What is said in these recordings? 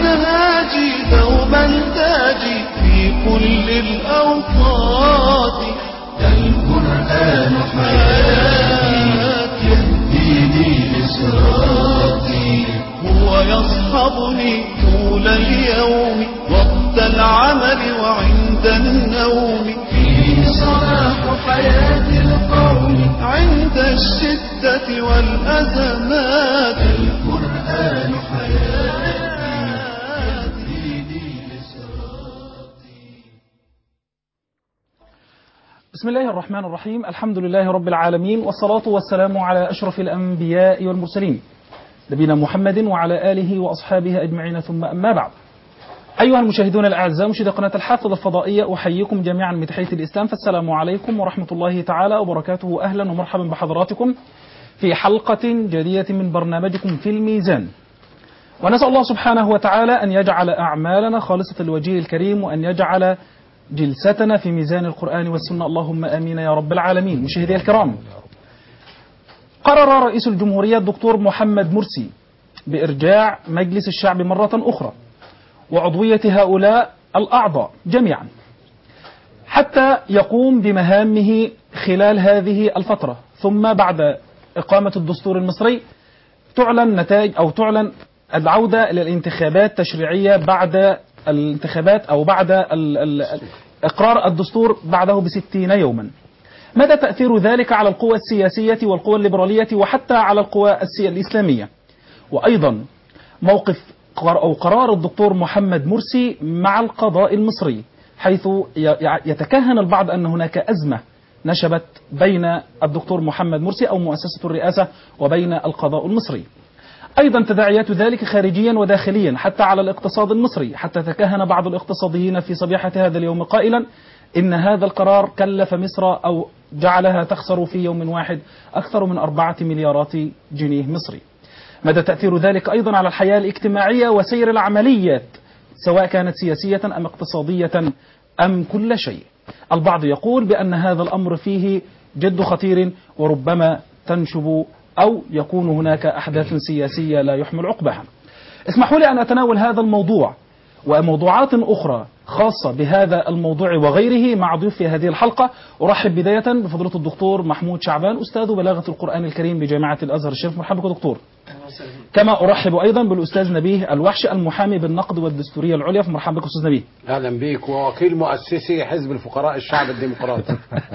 منهاجي دوما تاجي في كل الأوقات القرآن حياتي يهديني لصراطي هو يصحبني طول اليوم وقت العمل وعند النوم فيه صلاح حياة القوم عند الشدة والأزمات القرآن حياتي يهديني لصراطي بسم الله الرحمن الرحيم الحمد لله رب العالمين والصلاة والسلام على أشرف الأنبياء والمرسلين نبينا محمد وعلى آله وأصحابه أجمعين ثم أما بعد أيها المشاهدون الأعزاء مشاهدي قناة الحافظ الفضائية أحييكم جميعا بتحية الإسلام فالسلام عليكم ورحمة الله تعالى وبركاته أهلا ومرحبا بحضراتكم في حلقة جديدة من برنامجكم في الميزان ونسأل الله سبحانه وتعالى أن يجعل أعمالنا خالصة الوجيه الكريم وأن يجعل جلستنا في ميزان القرآن والسنة اللهم آمين يا رب العالمين مشاهدي الكرام قرر رئيس الجمهورية الدكتور محمد مرسي بإرجاع مجلس الشعب مرة أخرى وعضوية هؤلاء الأعضاء جميعا حتى يقوم بمهامه خلال هذه الفترة ثم بعد إقامة الدستور المصري تعلن نتائج أو تعلن العودة إلى الانتخابات التشريعية بعد الانتخابات أو بعد ال ال إقرار الدستور بعده بستين يوما مدى تأثير ذلك على القوى السياسية والقوى الليبرالية وحتى على القوى السي- الإسلامية وأيضا موقف قر- أو قرار الدكتور محمد مرسي مع القضاء المصري حيث ي- يع- يتكهن البعض أن هناك أزمة نشبت بين الدكتور محمد مرسي أو مؤسسة الرئاسة وبين القضاء المصري أيضا تداعيات ذلك خارجيا وداخليا حتى على الاقتصاد المصري حتى تكهن بعض الاقتصاديين في صبيحة هذا اليوم قائلا إن هذا القرار كلف مصر أو جعلها تخسر في يوم واحد أكثر من أربعة مليارات جنيه مصري مدى تأثير ذلك أيضا على الحياة الاجتماعية وسير العمليات سواء كانت سياسية أم اقتصادية أم كل شيء البعض يقول بأن هذا الأمر فيه جد خطير وربما تنشب أو يكون هناك أحداث سياسية لا يحمل عقبها اسمحوا لي أن أتناول هذا الموضوع وموضوعات أخرى خاصة بهذا الموضوع وغيره مع ضيوف هذه الحلقة أرحب بداية بفضيلة الدكتور محمود شعبان أستاذ بلاغة القرآن الكريم بجامعة الأزهر الشريف مرحبا بك دكتور كما أرحب أيضا بالأستاذ نبيه الوحش المحامي بالنقد والدستورية العليا فمرحبا بك أستاذ نبيه اهلا بيك ووكيل مؤسسي حزب الفقراء الشعب الديمقراطي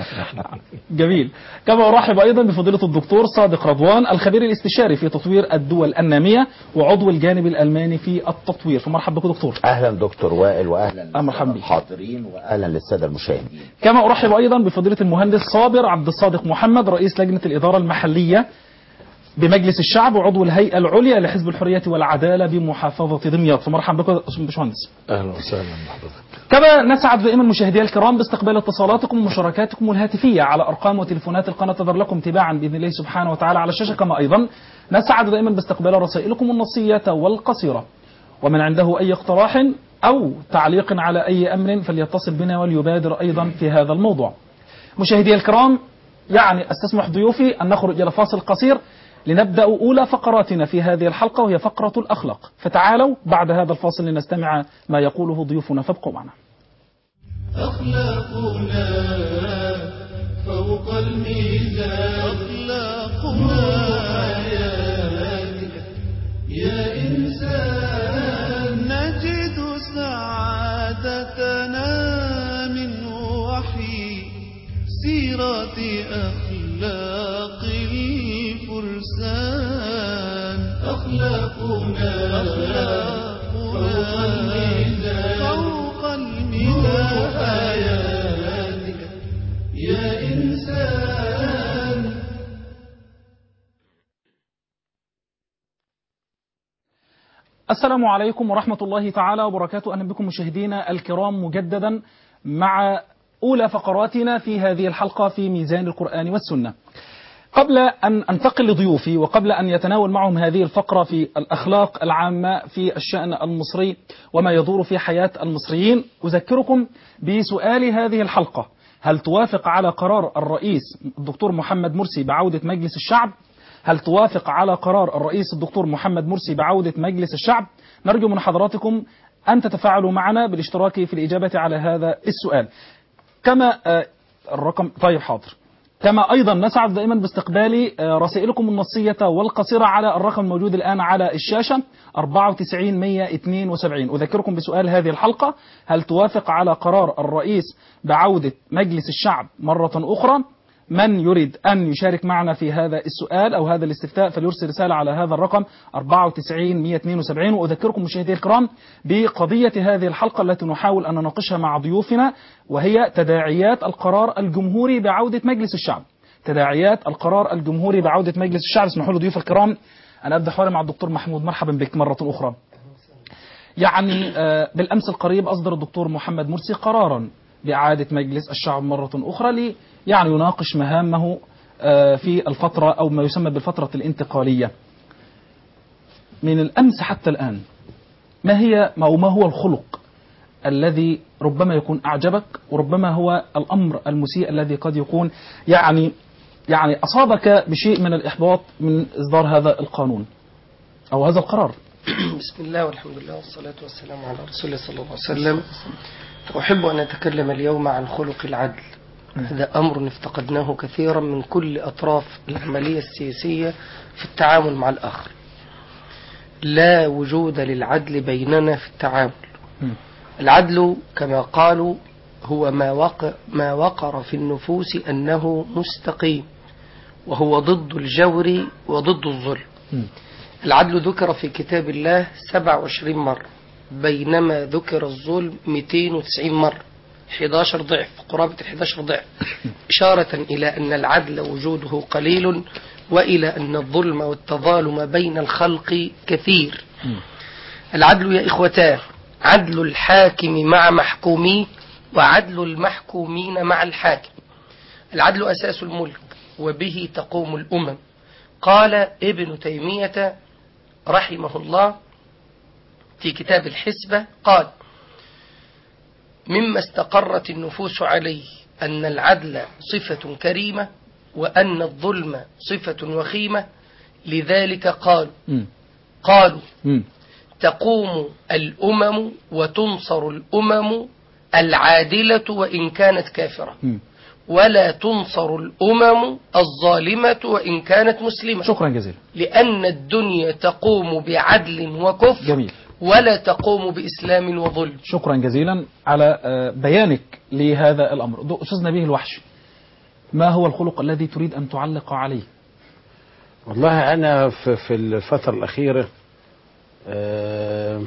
جميل كما أرحب أيضا بفضيلة الدكتور صادق رضوان الخبير الاستشاري في تطوير الدول النامية وعضو الجانب الألماني في التطوير فمرحبا بك دكتور اهلا دكتور وائل واهلا أه، مرحبا بك. الحاضرين واهلا للساده المشاهدين كما أرحب أيضا بفضيلة المهندس صابر عبد الصادق محمد رئيس لجنة الإدارة المحلية بمجلس الشعب وعضو الهيئة العليا لحزب الحرية والعدالة بمحافظة دمياط فمرحبا بك يا باشمهندس اهلا وسهلا بحضرتك كما نسعد دائما مشاهدينا الكرام باستقبال اتصالاتكم ومشاركاتكم الهاتفية على أرقام وتليفونات القناة تظهر لكم تباعا بإذن الله سبحانه وتعالى على الشاشة كما أيضا نسعد دائما باستقبال رسائلكم النصية والقصيرة ومن عنده أي اقتراح أو تعليق على أي أمر فليتصل بنا وليبادر أيضا في هذا الموضوع مشاهدي الكرام يعني استسمح ضيوفي أن نخرج إلى فاصل قصير لنبدأ أولى فقراتنا في هذه الحلقة وهي فقرة الأخلاق فتعالوا بعد هذا الفاصل لنستمع ما يقوله ضيوفنا فابقوا معنا أخلاقنا فوق الميزان أخلاقنا حياتك يا إنسان نجد سعادتنا من وحي سيرة أخلاق الفرسان أخلاقنا فوق الميزان فوق الميزان آياتك يا إنسان السلام عليكم ورحمة الله تعالى وبركاته أهلا بكم مشاهدينا الكرام مجددا مع أولى فقراتنا في هذه الحلقة في ميزان القرآن والسنة قبل أن أنتقل لضيوفي وقبل أن يتناول معهم هذه الفقرة في الأخلاق العامة في الشأن المصري وما يدور في حياة المصريين أذكركم بسؤال هذه الحلقة هل توافق على قرار الرئيس الدكتور محمد مرسي بعودة مجلس الشعب هل توافق على قرار الرئيس الدكتور محمد مرسي بعودة مجلس الشعب نرجو من حضراتكم أن تتفاعلوا معنا بالاشتراك في الإجابة على هذا السؤال كما آه، الرقم طيب حاضر كما أيضا نسعد دائما باستقبال آه، رسائلكم النصية والقصيرة على الرقم الموجود الآن على الشاشة 94 172 أذكركم بسؤال هذه الحلقة هل توافق على قرار الرئيس بعودة مجلس الشعب مرة أخرى من يريد أن يشارك معنا في هذا السؤال أو هذا الاستفتاء فليرسل رسالة على هذا الرقم 94 172 وأذكركم مشاهدي الكرام بقضية هذه الحلقة التي نحاول أن نناقشها مع ضيوفنا وهي تداعيات القرار الجمهوري بعودة مجلس الشعب تداعيات القرار الجمهوري بعودة مجلس الشعب اسمحوا لي ضيوف الكرام أنا أبدأ حواري مع الدكتور محمود مرحبا بك مرة أخرى يعني آه، بالأمس القريب أصدر الدكتور محمد مرسي قرارا بإعادة مجلس الشعب مرة أخرى لي يعني يناقش مهامه آه، في الفترة أو ما يسمى بالفترة الانتقالية من الأمس حتى الآن ما هي ما ما هو الخلق الذي ربما يكون أعجبك وربما هو الأمر المسيء الذي قد يكون يعني يعني أصابك بشيء من الإحباط من إصدار هذا القانون أو هذا القرار بسم الله والحمد لله والصلاة والسلام على رسول الله صلى الله عليه وسلم أحب أن أتكلم اليوم عن خلق العدل هذا أمر افتقدناه كثيرا من كل أطراف العملية السياسية في التعامل مع الآخر لا وجود للعدل بيننا في التعامل مم. العدل كما قالوا هو ما وقع ما وقر في النفوس أنه مستقيم وهو ضد الجور وضد الظلم مم. العدل ذكر في كتاب الله 27 مرة بينما ذكر الظلم 290 مرة 11 ضعف قرابة ال 11 ضعف إشارة إلى أن العدل وجوده قليل وإلى أن الظلم والتظالم بين الخلق كثير العدل يا إخوتاه عدل الحاكم مع محكوميه وعدل المحكومين مع الحاكم العدل أساس الملك وبه تقوم الأمم قال ابن تيمية رحمه الله في كتاب الحسبة قال مما استقرت النفوس عليه أن العدل صفة كريمة وأن الظلم صفة وخيمة لذلك قالوا مم. قالوا مم. تقوم الأمم وتنصر الأمم العادلة وإن كانت كافرة مم. ولا تنصر الأمم الظالمة وإن كانت مسلمة شكرا جزيلا لأن الدنيا تقوم بعدل وكفر جميل ولا تقوم بإسلام وظلم شكرا جزيلا على آه، بيانك لهذا الأمر دو- أستاذ نبيه الوحش ما هو الخلق الذي تريد أن تعلق عليه والله انا في, في الفتره الاخيره آه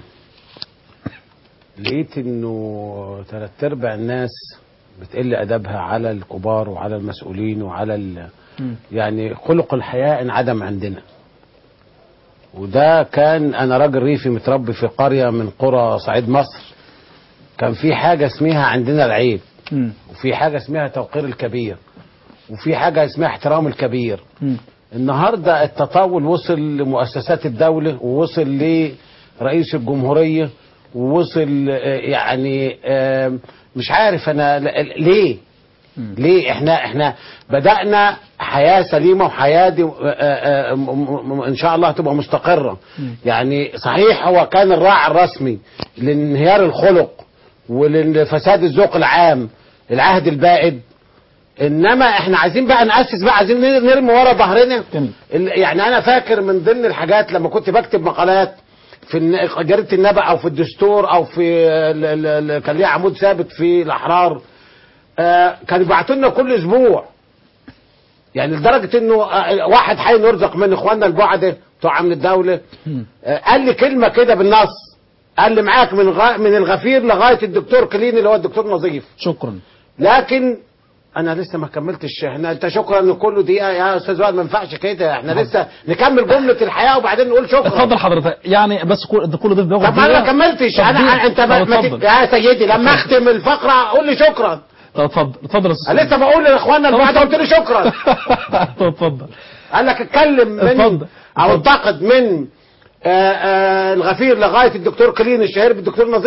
لقيت انه ثلاث ارباع الناس بتقل ادبها على الكبار وعلى المسؤولين وعلى ال... مم. يعني خلق الحياة انعدم عندنا وده كان انا راجل ريفي متربي في قرية من قرى صعيد مصر كان في حاجة اسمها عندنا العيب مم. وفي حاجة اسمها توقير الكبير وفي حاجة اسمها احترام الكبير مم. النهاردة التطاول وصل لمؤسسات الدولة ووصل لرئيس الجمهورية ووصل آه، يعني آه، مش عارف انا ل- ليه مم. ليه احنا احنا بدأنا حياة سليمة وحياة دي آه، آه، م- م- ان شاء الله تبقى مستقرة مم. يعني صحيح هو كان الراعي الرسمي لانهيار الخلق ولفساد الذوق العام العهد البائد انما احنا عايزين بقى نأسس بقى عايزين نرمي ورا ظهرنا جميل. ال- يعني انا فاكر من ضمن الحاجات لما كنت بكتب مقالات في الن- جريده النبأ او في الدستور او في ال- ال- ال- كان ليها عمود ثابت في الاحرار آه، كانوا يبعتوا لنا كل اسبوع يعني لدرجه انه آه، واحد حي نرزق من اخواننا البعده بتوع امن الدوله مم. آه، قال لي كلمه كده بالنص قال لي معاك من غا من الغفير لغايه الدكتور كليني اللي هو الدكتور نظيف شكرا لكن انا لسه ما كملتش احنا انت شكرا ان كله دقيقه يا استاذ وائل ما ينفعش كده احنا لسه نكمل جمله الحياه وبعدين نقول شكرا اتفضل حضرتك يعني بس كل كل ضيف بياخد طب انا دقيقة. ما كملتش طب انا دقيقة. انت ما طب ما اتفضل ت- يا سيدي لما اختم الفقره قول لي شكرا طب اتفضل اتفضل يا استاذ انا لسه بقول لاخواننا اللي بعد قلت لي شكرا طب اتفضل قال لك اتكلم من اتفضل. او اتفضل. انتقد من آه، آه، الغفير لغايه الدكتور كلين الشهير بالدكتور نظيف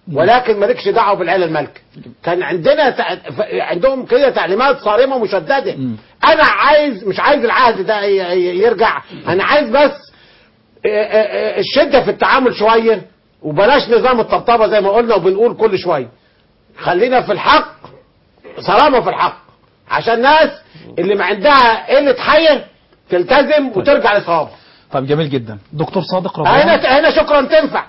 ولكن مالكش دعوه بالعيله المالكه كان عندنا تع... ف- عندهم كده تعليمات صارمه مشدده انا عايز مش عايز العهد ده ي- ي- يرجع انا عايز بس آه، آه، آه، الشده في التعامل شويه وبلاش نظام الطبطبه زي ما قلنا وبنقول كل شويه خلينا في الحق صرامه في الحق عشان الناس اللي ما عندها قله حيه تلتزم وترجع لصواب طيب جميل جدا دكتور صادق رضوان هنا هنا شكرا تنفع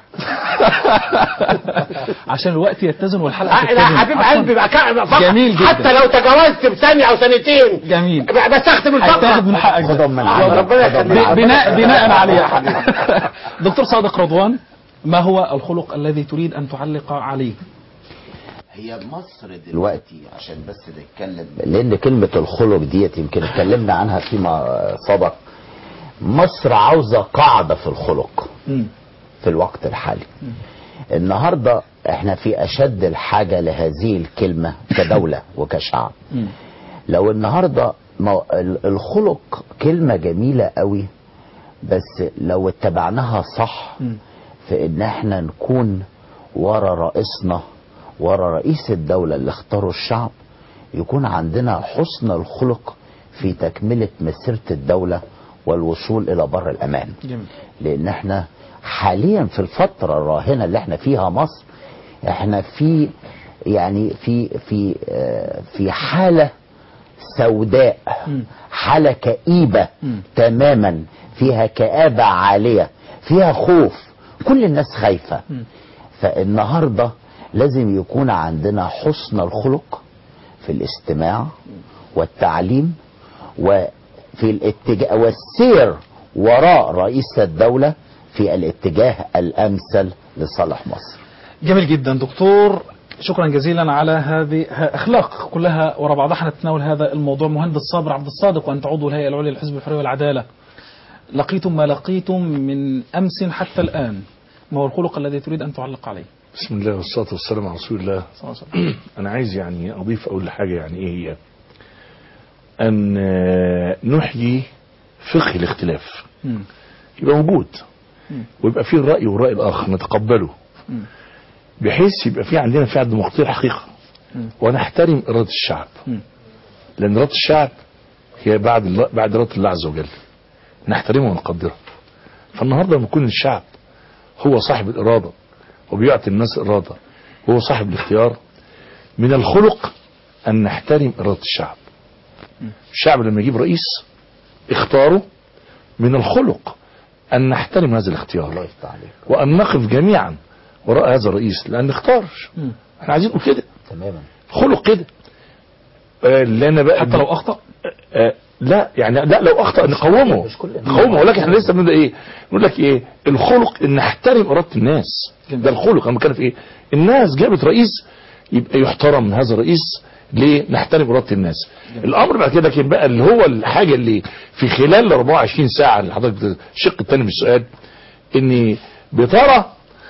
عشان الوقت يتزن والحلقه آه، لا تتزن. حبيب عفواً. قلبي بقى كا- فقط جميل جدا. حتى لو تجاوزت بسنه او سنتين جميل ب- بس اختم هيتاخد من الفقره حقك ده. خدهم من يلا، عندك ربنا خدهم من يخليك. عندك. بناء بناء عليه يا حبيبي دكتور صادق رضوان ما هو الخلق الذي تريد ان تعلق عليه هي مصر دلوقتي عشان بس نتكلم لان كلمة الخلق ديت يمكن اتكلمنا عنها فيما سبق مصر عاوزة قاعدة في الخلق مم. في الوقت الحالي النهاردة احنا في اشد الحاجة لهذه الكلمة كدولة وكشعب مم. لو النهاردة مو- ال- الخلق كلمة جميلة قوي بس لو اتبعناها صح مم. في ان احنا نكون ورا رئيسنا ورا رئيس الدولة اللي اختاره الشعب يكون عندنا حسن الخلق في تكملة مسيرة الدولة والوصول الى بر الامان جميل لان احنا حاليا في الفترة الراهنة اللي احنا فيها مصر احنا في يعني في في آه، في حالة سوداء مم. حالة كئيبة مم. تماما فيها كآبة عالية فيها خوف كل الناس خايفة مم. فالنهاردة لازم يكون عندنا حسن الخلق في الاستماع والتعليم وفي الاتجاه والسير وراء رئيس الدولة في الاتجاه الأمثل لصالح مصر جميل جدا دكتور شكرا جزيلا على هذه ه- اخلاق كلها ورا بعضها حنتناول هذا الموضوع مهندس صابر عبد الصادق وانت عضو الهيئه العليا للحزب الحريه والعداله لقيتم ما لقيتم من امس حتى الان ما هو الخلق الذي تريد ان تعلق عليه بسم الله والصلاة والسلام على رسول الله صلى الله عليه وسلم. أنا عايز يعني أضيف أول حاجة يعني إيه هي أن آه، نحيي فقه الاختلاف مم. يبقى موجود مم. ويبقى فيه الرأي والرأي الآخر نتقبله مم. بحيث يبقى في عندنا فعل ديمقراطية حقيقة مم. ونحترم إرادة الشعب مم. لأن إرادة الشعب هي بعد الله بعد إرادة الله عز وجل نحترمها ونقدرها فالنهارده لما يكون الشعب هو صاحب الإرادة وبيعطي الناس إرادة وهو صاحب الاختيار من الخلق أن نحترم إرادة الشعب الشعب لما يجيب رئيس اختاره من الخلق أن نحترم هذا الاختيار الله يفتح عليك وأن نقف جميعا وراء هذا الرئيس لأن اختار مم. احنا عايزين نقول كده تماما خلق كده آه، لأن بقى حتى لو اخطا آه، لا يعني لا لو اخطا نقومه مش كل الناس. نقومه ولكن احنا لسه بنقول ايه نقول لك ايه الخلق ان نحترم اراده الناس جميل. ده الخلق انا بتكلم في ايه الناس جابت رئيس يبقى يحترم من هذا الرئيس ليه نحترم اراده الناس الامر بعد كده كان بقى اللي هو الحاجه اللي في خلال ال 24 ساعه اللي حضرتك الشق الثاني من السؤال ان بترى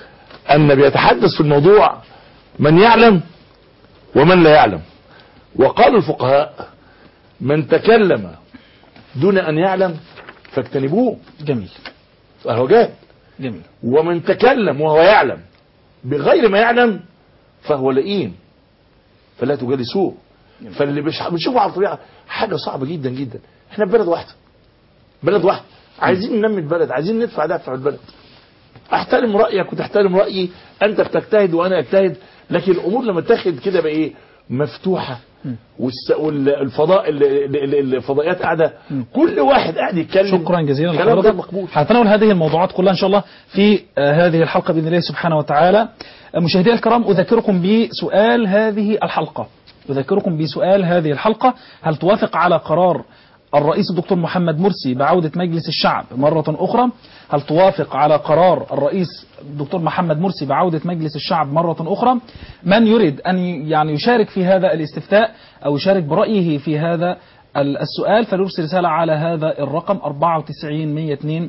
ان بيتحدث في الموضوع من يعلم ومن لا يعلم وقال الفقهاء من تكلم دون ان يعلم فاجتنبوه جميل فهو جاهل جميل ومن تكلم وهو يعلم بغير ما يعلم فهو لئيم فلا تجالسوه فاللي مش بنشوفه على الطبيعه حاجه صعبه جدا جدا احنا في بلد واحده بلد واحده عايزين ننمي البلد عايزين ندفع دفع البلد احترم رايك وتحترم رايي انت بتجتهد وانا اجتهد لكن الامور لما تاخد كده بقى ايه مفتوحه والس- والفضاء ال- ال- ال- الفضائيات قاعده كل واحد قاعد يتكلم شكرا جزيلا كلام غير لحضرتك مقبول هنتناول هذه الموضوعات كلها ان شاء الله في آه، هذه الحلقه باذن الله سبحانه وتعالى آه، مشاهدينا الكرام اذكركم بسؤال هذه الحلقه اذكركم بسؤال هذه الحلقه هل توافق على قرار الرئيس الدكتور محمد مرسي بعودة مجلس الشعب مرة أخرى هل توافق على قرار الرئيس الدكتور محمد مرسي بعودة مجلس الشعب مرة أخرى من يريد أن يعني يشارك في هذا الاستفتاء أو يشارك برأيه في هذا ال- السؤال فليرسل رسالة على هذا الرقم 94 102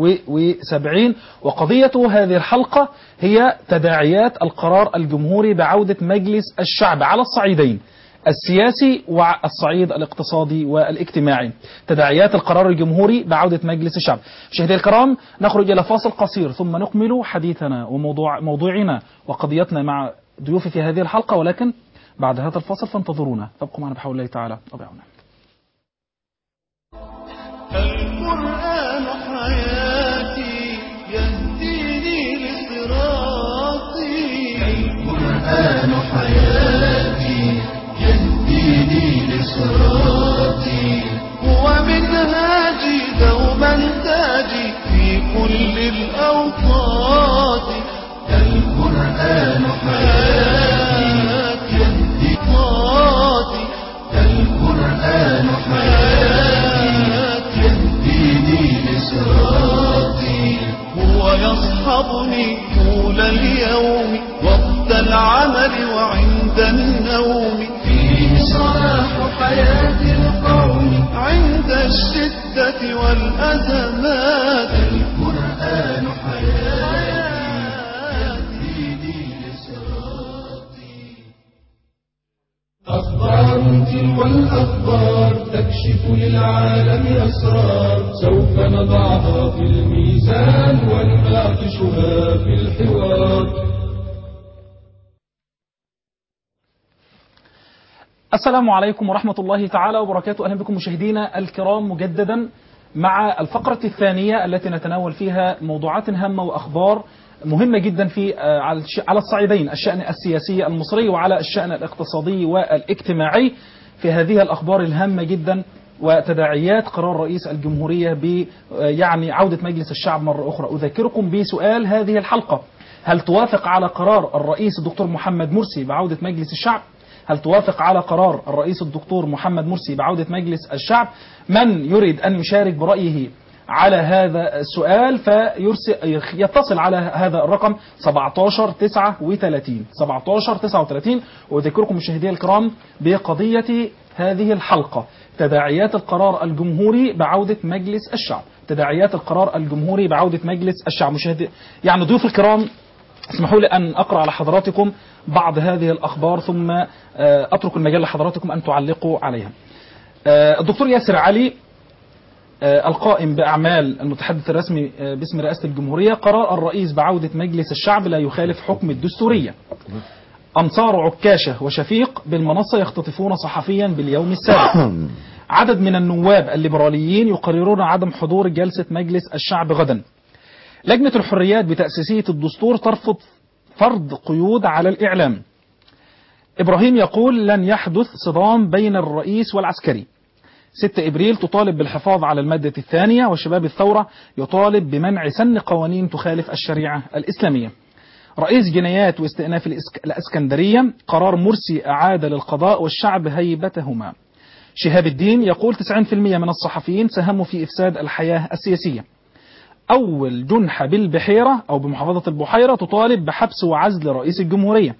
وسبعين وقضية هذه الحلقة هي تداعيات القرار الجمهوري بعودة مجلس الشعب على الصعيدين السياسي والصعيد الاقتصادي والاجتماعي تداعيات القرار الجمهوري بعودة مجلس الشعب مشاهدينا الكرام نخرج إلى فاصل قصير ثم نكمل حديثنا وموضوع موضوعنا وقضيتنا مع ضيوفي في هذه الحلقة ولكن بعد هذا الفاصل فانتظرونا فابقوا معنا بحول الله تعالى وبعونه القرآن حياتي يهديني لصراطي القرآن حياتي يهديني لصراطي هو منهاجي دوما تاجي في كل الأوقات القرآن حياتي يهدي صراطي القرآن حياتي يهديني لصراطي هو يصحبني طول اليوم وقت العمل وعند النوم فيه صلاح حياة القوم عند الشدة والأزمات القرآن حياتي يهديني لصراطي أخبار تلو الأخبار تكشف للعالم أسرار سوف نضعها في الميزان ونناقشها في الحوار السلام عليكم ورحمة الله تعالى وبركاته أهلا بكم مشاهدينا الكرام مجددا مع الفقرة الثانية التي نتناول فيها موضوعات هامة وأخبار مهمة جدا في آه، على الش- على الصعيدين الشأن السياسي المصري وعلى الشأن الاقتصادي والاجتماعي في هذه الأخبار الهامة جدا وتداعيات قرار رئيس الجمهورية ب آه، يعني عودة مجلس الشعب مرة أخرى أذكركم بسؤال هذه الحلقة هل توافق على قرار الرئيس الدكتور محمد مرسي بعودة مجلس الشعب هل توافق على قرار الرئيس الدكتور محمد مرسي بعودة مجلس الشعب من يريد أن يشارك برأيه على هذا السؤال فيرسل يتصل على هذا الرقم 17 39 17 39 وأذكركم مشاهدي الكرام بقضية هذه الحلقة تداعيات القرار الجمهوري بعودة مجلس الشعب تداعيات القرار الجمهوري بعودة مجلس الشعب مشاهدي يعني ضيوف الكرام اسمحوا لي أن أقرأ على حضراتكم بعض هذه الأخبار ثم آه، أترك المجال لحضراتكم أن تعلقوا عليها آه، الدكتور ياسر علي آه، القائم بأعمال المتحدث الرسمي آه، باسم رئاسة الجمهورية قرار الرئيس بعودة مجلس الشعب لا يخالف حكم الدستورية أنصار عكاشة وشفيق بالمنصة يختطفون صحفيا باليوم السابع عدد من النواب الليبراليين يقررون عدم حضور جلسة مجلس الشعب غدا لجنة الحريات بتأسيسية الدستور ترفض فرض قيود على الإعلام إبراهيم يقول لن يحدث صدام بين الرئيس والعسكري 6 إبريل تطالب بالحفاظ على المادة الثانية وشباب الثورة يطالب بمنع سن قوانين تخالف الشريعة الإسلامية رئيس جنايات واستئناف الإسك- الإسكندرية قرار مرسي أعاد للقضاء والشعب هيبتهما شهاب الدين يقول 90% من الصحفيين ساهموا في إفساد الحياة السياسية أول جنحة بالبحيرة أو بمحافظة البحيرة تطالب بحبس وعزل رئيس الجمهورية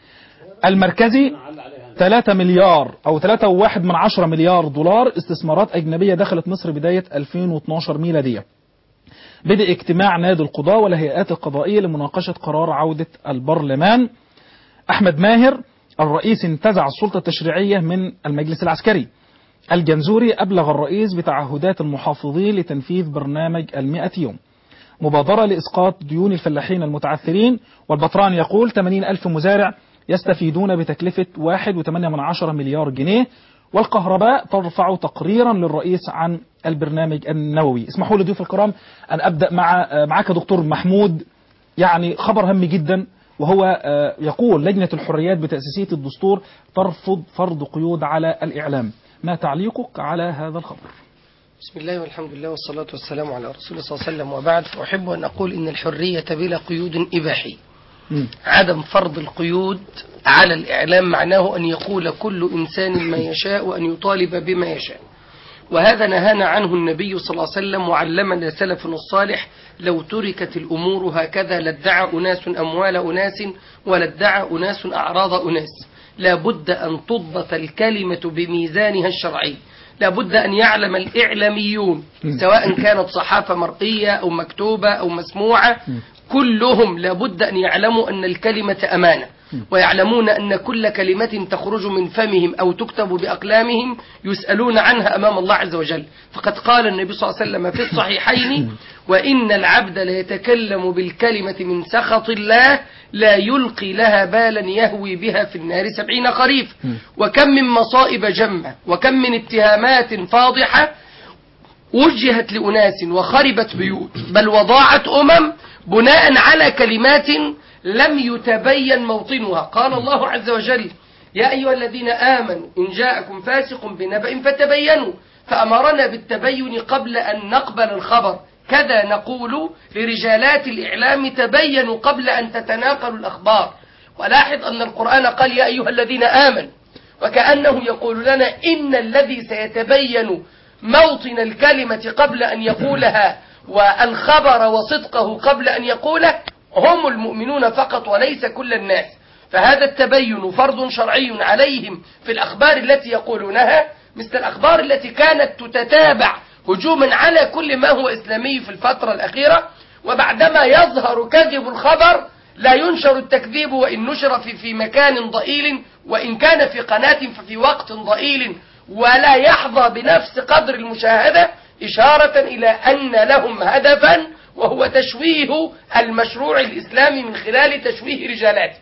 المركزي 3 مليار أو 3.1 من 10 مليار دولار استثمارات أجنبية دخلت مصر بداية 2012 ميلادية بدأ اجتماع نادي القضاة والهيئات القضائية لمناقشة قرار عودة البرلمان أحمد ماهر الرئيس انتزع السلطة التشريعية من المجلس العسكري الجنزوري أبلغ الرئيس بتعهدات المحافظين لتنفيذ برنامج المئة يوم مبادرة لإسقاط ديون الفلاحين المتعثرين والبطران يقول 80 ألف مزارع يستفيدون بتكلفة 1.8 مليار جنيه والكهرباء ترفع تقريرا للرئيس عن البرنامج النووي اسمحوا لي ضيوف الكرام أن أبدأ مع معك دكتور محمود يعني خبر هام جدا وهو آه، يقول لجنة الحريات بتأسيسية الدستور ترفض فرض قيود على الإعلام ما تعليقك على هذا الخبر بسم الله والحمد لله والصلاة والسلام على رسول الله صلى الله عليه وسلم وبعد فأحب أن أقول إن الحرية بلا قيود إباحية مم. عدم فرض القيود على الإعلام معناه أن يقول كل إنسان ما يشاء وأن يطالب بما يشاء وهذا نهانا عنه النبي صلى الله عليه وسلم وعلمنا سلفنا الصالح لو تركت الأمور هكذا لادعى أناس أموال أناس ولادعى أناس أعراض أناس لا بد أن تضبط الكلمة بميزانها الشرعي لا بد أن يعلم الإعلاميون سواء كانت صحافة مرئية أو مكتوبة أو مسموعة كلهم لا بد أن يعلموا أن الكلمة أمانة ويعلمون أن كل كلمة تخرج من فمهم أو تكتب بأقلامهم يسألون عنها أمام الله عز وجل فقد قال النبي صلى الله عليه وسلم في الصحيحين وإن العبد ليتكلم بالكلمة من سخط الله لا يلقي لها بالا يهوي بها في النار سبعين خريف وكم من مصائب جمة وكم من اتهامات فاضحة وجهت لأناس وخربت بيوت بل وضاعت أمم بناء على كلمات لم يتبين موطنها قال الله عز وجل يا أيها الذين آمنوا إن جاءكم فاسق بنبأ فتبينوا فأمرنا بالتبين قبل أن نقبل الخبر كذا نقول لرجالات الإعلام تبينوا قبل أن تتناقلوا الأخبار ولاحظ أن القرآن قال يا أيها الذين آمنوا وكأنه يقول لنا إن الذي سيتبين موطن الكلمة قبل أن يقولها والخبر وصدقه قبل أن يقوله هم المؤمنون فقط وليس كل الناس فهذا التبين فرض شرعي عليهم في الأخبار التي يقولونها مثل الأخبار التي كانت تتتابع هجوما على كل ما هو إسلامي في الفترة الأخيرة وبعدما يظهر كذب الخبر لا ينشر التكذيب وإن نشر في, في مكان ضئيل وإن كان في قناة ففي وقت ضئيل ولا يحظى بنفس قدر المشاهدة إشارة إلى أن لهم هدفا وهو تشويه المشروع الإسلامي من خلال تشويه رجالاته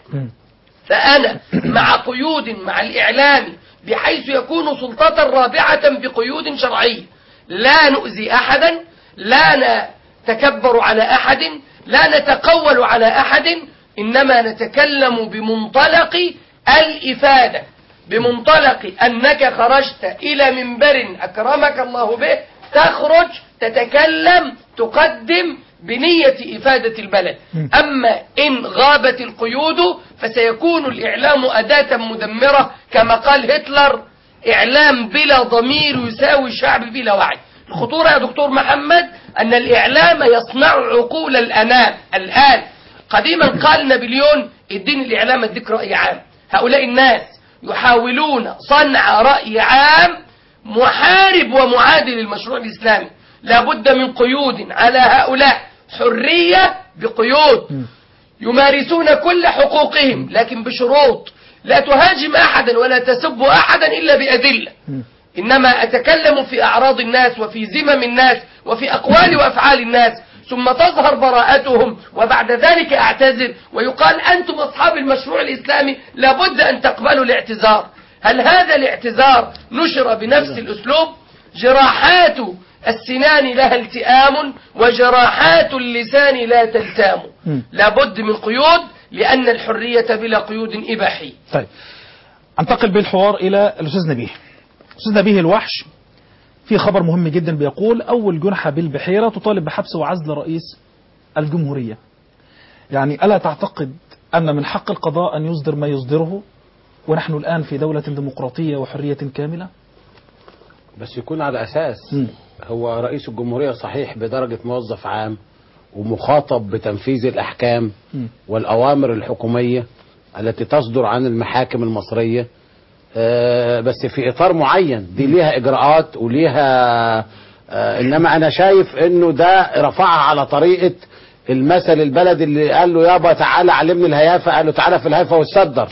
فأنا مع قيود مع الإعلام بحيث يكون سلطة رابعة بقيود شرعية لا نؤذي أحدا لا نتكبر على أحد لا نتقول على أحد إنما نتكلم بمنطلق الإفادة بمنطلق أنك خرجت إلى منبر أكرمك الله به تخرج تتكلم تقدم بنية إفادة البلد أما إن غابت القيود فسيكون الإعلام أداة مدمرة كما قال هتلر إعلام بلا ضمير يساوي الشعب بلا وعي الخطورة يا دكتور محمد أن الإعلام يصنع عقول الأنام الآن قديما قال نابليون اديني الإعلام اديك رأي عام هؤلاء الناس يحاولون صنع رأي عام محارب ومعادي للمشروع الإسلامي لابد من قيود على هؤلاء حرية بقيود يمارسون كل حقوقهم لكن بشروط لا تهاجم أحدا ولا تسب أحدا إلا بأدلة إنما أتكلم في أعراض الناس وفي زمم الناس وفي أقوال وأفعال الناس ثم تظهر براءتهم وبعد ذلك أعتذر ويقال أنتم أصحاب المشروع الإسلامي لابد أن تقبلوا الاعتذار هل هذا الاعتذار نشر بنفس الأسلوب جراحات السنان لها التئام وجراحات اللسان لا تلتام لابد من قيود لأن الحرية بلا قيود إباحية طيب انتقل بالحوار إلى الأستاذ نبيه أستاذ نبيه الوحش في خبر مهم جدا بيقول أول جنحة بالبحيرة تطالب بحبس وعزل رئيس الجمهورية يعني ألا تعتقد أن من حق القضاء أن يصدر ما يصدره ونحن الآن في دولة ديمقراطية وحرية كاملة بس يكون على أساس مم. هو رئيس الجمهورية صحيح بدرجة موظف عام ومخاطب بتنفيذ الأحكام مم. والأوامر الحكومية التي تصدر عن المحاكم المصرية آه، بس في إطار معين دي ليها إجراءات وليها آه، إنما أنا شايف إنه ده رفعها على طريقة المثل البلد اللي قال له يابا تعالى علمني الهيافة قال له تعالى في الهيفة والصدر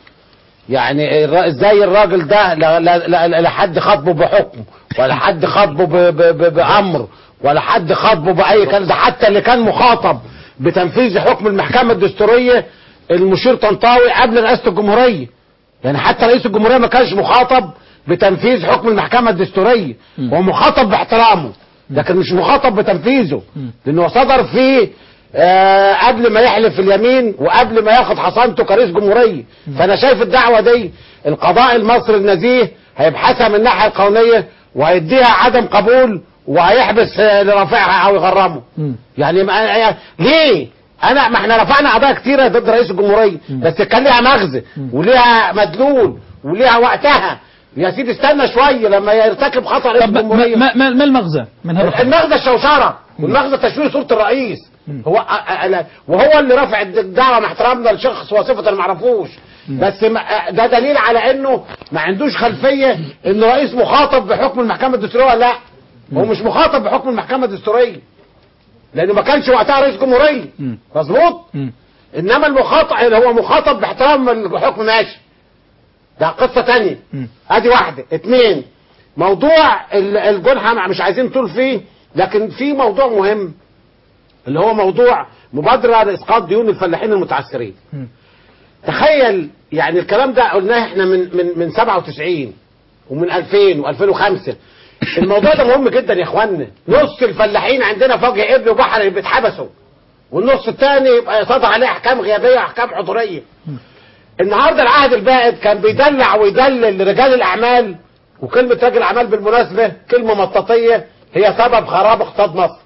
يعني الر- ازاي الراجل ده لا, لا, لا, لا حد خاطبه بحكم ولا حد خاطبه ب- ب- ب- بامر ولا حد خاطبه باي كلام ده حتى اللي كان مخاطب بتنفيذ حكم المحكمه الدستوريه المشير طنطاوي قبل رئاسه الجمهوريه يعني حتى رئيس الجمهوريه ما كانش مخاطب بتنفيذ حكم المحكمه الدستوريه هو مخاطب باحترامه لكن مش مخاطب بتنفيذه لانه صدر فيه آه قبل ما يحلف اليمين وقبل ما ياخد حصانته كرئيس جمهوريه فانا شايف الدعوه دي القضاء المصري النزيه هيبحثها من الناحيه القانونيه وهيديها عدم قبول وهيحبس آه، اللي رافعها او يغرمه مم. يعني ما يعني ليه انا ما احنا رفعنا قضايا كتيره ضد رئيس الجمهوريه بس كان ليها مغزى وليها مدلول وليها وقتها يا سيدي استنى شويه لما يرتكب خطا رئيس طب ما, الجمهوريه ما, ما, ما المغزى من هذا الخبر؟ المغزى الشوشره والمغزى تشويه صوره الرئيس هو أ- أ- وهو اللي رافع الدعوه مع احترامنا لشخص وصفه ما نعرفوش بس ما- ده دليل على انه ما عندوش خلفيه انه رئيس مخاطب بحكم المحكمه الدستوريه ولا لا هو مش مخاطب بحكم المحكمه الدستوريه لانه ما كانش وقتها رئيس جمهوريه مم. مظبوط مم. انما المخاطب هو مخاطب باحترام الحكم ماشي ده قصة تانية مم. ادي واحدة اتنين موضوع ال- الجنحة مش عايزين طول فيه لكن في موضوع مهم اللي هو موضوع مبادرة لإسقاط ديون الفلاحين المتعثرين مم. تخيل يعني الكلام ده قلناه احنا من من من 97 ومن 2000 و2005 الموضوع ده مهم جدا يا اخوانا نص الفلاحين عندنا فوق ابن وبحر بيتحبسوا والنص الثاني يبقى صدر عليه احكام غيابيه واحكام حضوريه النهارده العهد البائد كان بيدلع ويدلل لرجال الاعمال وكلمه رجل اعمال بالمناسبه كلمه مطاطيه هي سبب خراب اقتصاد مصر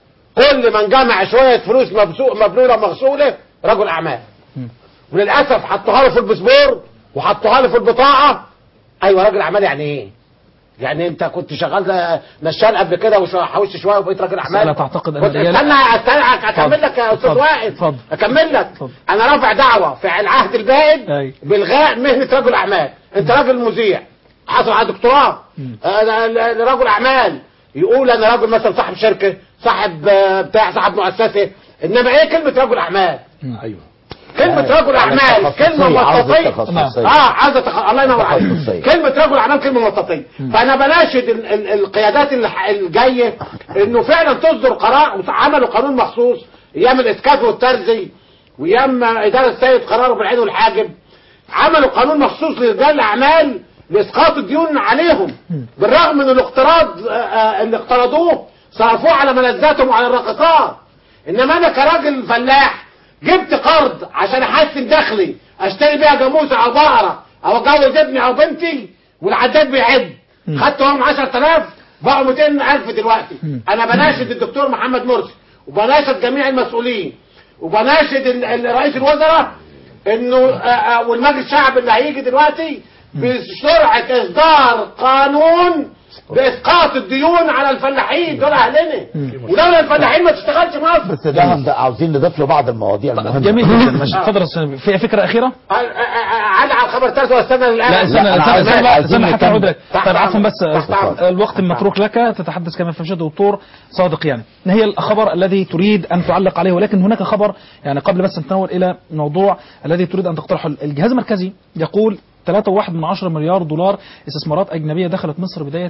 كل من جمع شويه فلوس مبسوق مبلوله مغسوله رجل اعمال وللاسف حطوها له في الباسبور وحطوها له في البطاقه ايوه راجل اعمال يعني ايه؟ يعني انت كنت شغال نشال قبل كده وحوشت شويه وبقيت راجل اعمال ألا تعتقد أن كنت- الرجال- استنى استنى اكمل لك يا استاذ اتفضل. وائل اتفضل. اكمل لك اتفضل. انا رافع دعوه في العهد البائد أي. بالغاء مهنه رجل اعمال انت راجل مذيع حصل على دكتوراه آه، ل- لرجل اعمال يقول انا راجل مثلا صاحب شركه صاحب آه، بتاع صاحب مؤسسه انما ايه كلمه رجل اعمال ايوه كلمة رجل أعمال كلمة عاوز مطاطية التخصصية. اه عايزة تخ... الله ينور عليك تخصصية. كلمة رجل أعمال كلمة مطاطية فأنا بناشد ال... ال... القيادات اللي ح- الجاية إنه فعلا تصدر قرار وعملوا قانون مخصوص أيام الإسكاف والترزي وأيام إدارة السيد قرار بالعين والحاجب عملوا قانون مخصوص لرجال الأعمال لإسقاط الديون عليهم بالرغم من الاقتراض آه، آه، اللي اقترضوه صرفوه على ملذاتهم وعلى الراقصات انما انا كراجل فلاح جبت قرض عشان احسن دخلي اشتري بيها جاموسه او بقره او اتجوز ابني او بنتي والعداد بيعد خدت هم 10000 بقوا 200000 دلوقتي انا بناشد الدكتور محمد مرسي وبناشد جميع المسؤولين وبناشد ال- ال- رئيس الوزراء انه آه، آه، والمجلس الشعب اللي هيجي دلوقتي بسرعه اصدار قانون باسقاط الديون على الفلاحين دول اهلنا ولولا الفلاحين ما تشتغلش مصر بس ده هند- عاوزين نضيف له بعض المواضيع المهمة جميل جدا ماشي اتفضل يا أستاذ. في فكره اخيره على على الخبر الثالث واستنى للان لا استنى أنا استنى عايز- استنى, عايزين استنى حتى نكمل. اعود لك تحت طيب عفوا أمرك. بس تحت أمرك. الوقت تحت متروك لك تتحدث كما فشد الدكتور صادق يعني ما هي الخبر الذي تريد ان تعلق عليه ولكن هناك خبر يعني قبل بس نتناول الى موضوع الذي تريد ان تقترحه الجهاز المركزي يقول 3.1 من عشرة مليار دولار استثمارات اجنبيه دخلت مصر بدايه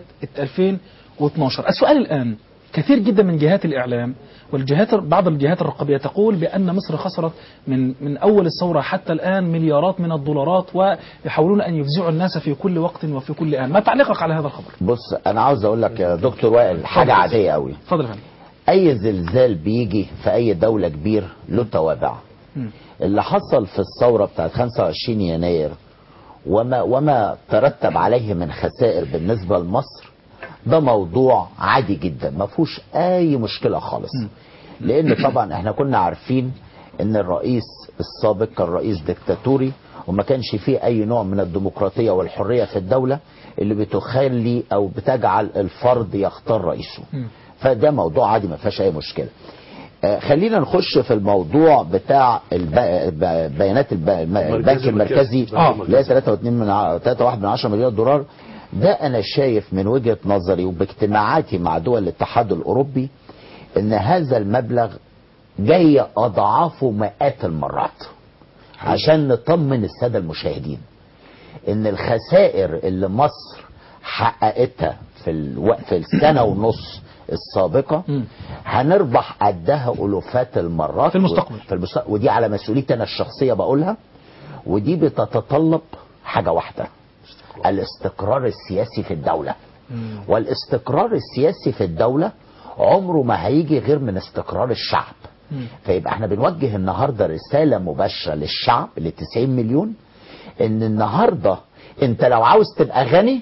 2012 السؤال الان كثير جدا من جهات الاعلام والجهات بعض الجهات الرقابيه تقول بان مصر خسرت من من اول الثوره حتى الان مليارات من الدولارات ويحاولون ان يفزعوا الناس في كل وقت وفي كل ان، ما تعليقك على هذا الخبر؟ بص انا عاوز اقول لك يا دكتور وائل حاجة عادية قوي اتفضل يا فندم. اي زلزال بيجي في اي دولة كبير له توابع مم. اللي حصل في الثورة بتاعت 25 يناير وما وما ترتب عليه من خسائر بالنسبة لمصر ده موضوع عادي جدا ما فيهوش اي مشكلة خالص لان طبعا احنا كنا عارفين ان الرئيس السابق كان رئيس ديكتاتوري وما كانش فيه اي نوع من الديمقراطية والحرية في الدولة اللي بتخلي او بتجعل الفرد يختار رئيسه فده موضوع عادي ما فيهاش اي مشكلة آه، خلينا نخش في الموضوع بتاع الب- الب- بيانات الب- الم- البنك المركزي آه. اللي هي 3.2 من ع- 3.1 من 10 مليار دولار ده انا شايف من وجهة نظري وباجتماعاتي مع دول الاتحاد الاوروبي ان هذا المبلغ جاي اضعافه مئات المرات عشان نطمن السادة المشاهدين ان الخسائر اللي مصر حققتها في الو... في السنة ونص السابقة مم. هنربح قدها ألوفات المرات في المستقبل. في المستقبل ودي على مسؤوليتي أنا الشخصية بقولها ودي بتتطلب حاجة واحدة الاستقرار السياسي في الدولة والاستقرار السياسي في الدولة عمره ما هيجي غير من استقرار الشعب فيبقى احنا بنوجه النهاردة رسالة مباشرة للشعب ل 90 مليون ان النهاردة انت لو عاوز تبقى غني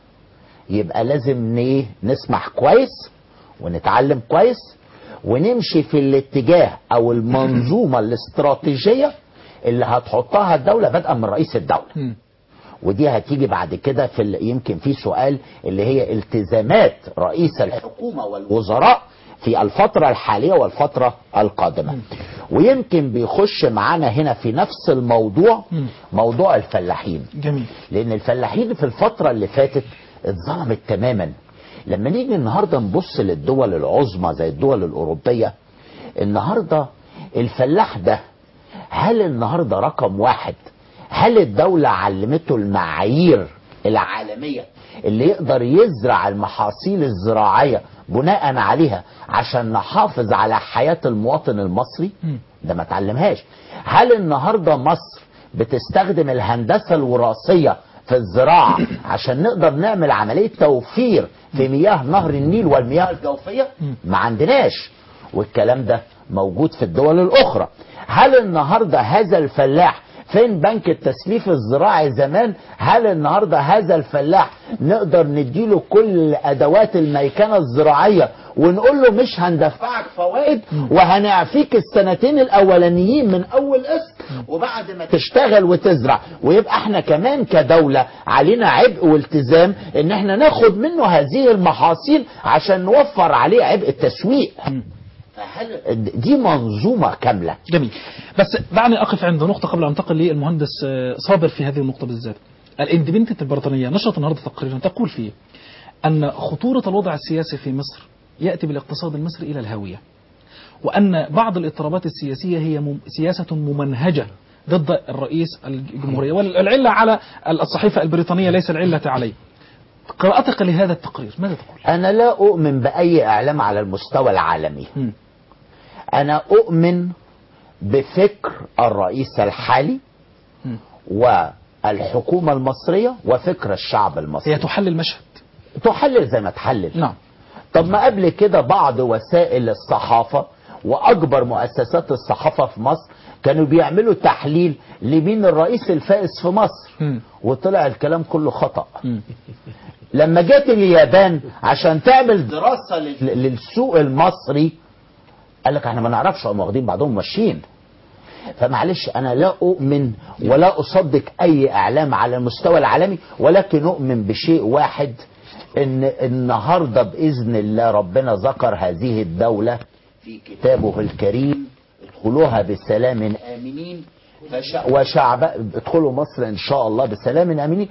يبقى لازم ن- ايه نسمح كويس ونتعلم كويس ونمشي في الاتجاه او المنظومة الاستراتيجية اللي هتحطها الدولة بدءا من رئيس الدولة مم. ودي هتيجي بعد كده في ال- يمكن في سؤال اللي هي التزامات رئيس الحكومة والوزراء في الفترة الحالية والفترة القادمة ويمكن بيخش معانا هنا في نفس الموضوع مم. موضوع الفلاحين جميل لان الفلاحين في الفترة اللي فاتت اتظلمت تماما لما نيجي النهاردة نبص للدول العظمى زي الدول الأوروبية النهاردة الفلاح ده هل النهارده رقم واحد هل الدولة علمته المعايير العالمية اللي يقدر يزرع المحاصيل الزراعية بناء عليها عشان نحافظ على حياة المواطن المصري ده ما تعلمهاش هل النهاردة مصر بتستخدم الهندسة الوراثية في الزراعة عشان نقدر نعمل عملية توفير في مياه نهر النيل والمياه الجوفية ما عندناش والكلام ده موجود في الدول الأخرى هل النهاردة هذا الفلاح فين بنك التسليف الزراعي زمان هل النهاردة هذا الفلاح نقدر نديله كل أدوات الميكنة الزراعية ونقول له مش هندفعك فوائد وهنعفيك السنتين الأولانيين من أول قسط وبعد ما تشتغل وتزرع ويبقى احنا كمان كدولة علينا عبء والتزام ان احنا ناخد منه هذه المحاصيل عشان نوفر عليه عبء التسويق فهل دي منظومة كاملة جميل بس دعني أقف عند نقطة قبل أن أنتقل للمهندس آه، صابر في هذه النقطة بالذات الاندبندنت البريطانية نشرت النهاردة تقريرا تقول فيه أن خطورة الوضع السياسي في مصر يأتي بالاقتصاد المصري إلى الهاوية وأن بعض الاضطرابات السياسية هي مم- سياسة ممنهجة ضد الرئيس الجمهورية والعلة على الصحيفة البريطانية ليس العلة عليه قراءتك لهذا التقرير ماذا تقول؟ أنا لا أؤمن بأي إعلام على المستوى العالمي مم. أنا أؤمن بفكر الرئيس الحالي مم. والحكومة المصرية وفكر الشعب المصري هي تحلل المشهد تحلل زي ما تحلل نعم طب ما قبل كده بعض وسائل الصحافة وأكبر مؤسسات الصحافة في مصر كانوا بيعملوا تحليل لمين الرئيس الفائز في مصر مم. وطلع الكلام كله خطأ مم. لما جت اليابان عشان تعمل دراسة لل- للسوق المصري قال لك احنا ما نعرفش هم واخدين بعضهم ماشيين فمعلش انا لا اؤمن ولا اصدق اي اعلام على المستوى العالمي ولكن اؤمن بشيء واحد ان النهارده باذن الله ربنا ذكر هذه الدوله في كتابه الكريم ادخلوها بسلام امنين فش... وشعب ادخلوا مصر ان شاء الله بسلام امنين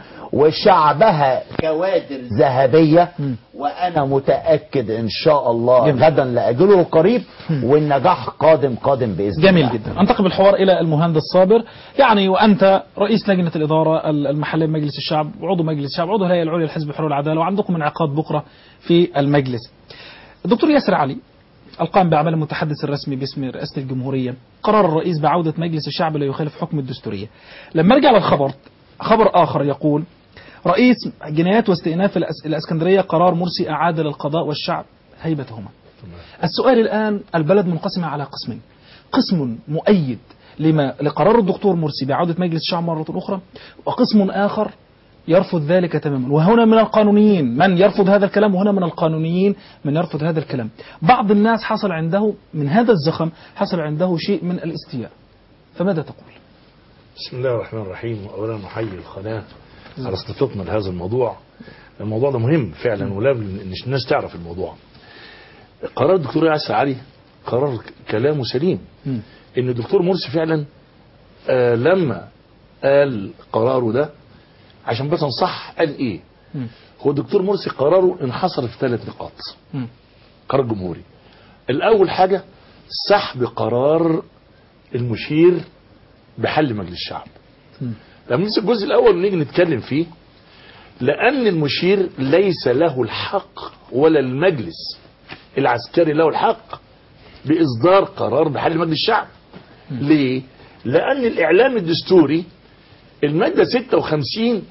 وشعبها كوادر ذهبيه وانا متاكد ان شاء الله جميل. غدا لاجله قريب والنجاح قادم قادم باذن جميل الله جدا انتقل بالحوار الى المهندس صابر يعني وانت رئيس لجنه الاداره المحليه بمجلس الشعب وعضو مجلس الشعب وعضو الهيئه العليا لحزب الحريه والعداله وعندكم انعقاد بكره في المجلس الدكتور ياسر علي القام باعمال المتحدث الرسمي باسم رئاسه الجمهوريه قرار الرئيس بعوده مجلس الشعب لا يخالف حكم الدستوريه لما ارجع للخبر خبر اخر يقول رئيس جنايات واستئناف الأس- الاسكندريه قرار مرسي اعاد للقضاء والشعب هيبتهما السؤال الآن البلد منقسمة على قسمين قسم مؤيد لما لقرار الدكتور مرسي بعودة مجلس الشعب مرة أخرى وقسم آخر يرفض ذلك تماما وهنا من القانونيين من يرفض هذا الكلام وهنا من القانونيين من يرفض هذا الكلام بعض الناس حصل عنده من هذا الزخم حصل عنده شيء من الاستياء فماذا تقول بسم الله الرحمن الرحيم واولا نحيي القناه على استضافتنا لهذا الموضوع الموضوع ده مهم فعلا ولازم ان الناس تعرف الموضوع قرار الدكتور ياسر علي قرار كلامه سليم مم. ان الدكتور مرسي فعلا آه لما قال قراره ده عشان بس نصح قال ايه مم. هو الدكتور مرسي قراره انحصر في ثلاث نقاط مم. قرار جمهوري الاول حاجه سحب قرار المشير بحل مجلس الشعب مم. لما نمسك الجزء الاول ونيجي نتكلم فيه لان المشير ليس له الحق ولا المجلس العسكري له الحق باصدار قرار بحل مجلس الشعب ليه لان الاعلام الدستوري الماده 56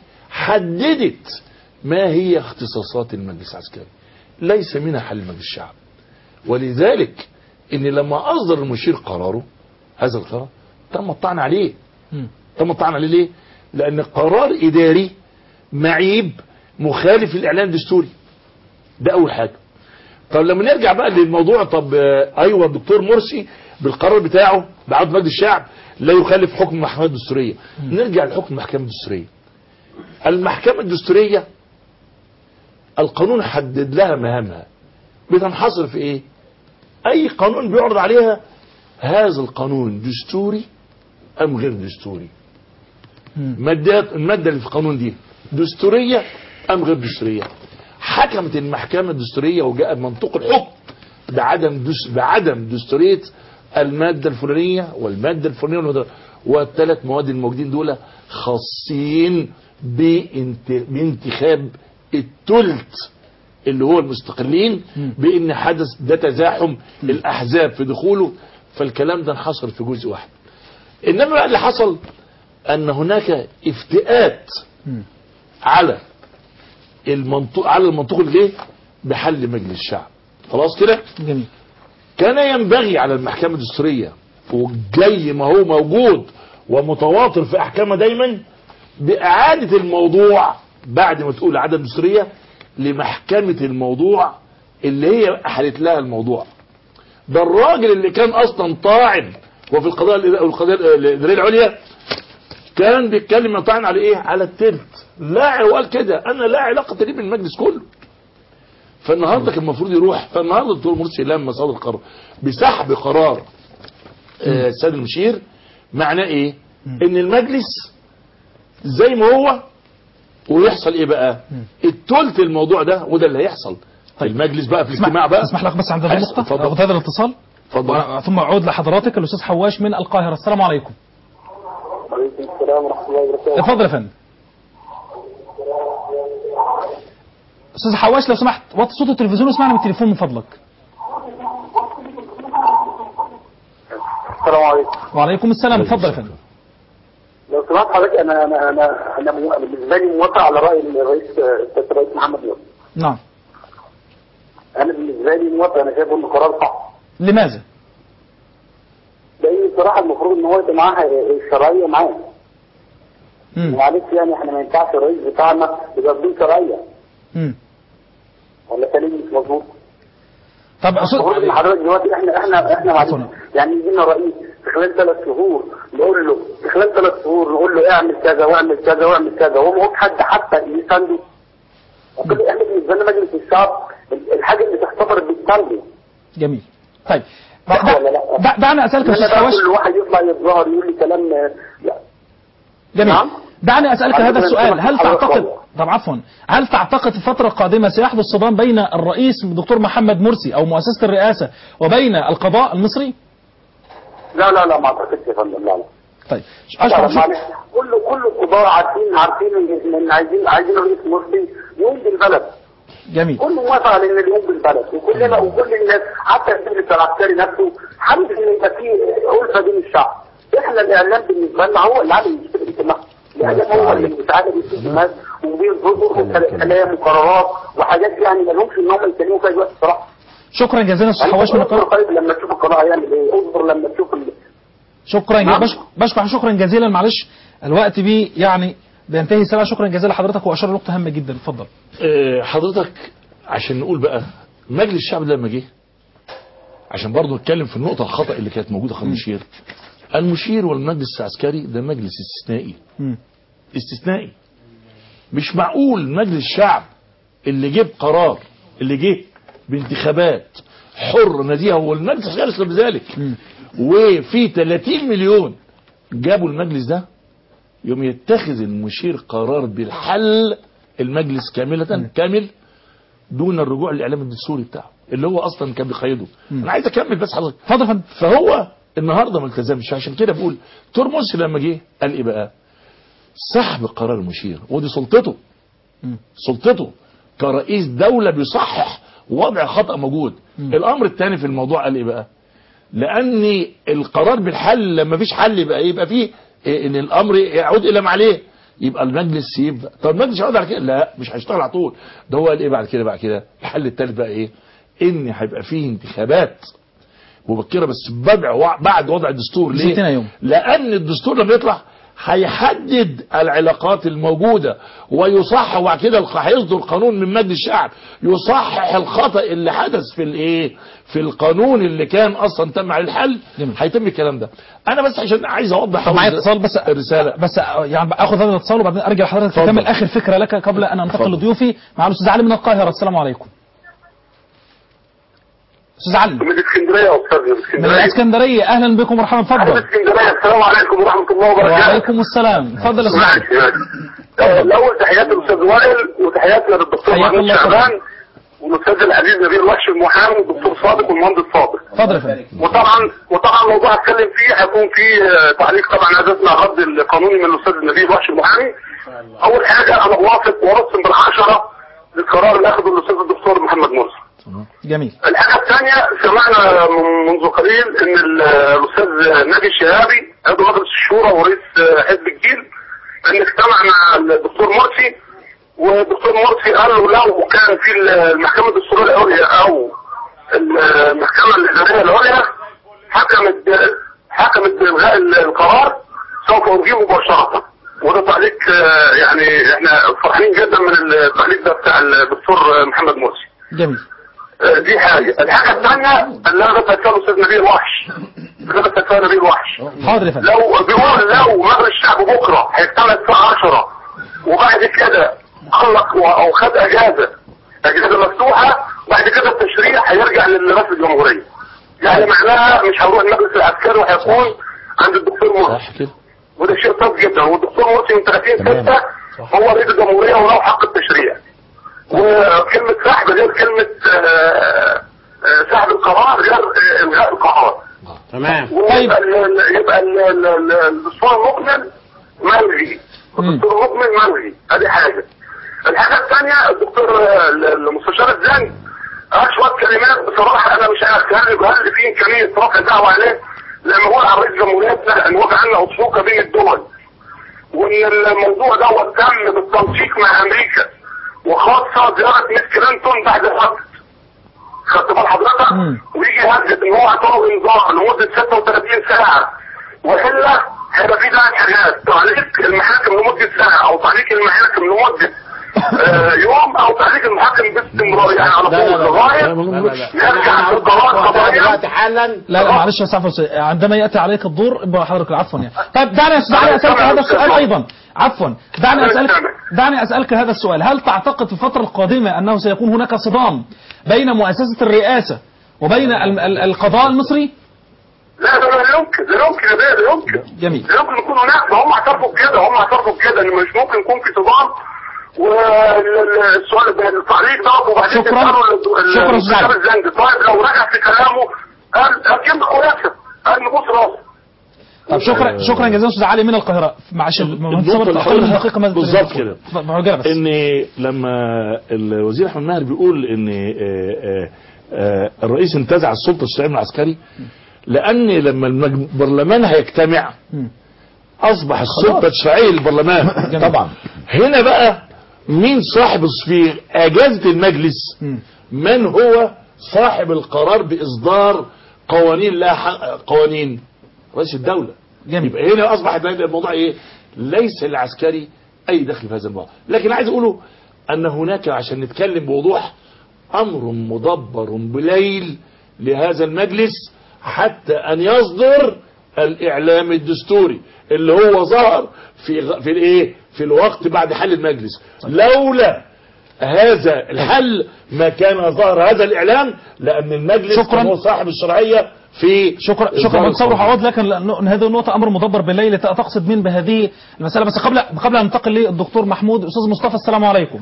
حددت ما هي اختصاصات المجلس العسكري ليس منها حل مجلس الشعب ولذلك ان لما اصدر المشير قراره هذا القرار تم الطعن عليه مم. تم الطعن عليه ليه؟ لأن قرار إداري معيب مخالف للإعلان الدستوري ده أول حاجة طب لما نرجع بقى للموضوع طب آه، أيوه الدكتور مرسي بالقرار بتاعه بعد مجلس الشعب لا يخالف حكم المحكمة الدستورية نرجع لحكم المحكمة الدستورية المحكمة الدستورية القانون حدد لها مهامها بتنحصر في ايه اي قانون بيعرض عليها هذا القانون دستوري ام غير دستوري مادات المادة اللي في القانون دي دستورية ام غير دستورية حكمت المحكمة الدستورية وجاء منطوق الحكم بعدم دس بعدم دستورية المادة الفلانية والمادة الفلانية والمادة والثلاث مواد الموجودين دول خاصين بانت... بانتخاب التلت اللي هو المستقلين بان حدث ده تزاحم الاحزاب في دخوله فالكلام ده انحصر في جزء واحد انما بقى اللي حصل ان هناك افتئات على المنطق على المنطوق اللي جه بحل مجلس الشعب خلاص كده جميل كان ينبغي على المحكمة الدستورية وجاي ما هو موجود ومتواطر في أحكامها دايما بإعادة الموضوع بعد ما تقول عدم دستورية لمحكمة الموضوع اللي هي أحلت لها الموضوع ده الراجل اللي كان أصلا طاعن وفي القضاء القضاء الإدارية العليا كان بيتكلم يطعن على إيه؟ على التلت لا وقال كده أنا لا علاقة لي بالمجلس كله فالنهارده كان المفروض يروح فالنهارده الدكتور مرسي لما صدر قرار بسحب قرار آه، السيد المشير معناه ايه؟ ان المجلس زي ما هو ويحصل ايه بقى؟ التلت الموضوع ده وده اللي هيحصل طيب. المجلس بقى في اسمح, الاجتماع بقى اسمح لك بس عند هذه حس- النقطة اتفضل. أخذ هذا الاتصال اتفضل و- ثم أعود لحضراتك الأستاذ حواش من القاهرة السلام عليكم وعليكم السلام ورحمة الله وبركاته اتفضل يا فندم أستاذ حواش لو سمحت وطي صوت التلفزيون واسمعنا من التليفون من فضلك السلام عليكم وعليكم السلام اتفضل يا فندم لو سمحت حضرتك انا انا انا انا مو- بالنسبه لي موافق على راي الرئيس السيد الرئيس محمد مرسي نعم انا بالنسبه لي موافق انا شايف انه قرار صح لماذا؟ لان بصراحه المفروض ان هو يبقى معاه الشرعيه معاه مم. معلش يعني احنا ما ينفعش الرئيس بتاعنا يبقى بدون شرعيه مم. ولا كلامي مش مظبوط طب المفروض ان أستاذ حضرتك دلوقتي احنا احنا احنا معلش عفواً. يعني يجي لنا رئيس في خلال ثلاث شهور نقول له في خلال ثلاث شهور نقول له اعمل كذا واعمل كذا واعمل كذا وهو معهوش حد حتى يسنده وكل احنا بالنسبه لنا مجلس الشعب الحاجه اللي تحتفر بالسنده جميل طيب صح دع- ولا لا؟ دع- دعني أسألك يا انما أستاذ بقى حواش كل واحد يطلع يتظاهر يقول لي كلام آه، لا جميل نعم. دعني أسألك بعد هذا كده السؤال نسمع هل حضرتك تعتقد والله. طب عفوا هل تعتقد في الفترة القادمة سيحدث صدام بين الرئيس الدكتور محمد مرسي أو مؤسسة الرئاسة وبين القضاء المصري؟ لا لا لا ما اعتقدش يا فندم لا لا طيب لا، أشكر معلش كل كل القضاة عارفين عارفين ان إن عايزين عايزين الرئيس مرسي يقوم بالبلد جميل كله موافق على ان يقوم بالبلد وكلنا وكل الناس حتى الجيش العسكري نفسه حابب ان يبقى فيه ألفة بين الشعب احنا الاعلام بالنسبه لنا هو اللي عامل يشتري الانتماء الاعلام هو اللي متعامل يشتري الناس وبيظبطوا كلام وقرارات وحاجات يعني ما لهمش ان هم يتكلموا فيها دلوقتي الصراحه شكرا جزيلا أستاذ حواش من اصبر القاهرة طيب لما تشوف القناه هيعمل ايه اصبر لما تشوف ال... شكرا نعم. بشكر, بشكر شكرا جزيلا معلش الوقت بي يعني بينتهي سريعا شكرا جزيلا لحضرتك وأشار نقطة هامة جدا اتفضل آه، حضرتك عشان نقول بقى مجلس الشعب لما جه عشان برضه نتكلم في النقطة الخطأ اللي كانت موجودة خلال المشير المشير والمجلس العسكري ده مجلس استثنائي مم. استثنائي مش معقول مجلس الشعب اللي جه بقرار اللي جه بانتخابات حر نزيهة والمجلس العسكري يسلم بذلك وفي 30 مليون جابوا المجلس ده يوم يتخذ المشير قرار بالحل المجلس كاملة كامل دون الرجوع للاعلام الدستوري بتاعه اللي هو اصلا كان بيقيده انا عايز اكمل بس حضرتك اتفضل يا فندم فهو النهارده ما التزمش عشان كده بقول ترمس لما جه قال ايه بقى سحب قرار المشير ودي سلطته سلطته كرئيس دولة بيصحح وضع خطأ موجود الامر الثاني في الموضوع قال ايه بقى لان القرار بالحل لما فيش حل يبقى يبقى فيه إيه ان الامر يعود الى ما عليه يبقى المجلس يبدا طب المجلس يقعد على كده لا مش هيشتغل على طول ده هو قال ايه بعد كده بعد كده الحل الثالث بقى ايه ان هيبقى فيه انتخابات مبكره بس بدع بعد وضع الدستور ليه 60 يوم. لان الدستور لما يطلع هيحدد العلاقات الموجودة ويصحح وبعد كده الق- هيصدر قانون من مجلس الشعب يصحح الخطأ اللي حدث في الايه في القانون اللي كان اصلا تم عليه الحل جميل. هيتم الكلام ده انا بس عشان عايز اوضح طب معايا اتصال بس الرسالة بس يعني اخذ هذا الاتصال وبعدين ارجع لحضرتك اتفضل. تكمل اخر فكره لك قبل ان انتقل اتفضل. لضيوفي مع الاستاذ علي من القاهره السلام عليكم استاذ علي من اسكندريه يا استاذ من من اسكندريه الاسكندريه اهلا بكم مرحبا من اتفضل اسكندريه السلام عليكم ورحمه الله وبركاته وعليكم السلام اتفضل يا استاذ علي ماشي ماشي آه، الاول تحياتي للاستاذ وائل وتحياتي للدكتور حياك محمود الله شعبان والاستاذ العزيز نبيل وحش المحامي والدكتور صادق والمهندس صادق اتفضل يا فندم وطبعا وطبعا الموضوع هتكلم فيه هيكون فيه آه، تعليق طبعا عايز اسمع الرد القانوني من الاستاذ نبيل وحش المحامي اول حاجه انا موافق ورسم بالعشره للقرار اللي اخذه الاستاذ الدكتور محمد مرسي جميل الحاجة الثانية سمعنا من- منذ قليل ان ال- الاستاذ ناجي الشهابي عضو مجلس الشورى ورئيس حزب الجيل ان اجتمع مع الدكتور مرسي والدكتور مرسي قال له لو كان في المحكمة الدستورية العليا او المحكمة الإدارية العليا حكمت حكمت بإلغاء القرار سوف ألغيه مباشرة وده تعليق آه، يعني احنا فرحانين جدا من التعليق ده بتاع الدكتور محمد مرسي جميل دي حاجة الحاجة الثانية اللي انا بتذكره استاذ نبيل وحش اللي انا بتذكره نبيل وحش حاضر يا فندم لو بيقول لو مجلس الشعب بكرة هيجتمع الساعة 10 وبعد كده خلق و- او خد اجازة اجازة مفتوحة وبعد كده التشريع هيرجع لرئاسة الجمهورية يعني معناها مش هنروح المجلس العسكري وهيكون عند الدكتور مرسي صح كده وده شيء طيب جدا والدكتور مرسي من 30 تمام. 6 هو رئيس الجمهورية وله حق التشريع وكلمة سحب غير كلمة آه، آه، سحب القرار غير آه، إلغاء القرار تمام طيب. ويبقى ال- يبقى ال- ال- ال- الدستور المكمل ملغي مم. الدستور المكمل ملغي ادي حاجة الحاجة الثانية الدكتور آه، ال- المستشار الزني قال شوية كلمات بصراحة أنا مش عارف هل هل في إمكانية رفع دعوة عليه لما هو على رئيس جمهوريتنا أن وضع عنا أضحوكة بين الدول وان الموضوع دوت تم بالتنسيق مع امريكا وخاصه زياره ميس كلينتون بعد الوقت خدت بال حضرتك مم. ويجي يهدد ان هو اعطاه انذار لمده 36 ساعه والا هيبقى في ثلاث حاجات تعليق المحاكم لمده ساعه او تعليق المحاكم لمده آه، يوم او تعليق المحاكم باستمرار يعني على لا، لا، طول لا، لغايه لا، ما نقولش. يرجع القرار دلوقتي قضايا حالا لا لا معلش يا استاذ عفوا عندما ياتي عليك الدور ابقى حضرتك عفوا يعني طيب دعني أس- دعني اسالك هذا السؤال ايضا عفوا دعني اسالك دعني اسالك هذا السؤال هل تعتقد في الفتره القادمه انه سيكون هناك صدام بين مؤسسه الرئاسه وبين ال- ال- القضاء المصري لا لا لا يمكن لا يمكن يا بيه لا يمكن جميل يمكن يكون هناك ما هم اعترفوا بكده هم اعترفوا بكده ان مش ممكن يكون في صدام والسؤال ده التعليق ده وبعدين شكراً. تسألوا ال- شكراً المستشار جزيلاً. الزنجي طيب لو رجع في كلامه قال قال كلمه كويسه قال نبص راسه طب شكرا شكرا جزيلا استاذ علي من القاهره معلش المهندس النقطة صابر اللي تقول حضرتك- دقيقه ما بالظبط كده. بعجاله بس ان لما الوزير احمد ماهر بيقول ان آه، آه، آه، الرئيس انتزع السلطه الشرعيه من العسكري لان لما المج- البرلمان هيجتمع مم. اصبح السلطه الشرعيه للبرلمان جميل. طبعا هنا بقى مين صاحب في اجازه المجلس مم. من هو صاحب القرار باصدار قوانين لا حق قوانين رئيس الدوله جميل. يبقى هنا اصبح ده الموضوع ايه ليس العسكري اي دخل في هذا الموضوع لكن عايز اقوله ان هناك عشان نتكلم بوضوح امر مدبر بليل لهذا المجلس حتى ان يصدر الاعلام الدستوري اللي هو ظهر في غ- في الايه في الوقت بعد حل المجلس لولا هذا الحل ما كان ظهر هذا الاعلام لان المجلس شكراً. كان هو صاحب الشرعيه في شكرا إصدار شكرا مهندس صبري القانون. هعود لكن لأن هذه النقطة أمر مدبر بالليل تقصد مين بهذه المسألة بس قبل قبل أن ننتقل للدكتور محمود أستاذ مصطفى السلام عليكم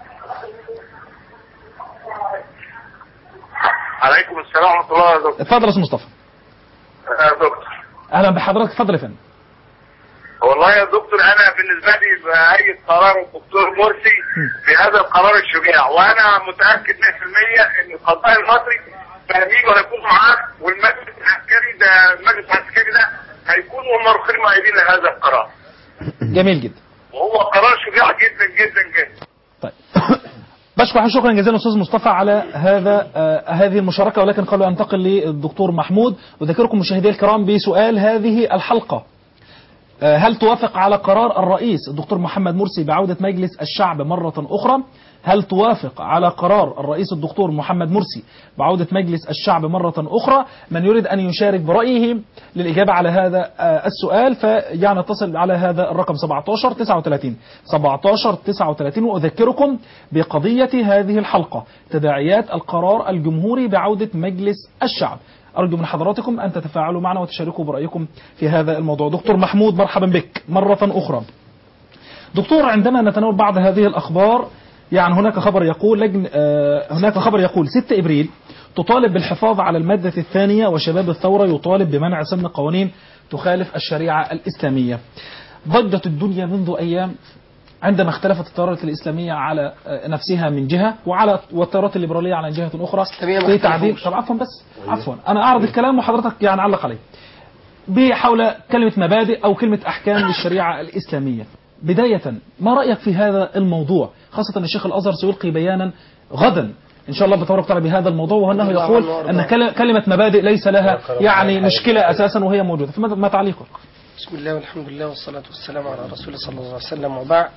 عليكم السلام ورحمه الله يا دكتور اتفضل يا أستاذ مصطفى يا دكتور أهلا بحضرتك اتفضل يا فندم والله يا دكتور انا بالنسبه لي بأيد قرار الدكتور مرسي في هذا القرار الشجاع وانا متاكد 100% ان القضاء المصري فاهمين وهيكون معاه والمجلس العسكري ده المجلس العسكري ده هيكون هم رخيم مؤيدين لهذا القرار جميل جدا وهو قرار شجاع جدا جدا جدا طيب بشكر شكرا جزيلا استاذ مصطفى على هذا آه هذه المشاركه ولكن قبل ان انتقل للدكتور محمود اذكركم مشاهدي الكرام بسؤال هذه الحلقه آه هل توافق على قرار الرئيس الدكتور محمد مرسي بعودة مجلس الشعب مرة أخرى هل توافق على قرار الرئيس الدكتور محمد مرسي بعودة مجلس الشعب مرة أخرى من يريد أن يشارك برأيه للإجابة على هذا آه السؤال فيعني اتصل على هذا الرقم 17 39 17 39 وأذكركم بقضية هذه الحلقة تداعيات القرار الجمهوري بعودة مجلس الشعب أرجو من حضراتكم أن تتفاعلوا معنا وتشاركوا برأيكم في هذا الموضوع دكتور محمود مرحبا بك مرة أخرى دكتور عندما نتناول بعض هذه الأخبار يعني هناك خبر يقول لجن آه، هناك خبر يقول 6 ابريل تطالب بالحفاظ على المادة الثانية وشباب الثورة يطالب بمنع سن قوانين تخالف الشريعة الإسلامية ضجت الدنيا منذ أيام عندما اختلفت التيارات الإسلامية على آه، نفسها من جهة وعلى والتيارات الليبرالية على جهة أخرى الإسلامية ما في تعديل اختلفوش. طب عفوا بس عفوا أنا أعرض الكلام وحضرتك يعني علق عليه بحول كلمة مبادئ أو كلمة أحكام للشريعة الإسلامية بداية ما رأيك في هذا الموضوع خاصة أن الشيخ الأزهر سيلقي بيانا غدا إن شاء الله بتبارك وتعالى بهذا الموضوع وأنه الله يقول عنه وأرضاه. أن كل- كلمة مبادئ ليس لها يعني مشكلة أساسا وهي موجودة فما ما تعليقك بسم الله والحمد لله والصلاة والسلام على رسول الله صلى الله عليه وسلم وبعد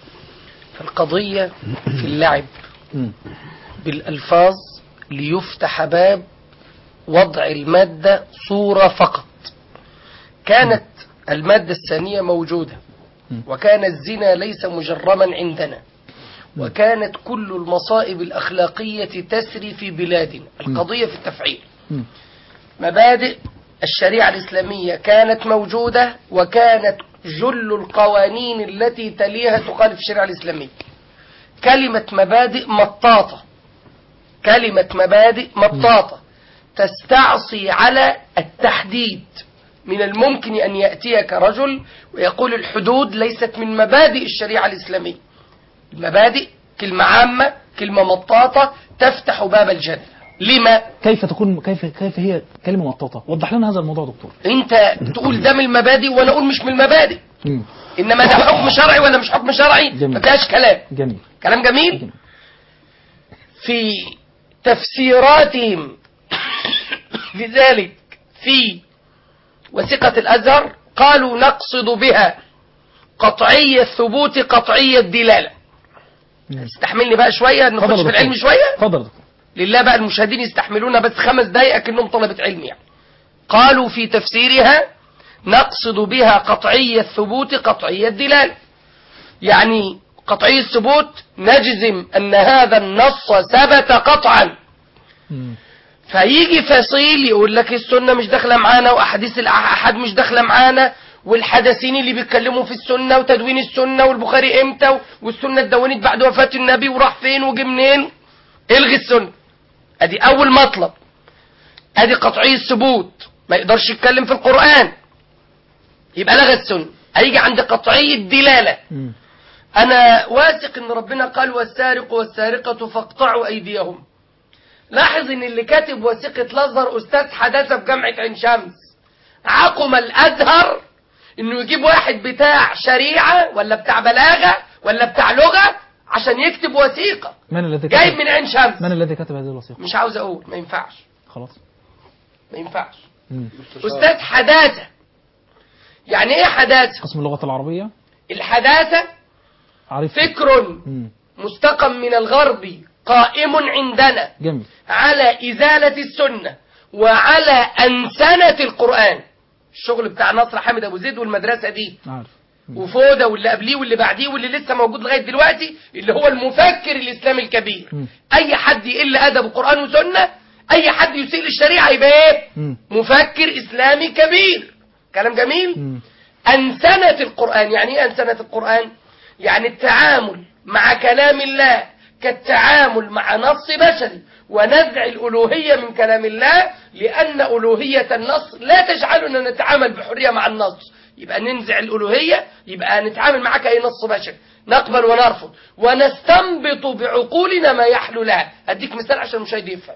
القضية في اللعب مم. بالألفاظ ليفتح باب وضع المادة صورة فقط كانت المادة الثانية موجودة وكان الزنا ليس مجرما عندنا وكانت كل المصائب الأخلاقية تسري في بلادنا القضية في التفعيل مم. مبادئ الشريعة الإسلامية كانت موجودة وكانت جل القوانين التي تليها تخالف الشريعة الإسلامية كلمة مبادئ مطاطة كلمة مبادئ مطاطة تستعصي على التحديد من الممكن أن يأتيك رجل ويقول الحدود ليست من مبادئ الشريعة الإسلامية المبادئ كلمة عامة كلمة مطاطة تفتح باب الجدل لما كيف تكون كيف كيف هي كلمة مطاطة وضح لنا هذا الموضوع دكتور انت تقول ده من المبادئ وانا اقول مش من المبادئ مم. انما ده حكم شرعي ولا مش حكم شرعي جميل. ما فيهاش كلام جميل كلام جميل في تفسيراتهم في ذلك في وثيقة الأزهر قالوا نقصد بها قطعية ثبوت قطعية دلالة استحملني بقى شوية نخش اتفضل في يا العلم دكتور. شوية اتفضل يا دكتور لله بقى المشاهدين يستحملونا بس خمس دقايق أكنهم طلبة علم يعني قالوا في تفسيرها نقصد بها قطعية ثبوت قطعية دلالة يعني قطعية ثبوت نجزم أن هذا النص ثبت قطعا مم. فيجي فصيل يقول لك السنة مش داخلة معانا وأحاديث الأحد مش داخلة معانا والحدثين اللي بيتكلموا في السنة وتدوين السنة والبخاري امتى والسنة اتدونت بعد وفاة النبي وراح فين وجه منين الغي السنة ادي اول مطلب ادي قطعي الثبوت ما يقدرش يتكلم في القرآن يبقى لغى السنة هيجي عند قطعي الدلالة مم. أنا واثق إن ربنا قال والسارق والسارقة فاقطعوا أيديهم لاحظ إن اللي كاتب وثيقة الأزهر أستاذ حداثة في جامعة عين شمس عقم الأزهر إنه يجيب واحد بتاع شريعة ولا بتاع بلاغة ولا بتاع لغة عشان يكتب وثيقة من الذي جايب كتب من عين شمس من الذي كتب هذه الوثيقة مش عاوز أقول ما ينفعش خلاص ما ينفعش مم. أستاذ حداثة يعني إيه حداثة؟ قسم اللغة العربية الحداثة عارف فكر مم. مستقم من الغرب قائم عندنا جميل على إزالة السنة وعلى أنسنة القرآن الشغل بتاع نصر حامد أبو زيد والمدرسة دي عارف وفودة واللي قبليه واللي بعديه واللي لسه موجود لغاية دلوقتي اللي هو المفكر الإسلامي الكبير مم. أي حد يقل أدب قرآن وسنة أي حد يسيء للشريعة يبقى إيه مم. مفكر إسلامي كبير كلام جميل مم. أنسنة القرآن يعني إيه أنسنة القرآن يعني التعامل مع كلام الله كالتعامل مع نص بشري ونزع الألوهية من كلام الله لأن ألوهية النص لا تجعلنا نتعامل بحرية مع النص يبقى ننزع الألوهية يبقى نتعامل معك أي نص بشري نقبل ونرفض ونستنبط بعقولنا ما يحلو لها أديك مثال عشان المشاهد يفهم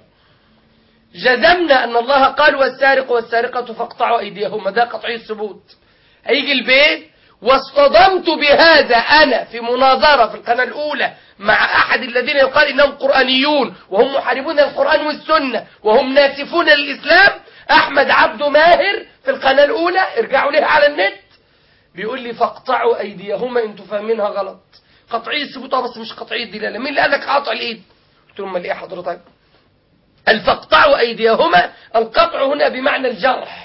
جزمنا أن الله قال والسارق والسارقة فاقطعوا أيديهما ده قطعي الثبوت هيجي البيت واصطدمت بهذا أنا في مناظرة في القناة الأولى مع أحد الذين يقال إنهم قرآنيون وهم محاربون القرآن والسنة وهم ناسفون للإسلام أحمد عبد ماهر في القناة الأولى ارجعوا لها على النت بيقول لي فاقطعوا أيديهما أنتوا فاهمينها غلط قطعي الثبوت آه بس مش قطعي الدلالة مين اللي قال لك قطع الإيد قلت لهم امال إيه حضرتك قال فاقطعوا أيديهما القطع هنا بمعنى الجرح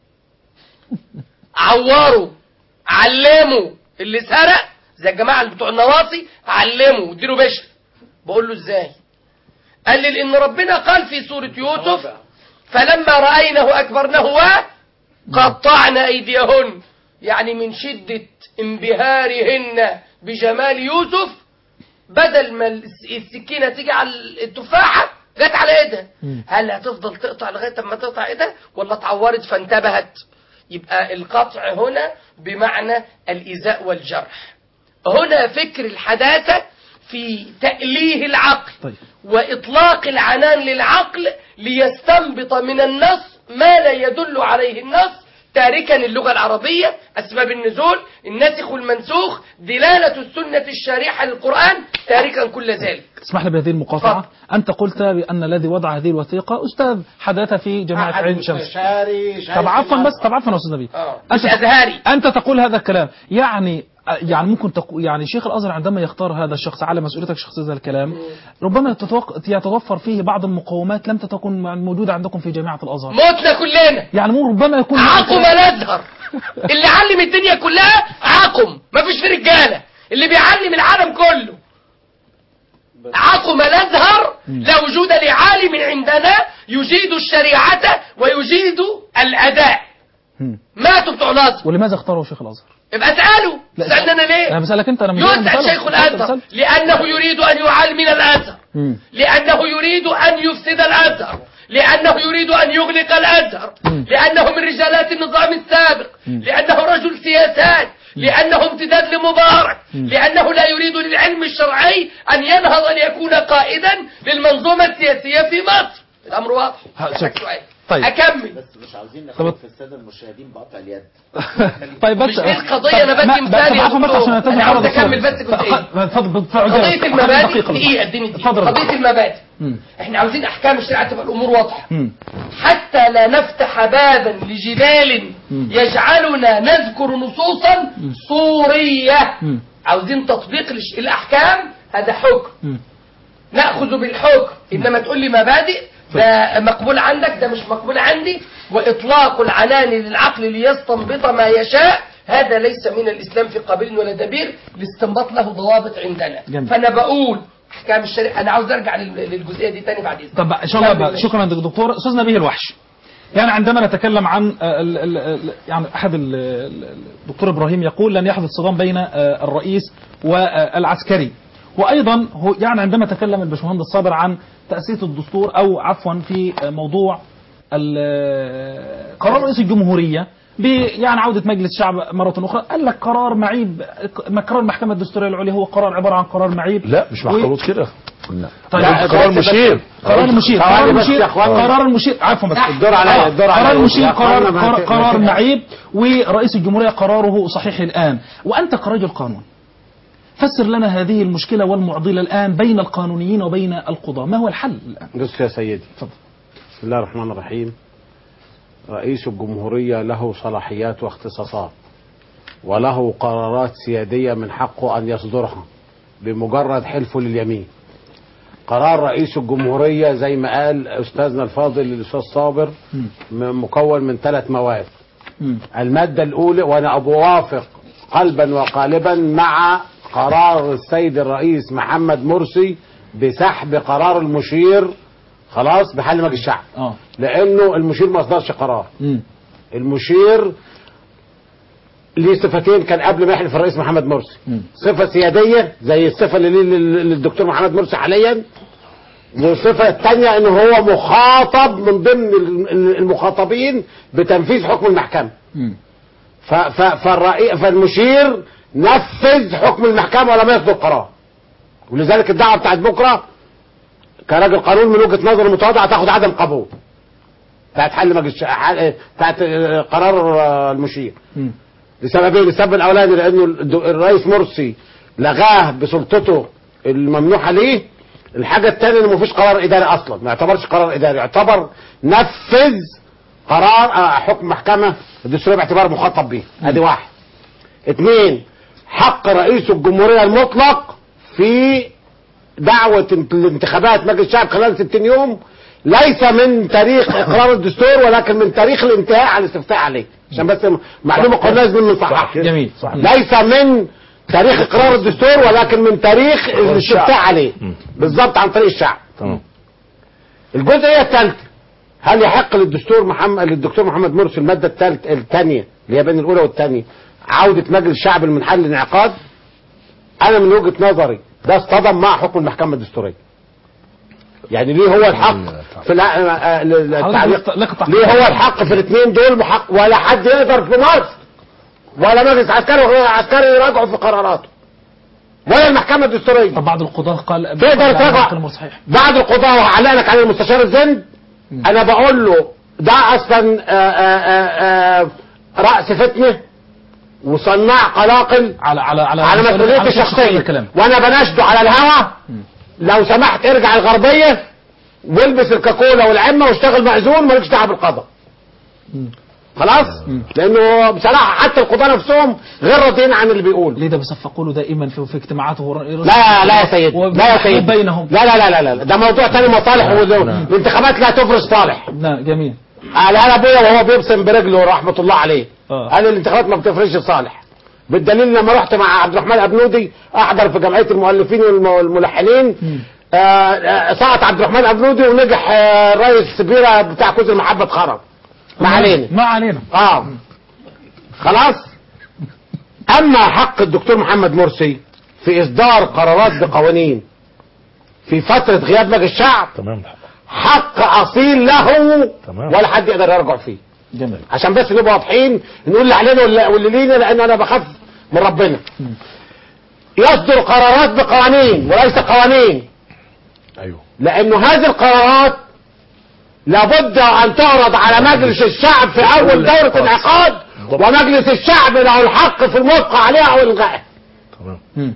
عوروا علموا اللي سرق زي الجماعة اللي بتوع النواصي علموا اديله بشر بقول له ازاي قال لي لان ربنا قال في سورة يوسف فلما رأينه أكبرنه وقطعنا أيديهن يعني من شدة انبهارهن بجمال يوسف بدل ما الس- السكينه تيجي على التفاحه جت على ايدها مم. هل هتفضل تقطع لغايه اما تقطع ايدها ولا اتعورت فانتبهت يبقى القطع هنا بمعنى الايذاء والجرح هنا فكر الحداثه في تأليه العقل طيب. وإطلاق العنان للعقل ليستنبط من النص ما لا يدل عليه النص تاركا اللغة العربية أسباب النزول الناسخ والمنسوخ دلالة السنة الشارحة للقرآن تاركا كل ذلك اسمح لي بهذه المقاطعة اتفضل. أنت قلت بأن الذي وضع هذه الوثيقة أستاذ حدث في جامعة أحد عين شمس مستشاري شايف طب عفوا الأمر. بس طب عفوا يا أستاذ نبيل آه. أنت مش تق- أزهري. أنت تقول هذا الكلام يعني يعني ممكن تقو يعني شيخ الازهر عندما يختار هذا الشخص على مسؤوليتك شخصيه هذا الكلام ربما تتوق... يتوفر فيه بعض المقومات لم تكن موجوده عندكم في جامعه الازهر موتنا كلنا يعني مو ربما يكون عقم الازهر اللي علم الدنيا كلها عقم مفيش في رجاله اللي بيعلم العالم كله عقم الازهر لا وجود لعالم عندنا يجيد الشريعه ويجيد الاداء مم. ماتوا بتوع الازهر ولماذا اختاروا شيخ الازهر؟ يبقى اساله لا، سالنا انا انا ليه بسالك انت انا مش يسال بسألك. شيخ الازهر بسألك. لانه يريد ان يعلمنا الازهر مم. لأنه يريد أن يفسد الأزهر لأنه يريد أن يغلق الأزهر مم. لأنه من رجالات النظام السابق لأنه رجل سياسات لأنه امتداد لمبارك لأنه لا يريد للعلم الشرعي أن ينهض ليكون قائدا للمنظومة السياسية في مصر الأمر واضح ها، أسألك شك. سؤال. طيب. أكمل بس مش عاوزين طب- نخوف الساده المشاهدين بقطع اليد طيب بس مش دي القضية، أنا بدي ما- مثال طب يا عفوا بس دكتور. عشان أنا أتم عاوز فرض أكمل الصورة. بس جزئية. اتفضل بفرع قضية دقيقة. المبادئ دقيقة. دقيقة اديني دقيقة اتفضل. قضية المبادئ مم. احنا عاوزين احكام الشريعة تبقى الامور واضحة مم. حتى لا نفتح بابا لجدال مم. يجعلنا نذكر نصوصا صورية مم. عاوزين تطبيق لش- الأحكام هذا حكم مم. نأخذ بالحكم إنما تقول لي مبادئ ده مقبول عندك ده مش مقبول عندي وإطلاق العنان للعقل ليستنبط ما يشاء هذا ليس من الإسلام في قابل ولا دبير الاستنباط له ضوابط عندنا جميل. فأنا بقول أحكام الشريعة أنا عاوز أرجع لل- للجزئية دي تاني بعد إذنك طب ان شاء الله كمل بقى. ماشي. شكرا دكتور استاذ نبيه الوحش يعني عندما نتكلم عن آه، ال- ال- ال- يعني احد ال- ال- الدكتور ابراهيم يقول لن يحدث صدام بين آه، الرئيس والعسكري وايضا هو يعني عندما تكلم الباشمهندس صابر عن تاسيس الدستور او عفوا في آه، موضوع ال- قرار رئيس الجمهوريه ب يعني عوده مجلس الشعب مره اخرى قال لك قرار معيب قرار المحكمه الدستوريه العليا هو قرار عباره عن قرار معيب لا مش محفوظ كده طيب لا، قرار بس- مشير قرار المشير ثواني قرار بس المشير يا أخوانا. قرار المشير عفوا بس الدور عليا، آه، الدور قرار عليا. المشير يا قرار أخوانا ما قرار, ت- ما قرار ت- معيب ورئيس الجمهورية قراره صحيح الآن وأنت كرجل قانون فسر لنا هذه المشكلة والمعضلة الآن بين القانونيين وبين القضاة ما هو الحل الآن بص يا سيدي اتفضل. بسم الله الرحمن الرحيم رئيس الجمهورية له صلاحيات واختصاصات وله قرارات سيادية من حقه أن يصدرها بمجرد حلفه لليمين قرار رئيس الجمهورية زي ما قال أستاذنا الفاضل الأستاذ صابر مم. م- مكون من ثلاث مواد مم. المادة الأولى وأنا أوافق قلبا وقالبا مع قرار السيد الرئيس محمد مرسي بسحب قرار المشير خلاص بحل مجلس الشعب اه لأنه المشير ما أصدرش قرار مم. المشير ليه صفتين كان قبل ما يحلف الرئيس محمد مرسي مم. صفة سيادية زي الصفة اللي ليه لل- للدكتور محمد مرسي حاليا والصفة الثانية ان هو مخاطب من ضمن ال- المخاطبين بتنفيذ حكم المحكمة مم. ف- ف- فالرئي- فالمشير نفذ حكم المحكمة ولم يصدر قرار ولذلك الدعوة بتاعت بكرة كراجل قانون من وجهة نظر متواضعة تاخد عدم قبول بتاعت حل مجلس حل- بتاعت آه، قرار آه، المشير مم. لسببين السبب الاولاني لانه الد- الرئيس مرسي لغاه بسلطته الممنوحه ليه الحاجه الثانيه انه مفيش قرار اداري اصلا ما يعتبرش قرار اداري يعتبر نفذ قرار آه، حكم محكمه الدستوريه باعتباره مخاطب به ادي واحد اثنين حق رئيس الجمهوريه المطلق في دعوة الانتخابات مجلس الشعب خلال 60 يوم ليس من تاريخ اقرار الدستور ولكن من تاريخ الانتهاء على الاستفتاء عليه عشان بس معلومه قلنا لازم نصححها جميل ليس من تاريخ اقرار الدستور ولكن من تاريخ الاستفتاء عليه بالظبط عن طريق الشعب تمام الجزئيه الثالثه هل يحق للدستور محمد للدكتور محمد مرسي الماده الثالثه الثانيه اللي هي بين الاولى والثانيه عوده مجلس الشعب المنحل للانعقاد انا من وجهه نظري ده اصطدم مع حكم المحكمه الدستوريه يعني ليه هو الحق في الع- آه، ال- التعليق حضرتك لك تحقيق. ليه هو الحق في الاثنين دول محق ولا حد يقدر في مصر ولا مجلس عسكري ولا عسكري يراجعوا في قراراته ولا المحكمه الدستوريه طب بعض القضاة قال تقدر لا، ترجع الأمر صحيح بعد القضاء وهعلق لك على المستشار الزند انا بقول له ده اصلا آآ آآ آآ راس فتنه وصناع قلاقل على على على على مسؤوليتي على شخص هذا الشخصيه الكلام وانا بناشده على الهوا لو سمحت ارجع الغربيه والبس الكاكولا والعمه واشتغل مأذون مالكش دعوه بالقضاء خلاص لانه بصراحه حتى القضاة نفسهم غير راضيين عن اللي بيقول ليه ده بيصفقوا له دائما في, في اجتماعاته لا لا يا سيدي لا يا سيدي بينهم لا لا لا لا لا ده موضوع تاني مصالح والانتخابات لا تفرز صالح لا جميل قال انا ابويا وهو بيبصم برجله رحمه الله عليه آه. قال الانتخابات ما بتفرزش صالح بالدليل لما رحت مع عبد الرحمن ابنودي احضر في جمعيه المؤلفين والم- والملحنين آه، آه، سقط عبد الرحمن ابنودي ونجح آه، الرئيس بيرة بتاع كوز المحبه اتخرج ما علينا ما علينا اه خلاص اما حق الدكتور محمد مرسي في اصدار قرارات بقوانين في فتره غياب مجلس الشعب تمام حق اصيل له تمام. ولا حد يقدر يرجع فيه جميل عشان بس نبقى واضحين نقول اللي علينا واللي واللي لينا لان انا بخاف من ربنا يصدر قرارات بقوانين وليس قوانين ايوه لانه هذه القرارات لابد ان تعرض على مجلس الشعب في اول دورة انعقاد ومجلس الشعب له الحق في الموافقة عليها او الغائها تمام مم.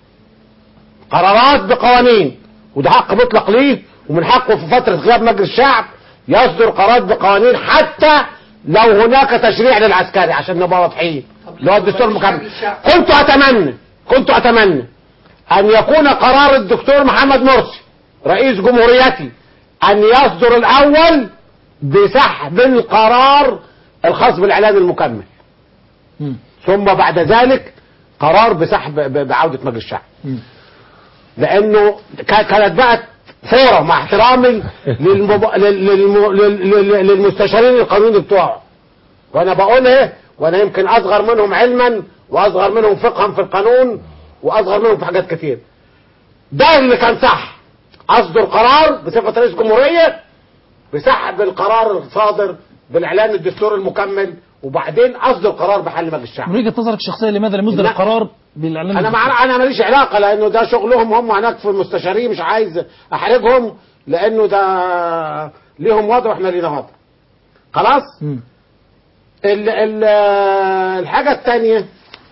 قرارات بقوانين وده حق مطلق ليه ومن حقه في فترة غياب مجلس الشعب يصدر قرارات بقوانين حتى لو هناك تشريع للعسكري عشان نبقى واضحين اللي هو الدستور المكمل كنت اتمنى كنت اتمنى ان يكون قرار الدكتور محمد مرسي رئيس جمهوريتي ان يصدر الاول بسحب القرار الخاص بالاعلان المكمل مم. ثم بعد ذلك قرار بسحب ب- بعودة مجلس الشعب مم. لانه كا- كانت بقى فورة مع احترامي للمب... لل... للم... لل... لل... للمستشارين القانوني بتوعه وانا بقول ايه وانا يمكن اصغر منهم علما واصغر منهم فقها في القانون واصغر منهم في حاجات كتير ده اللي كان صح اصدر قرار بصفة رئيس جمهورية بسحب القرار الصادر بالاعلان الدستوري المكمل وبعدين اصدر قرار بحل مجلس الشعب من وجهة نظرك الشخصية لماذا لم يصدر لا. القرار بالاعلان انا مع انا ماليش علاقه لانه ده شغلهم هم هناك في المستشارين مش عايز احرجهم لانه ده ليهم وضع واحنا لينا وضع خلاص مم. ال ال الحاجه الثانيه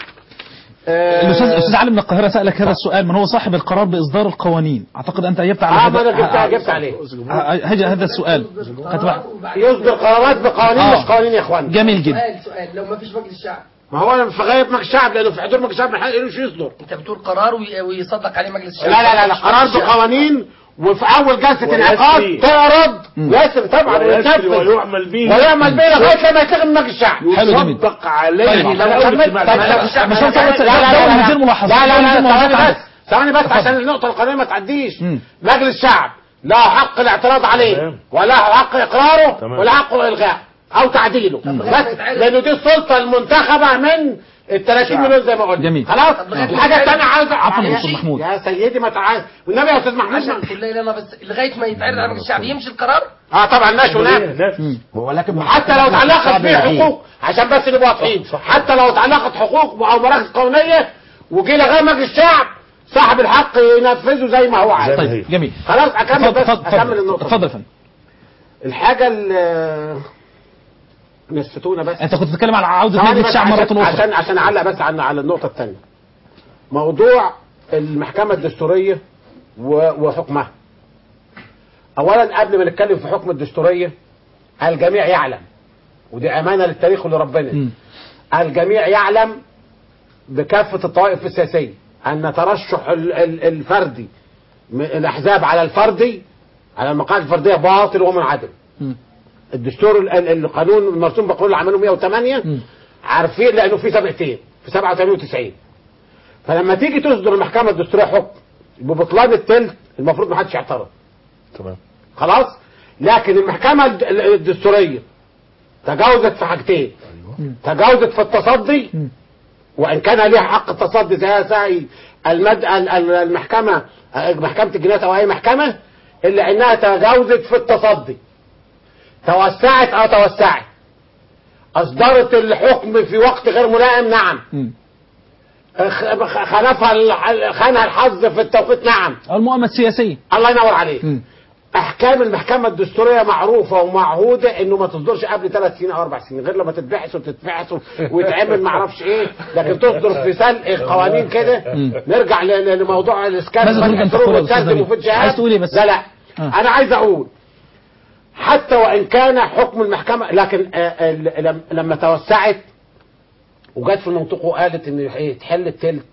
الاستاذ الاستاذ علي من القاهره سالك هذا السؤال من هو صاحب القرار باصدار القوانين اعتقد انت اجبت على اه هذا ما انا جبت ه- جبت عليه ه- هذا هذا السؤال كتب- يصدر قرارات بقوانين آه. مش قوانين يا اخوان جميل جدا سؤال سؤال لو ما فيش مجلس شعب ما هو في غاية مجلس الشعب لانه في حضور مجلس الشعب ما يقدرش يصدر انت بتقول قرار وي- ويصدق عليه مجلس الشعب لا لا لا, لا قرار بقوانين وفي اول جلسه انعقاد تعرض يسر طبعا ويسري وينفذ ويعمل به ويعمل بيه لغايه لما يتلغي مجلس الشعب حلو جميل يطبق عليه طيب، على لو أول كملت اجتماع طيب، الشعب. طب الشعب مش لا أنت لا بس- لا ده- لا ده لا من غير لا. ملاحظات. لا ده لا من غير لا ثواني ملاحظات. بس ثواني بس اتفضل. عشان النقطة القانونية ما تعديش مم. مجلس الشعب لا حق الاعتراض عليه تمام. ولا حق اقراره تمام. ولا حق الغاء او تعديله بس لانه دي السلطة المنتخبة من ال 30 مليون زي ما قلنا جميل. خلاص لغاية الحاجة الثانية عايز عفوا يا يا أستاذ محمود. يا سيدي ما تعال والنبي يا استاذ محمود عشان تقول لي انا بس لغايه ما يتعرض على مجلس الشعب يمشي القرار اه طبعا ماشي هناك نفس. ولكن حتى لو تعلقت به حقوق عشان بس نبقى واضحين حتى لو تعلقت حقوق او مراكز قانونيه وجي لغايه مجلس الشعب صاحب الحق ينفذه زي ما هو عايز زي ما طيب جميل خلاص اكمل اتفضل بس اتفضل اكمل النقطه اتفضل يا فندم الحاجه اللي نسيتونا بس انت كنت بتتكلم عن عوده ثواني مجلس بس الشعب مره عشان اخرى عشان عشان اعلق بس عن على النقطه الثانيه موضوع المحكمه الدستوريه و- وحكمها اولا قبل ما نتكلم في حكم الدستوريه الجميع يعلم ودي امانه للتاريخ ولربنا مم. الجميع يعلم بكافه الطوائف السياسيه ان ترشح ال- ال- الفردي م- الاحزاب على الفردي على المقاعد الفرديه باطل ومنعدم مم. الدستور ال- ال- القانون المرسوم بقانون اللي عملوه 108 مم. عارفين لانه في سبعتين في 87 و90 فلما تيجي تصدر المحكمه الدستوريه حكم ببطلان التلت المفروض ما حدش يعترض تمام خلاص لكن المحكمه الد- ال- الدستوريه تجاوزت في حاجتين تجاوزت في التصدي مم. وان كان ليها حق التصدي زي سعي المد... ال- ال- المحكمه محكمه الجنايات او اي محكمه الا انها تجاوزت في التصدي توسعت اه توسعت اصدرت الحكم في وقت غير ملائم نعم مم. خ- خ- خالفها ال- خانها الحظ في التوقيت نعم المؤامرة السياسية الله ينور عليك مم. احكام المحكمه الدستوريه معروفه ومعهوده انه ما تصدرش قبل ثلاث سنين او اربع سنين غير لما تتبحث وتتفحص ويتعمل ما اعرفش ايه لكن تصدر في سلق قوانين كده نرجع ل- ل- لموضوع الاسكان ماذا تريد أن والحصول تقول يا أستاذ والسد نبيل؟ وفي الجهاد عايز تقول إيه بس؟ لا لا آه. انا عايز اقول حتى وان كان حكم المحكمه لكن آه، ال- لم- لما توسعت وجت في المنطق وقالت ان إيه، تحل التلت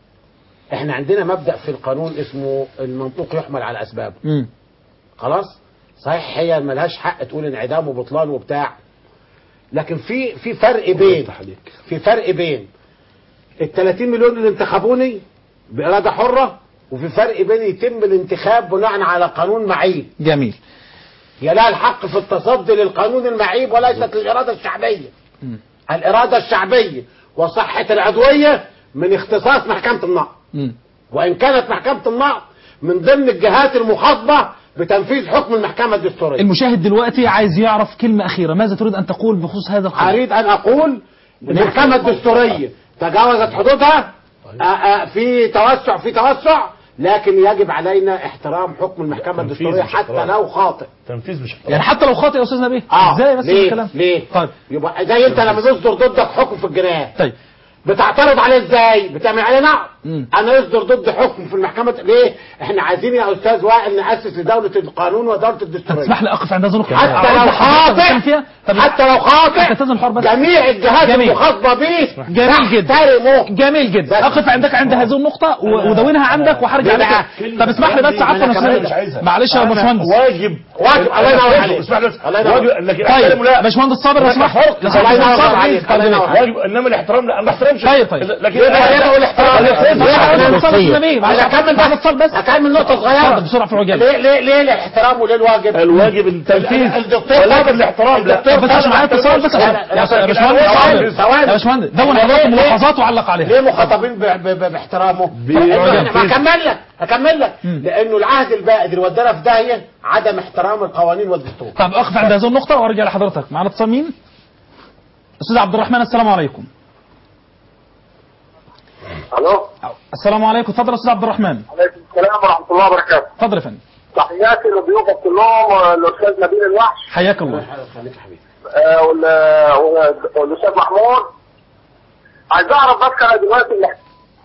احنا عندنا مبدا في القانون اسمه المنطوق يحمل على اسبابه مم. خلاص صحيح هي ملهاش حق تقول انعدام وبطلان وبتاع لكن في في فرق بين في فرق بين ال 30 مليون اللي انتخبوني باراده حره وفي فرق بين يتم الانتخاب بناء على قانون معيب جميل هي لها الحق في التصدي للقانون المعيب وليست للاراده الشعبيه مم. الاراده الشعبيه وصحه العضويه من اختصاص محكمه النقض مم. وان كانت محكمه النقض من ضمن الجهات المخاطبه بتنفيذ حكم المحكمه الدستوريه المشاهد دلوقتي عايز يعرف كلمة أخيرة ماذا تريد أن تقول بخصوص هذا القانون اريد ان اقول المحكمه الدستوريه تجاوزت حدودها آه، آه، في توسع في توسع لكن يجب علينا احترام حكم المحكمه تنفيذ الدستوريه مش حتى احترام. لو خاطئ تنفيذ مش يعني حتى لو خاطئ يا أستاذ نبيه اه إزاي بس ليه الكلام ليه طيب يبقى زي انت لما يصدر ضدك حكم في الجنايه طيب بتعترض عليه ازاي بتعمل عليه نقد مم. انا يصدر ضد حكم في المحكمه ليه احنا عايزين يا استاذ وائل ناسس لدوله القانون ودوله الدستوريه تسمح لي أقف عند هذه النقطة حتى أعود لو لحضرتك خاطئ كان فيها طب حتى لو خاطئ تلتزم الحوار بس جميع الجهات جميل. المخاطبه به جميل جدا تحترمه جميل جدا اقف عندك عند هذه النقطة و- ودونها عندك وهرجع ليه بقى؟ لك طب اسمح لي بس عفوا يا أنا كمان أستاذ مش عايزها. نبيل. معلش يا أنا باشمهندس واجب واجب الله ينور عليك اسمح لي بس. الله ينور. واجب لكن طيب احترم لا باشمهندس صابر لو هناك سمحت فرق. لو الله سمحت ينور صابر، عليك. طيب، الله ينور جميل. واجب انما الاحترام لا أنا ما احترمش طيب، طيب. لكن ليه بقى؟ ليه بقول احترام؟ طيب، ليه معلش، احنا معلش، نصلي؟ نبيل، معلش، انا اكمل معلش، بس بس اكمل نقطه صغيره اتفضل بسرعة في العجالة ليه ليه ليه الاحترام وليه الواجب؟ الواجب التنفيذ الدكتور ولكن صابر- الاحترام لا الدكتور بس مش معايا اتصال بس لا، عشان لا، يا لكن يا باشمهندس أنا صابر ثواني. يا باشمهندس دون ليه- حضرتك ليه- ملاحظات وعلق عليها ليه مخاطبين ب- ب- ب- باحترامه؟ لأنه إحنا- هكمل لك هكمل لك لانه العهد البائد اللي ودانا في داهيه عدم احترام القوانين والدستور طب اقف عند هذه النقطة وارجع لحضرتك معنا اتصال مين؟ استاذ عبد الرحمن السلام عليكم الو السلام عليكم اتفضل يا استاذ عبد الرحمن عليكم السلام ورحمه الله وبركاته اتفضل يا فندم تحياتي لضيوفك كلهم آه، الاستاذ نبيل الوحش حياك الله خليك يا حبيبي آه، وال- وال- والاستاذ محمود عايز اعرف بس انا دلوقتي اللي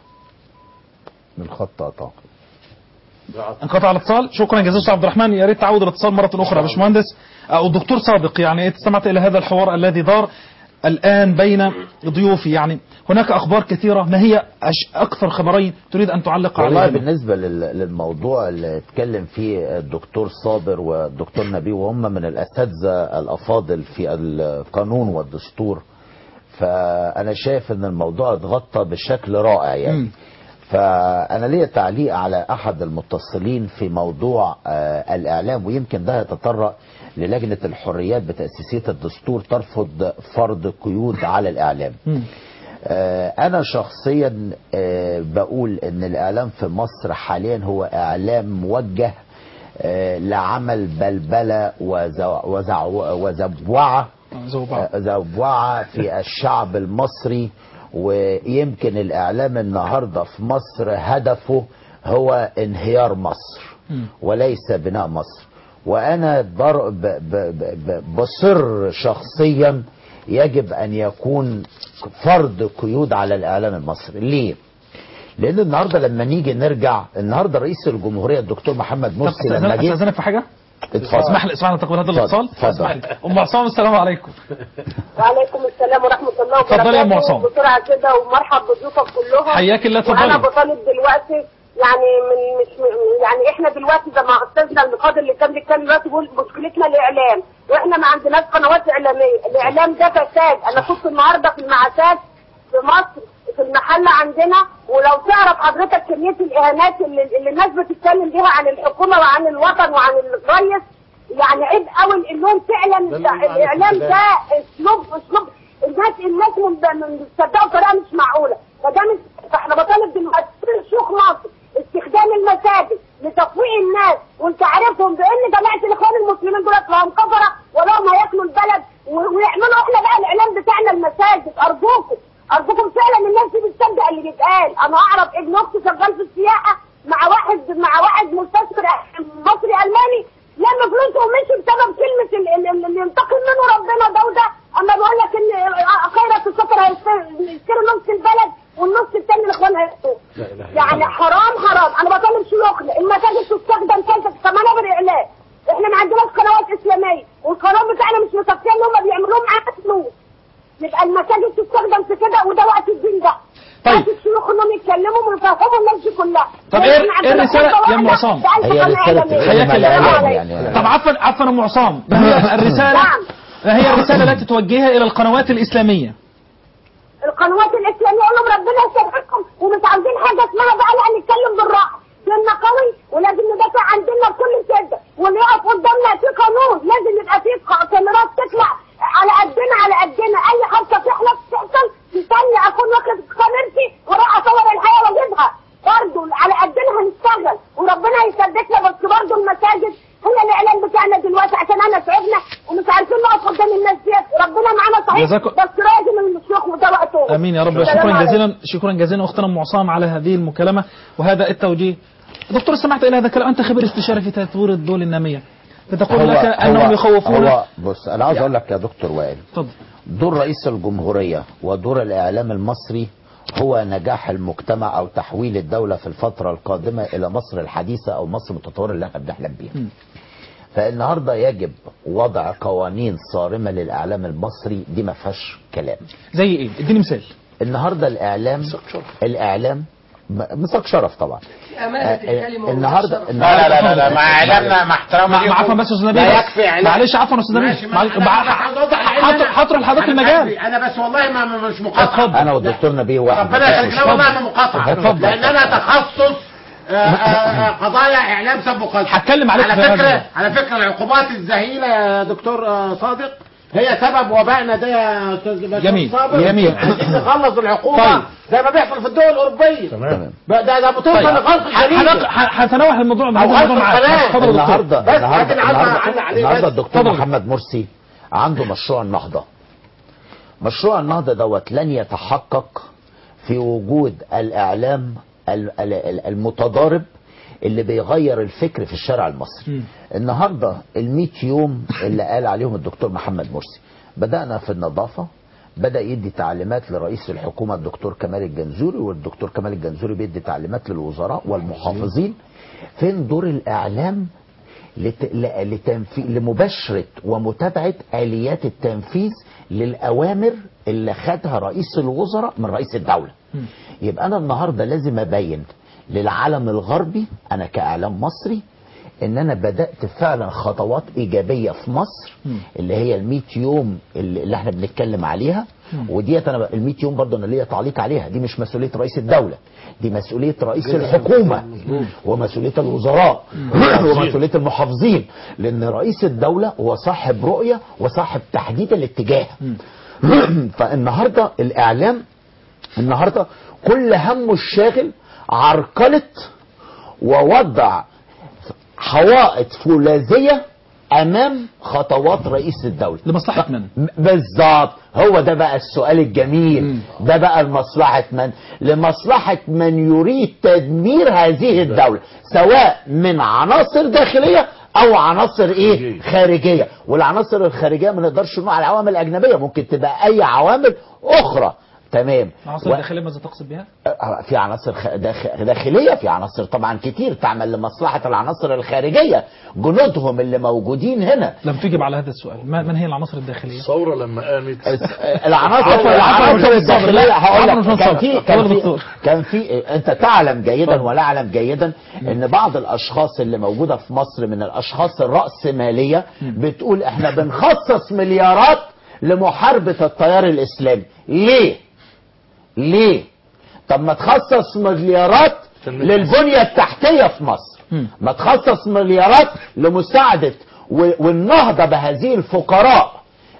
من خط قطع انقطع الاتصال شكرا جزيلا استاذ عبد الرحمن يا ريت تعود الاتصال مرة اخرى يا باشمهندس او الدكتور صادق يعني استمعت الى هذا الحوار الذي دار الان بين ضيوفي يعني هناك اخبار كثيرة ما هي أش- اكثر خبرين تريد ان تعلق والله عليها بالنسبة لل- للموضوع اللي اتكلم فيه الدكتور صابر والدكتور نبيه وهم من الأساتذة الأفاضل في القانون والدستور فأنا شايف أن الموضوع اتغطى بشكل رائع يعني مم. فأنا ليا تعليق على أحد المتصلين في موضوع آه الإعلام ويمكن ده يتطرق للجنة الحريات بتأسيسية الدستور ترفض فرض قيود على الإعلام مم. آه، أنا شخصيا آه، بقول إن الإعلام في مصر حاليا هو إعلام موجه آه، لعمل بلبلة وزو- وزع- وزبوعة زوبعة. آه، زبوعة في الشعب المصري ويمكن الإعلام النهاردة في مصر هدفه هو انهيار مصر وليس بناء مصر وأنا بر- ب- ب- ب- بصر شخصيا يجب أن يكون فرض قيود على الإعلام المصري ليه؟ لأن النهاردة لما نيجي نرجع النهاردة رئيس الجمهورية الدكتور محمد طب مرسي لما استاذنك جه استاذنك في حاجة اتفضل اسمح لي اسمح لي تقبل هذا اتفضل. الاتصال اتفضل. اسمح لي. ام عصام السلام عليكم وعليكم السلام ورحمة الله وبركاته اتفضلي يا أم عصام. بسرعة كده ومرحب بضيوفك كلهم حياك الله وأنا اتفضلي بطالب دلوقتي يعني من مش من- يعني احنا دلوقتي زي ما استاذنا القاضي اللي كان بيتكلم دلوقتي بيقول مشكلتنا الاعلام واحنا ما عندناش قنوات اعلاميه الاعلام ده فساد انا كنت النهارده في المعاشات في مصر في المحل عندنا ولو تعرف حضرتك كميه الاهانات اللي, اللي الناس بتتكلم بيها عن الحكومه وعن الوطن وعن الرئيس يعني عيب قوي انهم فعلا ده اللي الاعلام ده. ده اسلوب اسلوب الناس الناس من- من- بتصدقوا بطريقه مش معقوله فده فاحنا بطالب دلوقتي كل شيوخ مصر استخدام المساجد لتطويع الناس وانت عارفهم بان جماعه الاخوان المسلمين دول لهم كفره ولهم هياكلوا البلد و- ويعملوا احنا بقى الاعلام بتاعنا المساجد ارجوكم ارجوكم فعلا الناس دي بتصدق اللي بيتقال انا اعرف ابن اختي شغال في السياحه مع واحد مع واحد مستشفى مصري الماني لما فلوسه ومشي بسبب كلمه ال- ال- ال- اللي ينتقم منه ربنا ده وده اما بقول لك ان خيرة السفر هيشتروا نص البلد والنص التاني الاخوان هيشتروا يعني حرام حرام انا بطالب شيوخنا المساجد تستخدم كيف كمنابر اعلام احنا ما عندناش قنوات اسلاميه والقناه بتاعنا مش مكفيه ان هم بيعملوه معانا فلوس يبقى المساجد تستخدم في كده وده وقت الدين ده طيب. وقت الشيوخ انهم يتكلموا ويفهموا الناس دي كلها طب لكن إيه- عندنا إيه الرسالة فرصة يا أم واحدة عصام؟ بألف هي قناة رسالة إعلامية. حياك الله. الإعلام عليك. يعني طب عفوا عفوا ام عصام ما هي الرساله نعم. ما هي الرساله التي توجهها الى القنوات الاسلاميه القنوات الاسلاميه اقول لهم ربنا يسامحكم ومش عاوزين حاجه اسمها بقى لا نتكلم بالراحه ديننا قوي ولازم ندافع عن ديننا بكل شده واللي يقف قدامنا في قانون لازم يبقى في ق- كاميرات تطلع على قدنا على قدنا اي حادثه تحلف تحصل تستني اكون واخد كاميرتي واروح اصور الحياه واجيبها برضه على قدنا هنشتغل وربنا يسددنا بس برضه المساجد هي الاعلام بتاعنا دلوقتي عشان انا تعبنا ومش عارفين نقف قدام الناس ديت ربنا معانا صحيح جزاكم- بس لازم الشيوخ وده وقته امين يا رب السلام شكرا عليكم. جزيلا شكرا جزيلا اختنا ام عصام على هذه المكالمه وهذا التوجيه دكتور سمعت الى هذا الكلام انت خبير استشاري في تطوير الدول الناميه فتقول لك انهم يخوفون هو بص انا عاوز اقول لك يا دكتور وائل اتفضل دور رئيس الجمهورية ودور الإعلام المصري هو نجاح المجتمع أو تحويل الدولة في الفترة القادمة إلى مصر الحديثة أو مصر المتطورة اللي احنا بنحلم بيها. فالنهارده يجب وضع قوانين صارمة للإعلام المصري دي ما فيهاش كلام. زي ايه اديني مثال النهارده الإعلام الإعلام م- مساق شرف طبعا. أمانة آه، الكلمة النهارده والشرف. لا لا لا لا مع اعلامنا مع احترامي مع ليكم، مع عفوا بس يا استاذ نبيل لا بس. يكفي اعلام معلش عفوا يا استاذ ماشي، نبيل ما معلش- أنا- بع- أنا عاوز أوضح لأن حاطر أنا- حاطر لحضرتك أنا المجال بكفي، انا بس والله ما ما- مش مقاطعه اتفضل. أنا والدكتور نبيه واحد ربنا يخليك لا والله ما مقاطعه اتفضل. لان انا تخصص آه، آه، آه، قضايا اعلام سب وقذف هتكلم عليك على في هذا فكره الموضوع. على فكره العقوبات الذهيله يا دكتور آه، صادق هي سبب وبائنا ده يا استاذ باشمهندس جميل، صابر. جميل. عايزين نخلص العقوبه طيب. زي ما بيحصل في الدول الاوروبيه تمام بقى ده ده بتوصل طيب. لغلق ح- الجريده حنق- ح- هتناول الموضوع أو هذا الموضوع غلق معاك القناة. اتفضل يا دكتور النهارده بس النهارده لكن عايز أعلق النهارده, عليه النهارده بس. الدكتور اتفضل. محمد مرسي عنده مشروع النهضه مشروع النهضه دوت لن يتحقق في وجود الاعلام ال- ال- ال- المتضارب اللي بيغير الفكر في الشارع المصري مم. النهارده ال يوم اللي قال عليهم الدكتور محمد مرسي بدانا في النظافه بدا يدي تعليمات لرئيس الحكومه الدكتور كمال الجنزوري والدكتور كمال الجنزوري بيدي تعليمات للوزراء والمحافظين فين دور الاعلام لت... ل- لتنفي... لمباشرة ومتابعة آليات التنفيذ للأوامر اللي خدها رئيس الوزراء من رئيس الدولة يبقى أنا النهاردة لازم أبين للعالم الغربي أنا كإعلام مصري ان انا بدات فعلا خطوات ايجابيه في مصر اللي هي ال يوم اللي اللي احنا بنتكلم عليها وديت انا ال يوم برضه انا ليا تعليق عليها دي مش مسؤوليه رئيس الدوله دي مسؤوليه رئيس الحكومه ومسؤوليه الوزراء ومسؤوليه المحافظين لان رئيس الدوله هو صاحب رؤيه وصاحب تحديد الاتجاه فالنهارده الاعلام النهارده كل همه الشاغل عرقله ووضع حوائط فولاذيه امام خطوات رئيس الدوله لمصلحة من؟ م- بالظبط هو ده بقى السؤال الجميل ده بقى لمصلحة من لمصلحة من يريد تدمير هذه الدولة سواء من عناصر داخلية او عناصر ايه خارجية والعناصر الخارجية ما نقدرش نقول على العوامل الاجنبية ممكن تبقى اي عوامل اخرى تمام عناصر و- الداخلية ماذا تقصد بها؟ في عناصر خ- داخ- داخلية في عناصر طبعا كتير تعمل لمصلحة العناصر الخارجية جنودهم اللي موجودين هنا لم تجب على هذا السؤال ما من هي العناصر الداخلية؟ الثورة لما قامت العناصر عفوا، عفوا، العناصر عفوا، الداخليه هقول عفوا، لك كان عفوا، في عفوا، كان في دكتور. كان في انت تعلم جيدا ولا اعلم جيدا ان بعض الاشخاص اللي موجوده في مصر من الاشخاص الراسماليه بتقول احنا بنخصص مليارات لمحاربه التيار الاسلامي ليه؟ ليه؟ طب ما تخصص مليارات للبنيه التحتيه في مصر مم. ما تخصص مليارات لمساعده و- والنهضه بهذه الفقراء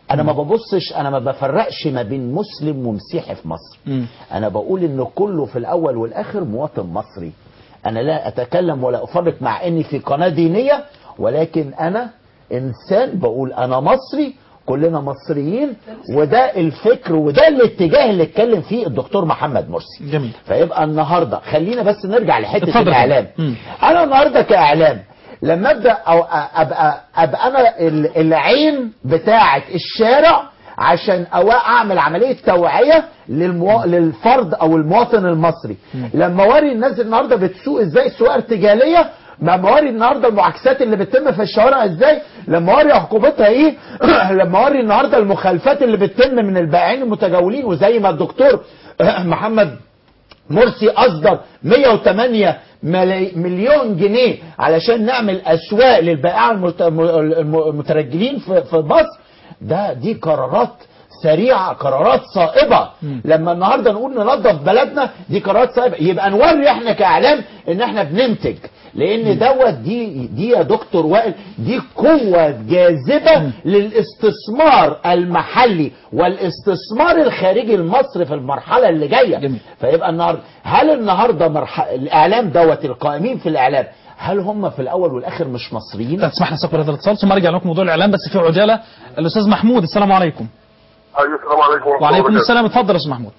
انا ما ببصش انا ما بفرقش ما بين مسلم ومسيحي في مصر مم. انا بقول ان كله في الاول والاخر مواطن مصري انا لا اتكلم ولا افرق مع اني في قناه دينيه ولكن انا انسان بقول انا مصري كلنا مصريين وده الفكر وده الاتجاه اللي اتكلم فيه الدكتور محمد مرسي جميل فيبقى النهارده خلينا بس نرجع لحته اتفضل. الاعلام مم. انا النهارده كاعلام لما ابدا او ابقى ابقى انا ال- العين بتاعه الشارع عشان أو اعمل عمليه توعيه للمو... للفرد او المواطن المصري لما اوري الناس النهارده بتسوق ازاي سواقه ارتجاليه لما اوري النهارده المعاكسات اللي بتتم في الشوارع ازاي لما اوري عقوبتها ايه لما اوري النهارده المخالفات اللي بتتم من البائعين المتجولين وزي ما الدكتور محمد مرسي اصدر 108 ملي- مليون جنيه علشان نعمل اسواق للبائعه المت- الم- المترجلين في في مصر ده دي قرارات سريعه قرارات صائبه لما النهارده نقول ننظف بلدنا دي قرارات صائبه يبقى نوري احنا كاعلام ان احنا بننتج لان دوت دي دي يا دكتور وائل دي قوه جاذبه للاستثمار المحلي والاستثمار الخارجي لمصر في المرحله اللي جايه جميل. فيبقى النهارده هل النهارده مرح... الاعلام دوت القائمين في الاعلام هل هم في الاول والاخر مش مصريين؟ طب تسمح لي نستقبل هذا الاتصال ثم ارجع لكم موضوع الاعلام بس في عجاله الاستاذ محمود السلام عليكم ايوه السلام عليكم ورحمه وعليكم الله السلام اتفضل يا استاذ محمود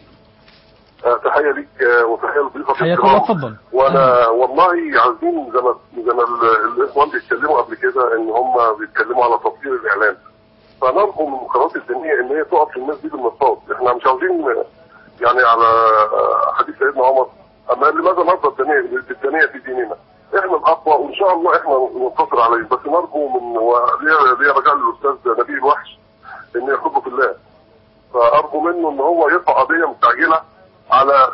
آه، تحيه ليك آه، وتحيه لضيوفك حياك الكرام. الله، اتفضل. وانا والله عايزين زي ما زي ما ال- الاخوان بيتكلموا قبل كده ان هم بيتكلموا على تطوير الاعلام فنرجو من القنوات الدينيه ان هي تقف للناس دي بالمرصاد احنا مش عاوزين آه، يعني على آه، حديث سيدنا عمر اما لماذا نرضى الدنيا بالدنيا في ديننا احنا الاقوى وان شاء الله احنا ننتصر عليهم بس نرجو من وليا ليا رجاء للاستاذ نبيل الوحش ان يحبه في الله فارجو منه ان هو يرفع قضيه مستعجله على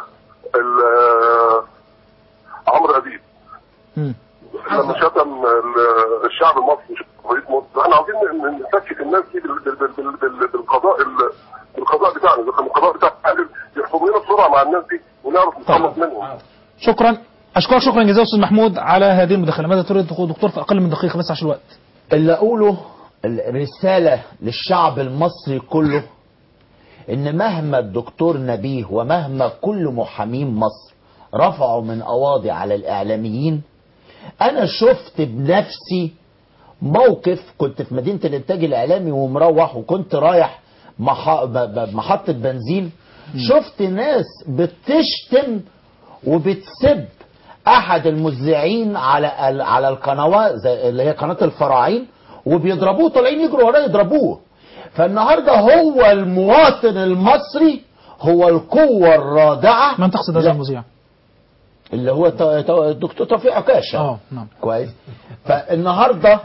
ال- عمرو اديب مم. لما شتم ال- الشعب المصري شتم رئيس مصر احنا عاوزين ن- نسكت الناس دي بال- بال- بال- بال- بالقضاء ال- بالقضاء بتاعنا إذا كان القضاء بتاعنا يحكم لنا بسرعه مع الناس دي ونعرف نتخلص منهم شكرا اشكرك شكرا جزيلا استاذ محمود على هذه المداخله ماذا تريد تقول دكتور في اقل من دقيقه بس عشان الوقت اللي اقوله الرساله للشعب المصري كله ان مهما الدكتور نبيه ومهما كل محامين مصر رفعوا من قواضي على الاعلاميين انا شفت بنفسي موقف كنت في مدينه الانتاج الاعلامي ومروح وكنت رايح مح... ب... ب... محطه بنزين شفت ناس بتشتم وبتسب احد المذيعين على ال- على القنوات زي اللي هي قناه الفراعين وبيضربوه طالعين يجروا وراه يضربوه فالنهارده هو المواطن المصري هو القوه الرادعه من تقصد هذا لا، المذيع اللي هو ت- ت- الدكتور توفيق عكاشه اه نعم كويس فالنهارده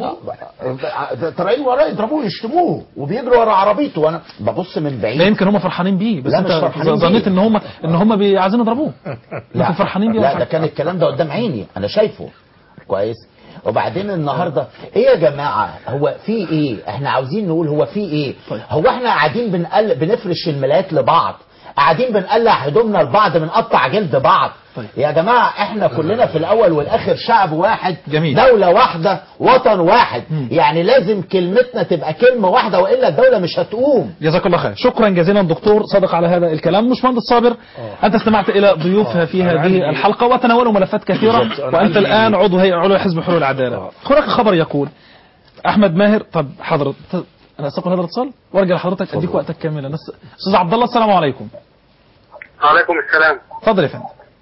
طالعين وراه يضربوه يشتموه وبيجروا ورا عربيته وانا ببص من بعيد لا يمكن هم فرحانين بيه بس لا، انت مش فرحانين بيه. ظنيت ان هم ان هم بي- عايزين يضربوه لكن فرحانين بيه لا ولا ده حاجة. كان الكلام ده قدام عيني انا شايفه كويس وبعدين النهارده ايه يا جماعه هو في ايه احنا عاوزين نقول هو في ايه طيب. هو احنا قاعدين بنقل بنفرش الملايات لبعض قاعدين بنقلع هدومنا لبعض بنقطع جلد بعض طيب. يا جماعه احنا كلنا في الاول والاخر شعب واحد جميل. دوله واحده وطن واحد يعني لازم كلمتنا تبقى كلمه واحده والا الدوله مش هتقوم جزاك الله خير شكرا جزيلا دكتور صادق على هذا الكلام باشمهندس صابر انت استمعت الى ضيوف في أنا هذه عندي- الحلقه وتناولوا ملفات كثيره بالضبط. أنا وانت عندي- الان عضو هيئه علوى حزب حلول العداله هناك خبر يقول احمد ماهر طب حضرتك انا استقبل هذا الاتصال وارجع لحضرتك اديك وقتك كاملا بس استاذ عبد الله السلام عليكم وعليكم السلام اتفضل يا فندم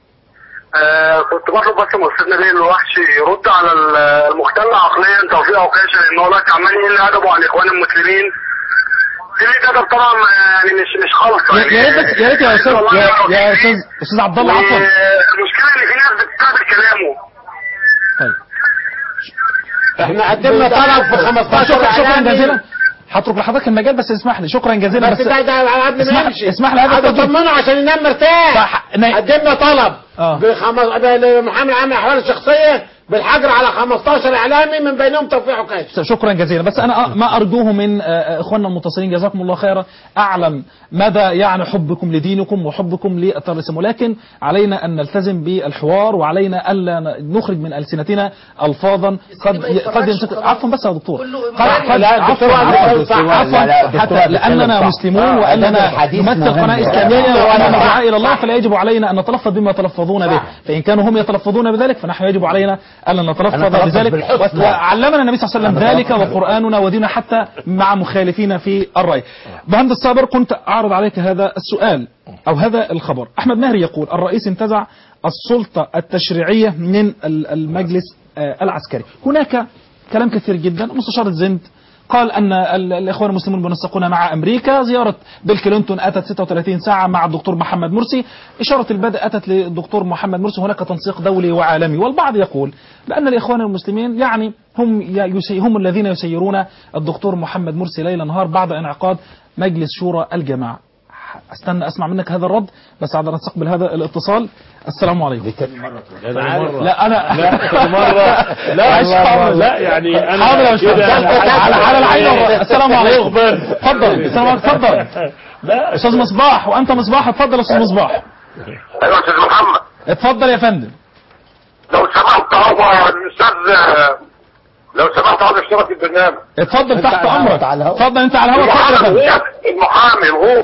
آه كنت بطلب بس من استاذ نبيل الوحش يرد على ال- المختل عقليا توفيق عكاشه لان هو دلوقتي عمال يقل ادبه على الاخوان المسلمين قله ادب طبعا يعني مش مش خالصه يا يا ريت بس- يا ريت يا استاذ يا, يا استاذ استاذ عبد الله عفوا المشكله ان في ناس بتستقبل كلامه طيب احنا قدمنا طلب في 15 شكرا شكرا إعلامي. جزيلا هترك لحضرتك المجال بس اسمح لي شكرا جزيلا بس بس ده ده قبل ما اسمح- يمشي اسمح لي هذا عايز التوجيه. اطمنه عشان ينام مرتاح صح. نا- قدمنا طلب آه. بخمس... لمحامي العام الاحوال الشخصيه بالحجر على 15 اعلامي من بينهم توفيق عكاش شكرا جزيلا بس انا أ- ما ارجوه من آه، آه، اخواننا المتصلين جزاكم الله خيرا اعلم مدى يعني حبكم لدينكم وحبكم للترسم ولكن علينا ان نلتزم بالحوار وعلينا الا ن- نخرج من السنتنا الفاظا قد ما يفرقش قد يمسك وخلاص. عفوا بس يا دكتور كله قد قد لا، عفوا الدكتور عبد عفوا الرحمن صح. عفوا لا، لا، الدكتور حتى عبد لاننا السلام صح. مسلمون آه، واننا أداب الحديث نمثل مهم. قناه لا، اسلاميه لا، واننا لا، دعاء الى الله صح. فلا يجب علينا ان نتلفظ بما يتلفظون به فان كانوا هم يتلفظون بذلك فنحن يجب علينا الا نتلفظ نتلفظ بذلك بالحسنى. وعلمنا النبي صلى الله عليه وسلم ذلك وقراننا وديننا حتى مع مخالفين في الراي مهندس صابر كنت اعرض عليك هذا السؤال او هذا الخبر احمد مهري يقول الرئيس انتزع السلطه التشريعيه من ال- المجلس آه، العسكري هناك كلام كثير جدا مستشار الزند قال ان ال- الاخوان المسلمون بينسقون مع امريكا زياره بيل كلينتون اتت 36 ساعه مع الدكتور محمد مرسي اشاره البدء اتت للدكتور محمد مرسي هناك تنسيق دولي وعالمي والبعض يقول بان الاخوان المسلمين يعني هم ي- يسي هم الذين يسيرون الدكتور محمد مرسي ليل نهار بعد انعقاد مجلس شورى الجماعه استنى اسمع منك هذا الرد بس بعد ان نستقبل هذا الاتصال السلام عليكم لا انا لا مرة لا معلش حاضر. لا يعني انا حاضر يا أستاذ. كده على على العين والرأس. السلام عليكم يقبل. اتفضل السلام عليكم اتفضل لا استاذ مصباح وانت مصباح اتفضل يا استاذ مصباح ايوه استاذ محمد اتفضل يا فندم لو سمحت هو الاستاذ لو سمحت عاوز اشترك في البرنامج اتفضل تحت على الهوا، امرك على الهوا. اتفضل انت على الهواء اتفضل يا فندم المحامي هو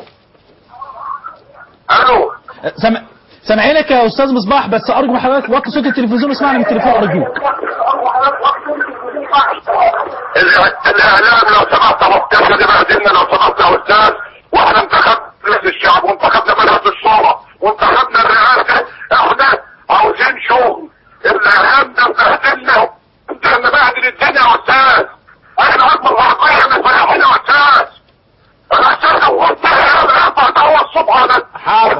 الو سمع سامعينك يا استاذ مصباح بس ارجو من حضرتك وطي صوت التلفزيون واسمعني من التليفون ارجوك ال- الاعلام لو سمحت مختلفه دي بهدلنا لو سمحت يا استاذ واحنا انتخبنا رئيس الشعب وانتخبنا مجلس الشورى وانتخبنا الرئاسه احنا عاوزين شغل الاعلام ده بهدلنا انت مبهدل الدنيا يا استاذ احنا اكبر واقعيه من الفلاحين يا استاذ الاستاذ هو انت يا هو الصبح ده حاضر.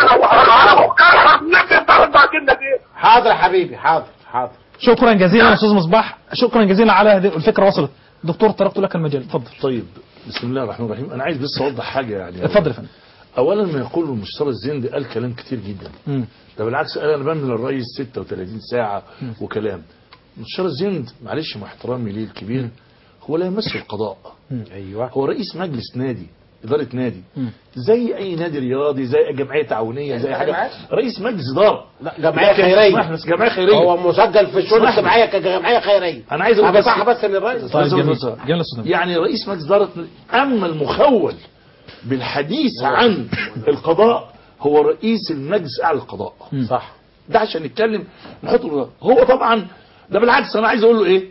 انا مكرهه انك انت بهدلنا دي حاضر يا حبيبي حاضر حاضر شكرا جزيلا يا استاذ مصباح شكرا جزيلا على هذه الفكره وصلت دكتور تركت لك المجال اتفضل طيب بسم الله الرحمن الرحيم انا عايز بس اوضح حاجه يعني اتفضل يا فندم اولا ما يقوله المستشار الزندي قال كلام كتير جدا مم. ده بالعكس قال انا بمهل الرئيس 36 ساعه وكلام المستشار الزند معلش مع احترامي ليه الكبير هو لا يمس القضاء ايوه هو رئيس مجلس نادي إدارة نادي مم. زي أي نادي رياضي زي جمعية تعاونية زي حاجة رئيس مجلس إدارة لا جمعيه لكن خيريه اسمح بس جمعية خيرية هو مسجل في الشؤون اسمح لي. الاجتماعيه كجمعيه خيريه أنا عايز أقول أنا بس بصح بس للرئيس طيب بس- جميل بس- جميل يا أستاذ نبيل. يعني رئيس مجلس إدارة أما المخول بالحديث عن القضاء هو رئيس المجلس أعلى القضاء صح ده عشان نتكلم نحط له- هو طبعا ده بالعكس انا عايز اقول له ايه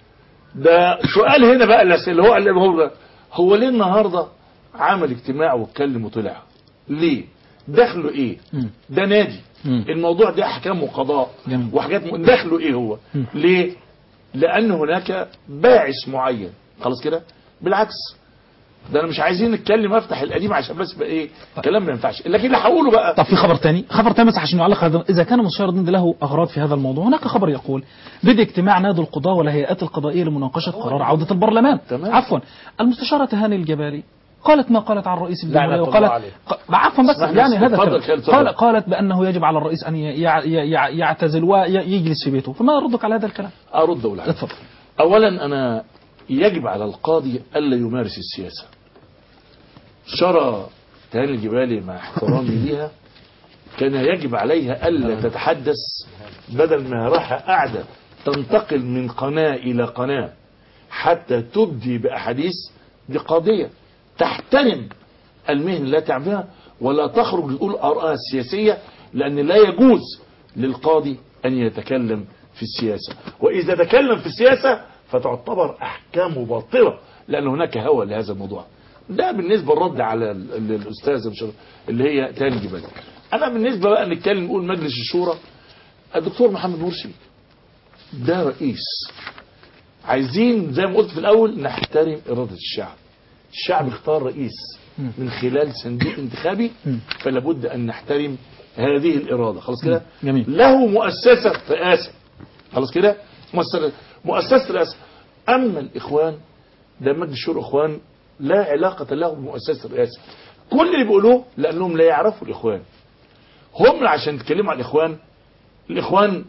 ده سؤال هنا بقى الاسئله اللي هو اللي هو ده هو ليه النهارده عمل اجتماع واتكلم وطلع ليه دخله ايه مم. ده نادي مم. الموضوع ده احكام وقضاء جميل. وحاجات م... دخله ايه هو مم. ليه لان هناك باعث معين خلاص كده بالعكس ده انا مش عايزين نتكلم افتح القديم عشان بس بقى ايه كلام ما ينفعش لكن اللي هقوله بقى طب في خبر تاني خبر تاني بس عشان يعلق هذا اذا كان مستشار الضند له اغراض في هذا الموضوع هناك خبر يقول بدء اجتماع نادي القضاة والهيئات القضائية لمناقشة قرار عودة البرلمان تمام. عفوا المستشارة هاني الجبالي قالت ما قالت عن رئيس الجمهورية لعنة وقالت الله عليه. ق- عفوا بس اسمح لي يعني بس، هذا اتفضل الكلام. خالد، اتفضل. قال قالت بأنه يجب على الرئيس أن ي- يع- يع- يعتزل ويجلس في بيته فما ردك على هذا الكلام ارد ولا حاجة. اتفضل اولا انا يجب على القاضي الا يمارس السياسه شرى تهاني الجبالي مع احترامي ليها كان يجب عليها الا تتحدث بدل ما راح قاعده تنتقل من قناه الى قناه حتى تبدي باحاديث دي قاضيه تحترم المهنه التي تعملها ولا تخرج تقول ارائها السياسيه لان لا يجوز للقاضي ان يتكلم في السياسه واذا تكلم في السياسه فتعتبر احكامه باطله لان هناك هوى لهذا الموضوع ده بالنسبه للرد على ال- ال- الاستاذه مش- اللي هي تاني جبالي انا بالنسبه بقى نتكلم نقول مجلس الشورى الدكتور محمد مرسي ده رئيس عايزين زي ما قلت في الاول نحترم اراده الشعب الشعب اختار رئيس من خلال صندوق انتخابي فلا بد ان نحترم هذه الاراده خلاص كده جميل. له مؤسسه رئاسه خلاص كده مؤسسه مؤسسه رئاسه اما الاخوان ده مجلس شورى اخوان لا علاقه له بمؤسسه الرئاسه كل اللي بيقولوه لانهم لا يعرفوا الاخوان هم عشان يتكلموا عن الاخوان الاخوان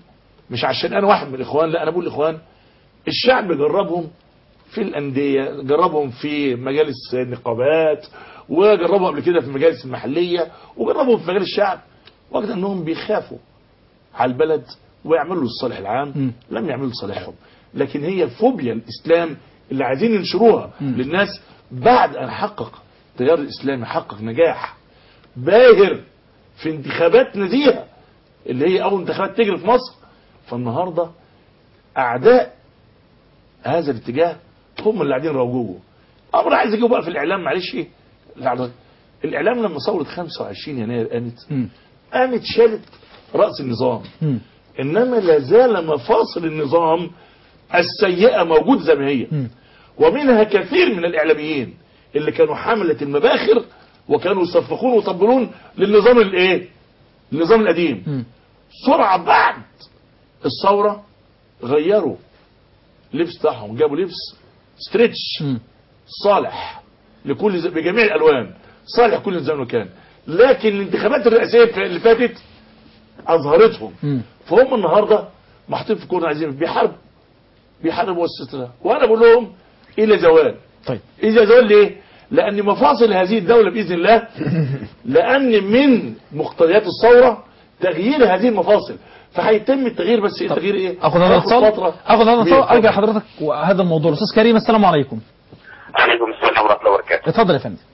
مش عشان انا واحد من الاخوان لا انا بقول الاخوان الشعب جربهم في الانديه جربهم في مجالس النقابات وجربهم قبل كده في المجالس المحليه وجربهم في مجال الشعب وجد انهم بيخافوا على البلد ويعملوا الصالح العام مم. لم يعملوا لصالحهم لكن هي فوبيا الاسلام اللي عايزين ينشروها مم. للناس بعد ان حقق التيار الاسلامي حقق نجاح باهر في انتخابات نزيهه اللي هي اول انتخابات تجري في مصر فالنهارده اعداء هذا الاتجاه هم اللي قاعدين يروجوه امر عايز اجيبه بقى في الاعلام معلش ايه الإعلام- الاعلام لما ثوره 25 يناير قامت مم. قامت شالت راس النظام مم. انما لا زال مفاصل النظام السيئه موجود زي ما هي مم. ومنها كثير من الاعلاميين اللي كانوا حمله المباخر وكانوا يصفقون ويطبلون للنظام الايه النظام القديم مم. سرعه بعد الثوره غيروا لبس بتاعهم جابوا لبس ستريتش مم. صالح لكل ز... بجميع الالوان صالح كل زمان وكان لكن الانتخابات الرئاسيه اللي فاتت اظهرتهم مم. فهم النهارده محطوطين في كورنر عايزين بيحاربوا بيحاربوا السترة وانا بقول لهم الى زوال طيب الى زوال ليه؟ لان مفاصل هذه الدوله باذن الله لان من مقتضيات الثوره تغيير هذه المفاصل فهيتم التغيير بس ايه التغيير ايه؟ اخذ هذا هياخد الاتصال فترة اخذ هذا الاتصال كبيرة. ارجع حضرتك وهذا الموضوع الاستاذ كريم السلام عليكم عليكم السلام ورحمه الله وبركاته. اتفضل يا فندم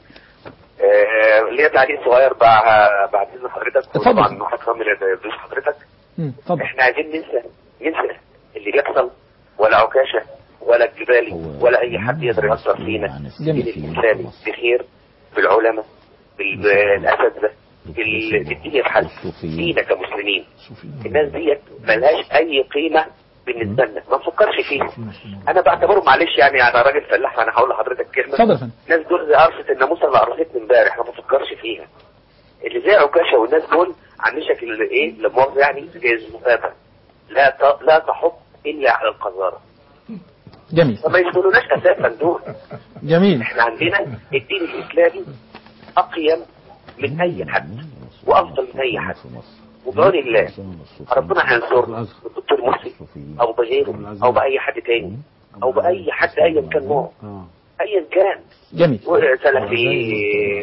آه، ليا تعليق صغير بعد بعد اذن حضرتك اتفضل. طبعا هتكمل ضيف حضرتك مم. اتفضل احنا عايزين ننسى ننسى اللي بيحصل ولا عكاشه ولا الجبالي ولا اي حد يقدر يأثر فينا جميل. الدين الاسلامي بخير بالعلماء بالاساتذه بال- بالدنيا بحال فينا كمسلمين الناس ديت ملهاش اي قيمه بالنسبه لنا ما نفكرش فيها انا بعتبره معلش يعني انا راجل فلاح فانا هقول لحضرتك كلمه اتفضل يا فندم الناس دول زي قرصة الناموسة اللي قرصتني امبارح ما بفكرش فيها اللي زي عكاشة والناس دول عاملين شكل ايه لا مؤاخذة يعني ذبابة لا ت... لا تحط الا على القذارة جميل فما يشغلوناش اساسا دول جميل احنا عندنا الدين الاسلامي اقيم من اي حد وافضل من اي حد وبعون الله ربنا هينصرنا بالدكتور مرسي او بغيره او باي حد تاني او باي حد ايا كان نوعه ايا كان جميل سلفي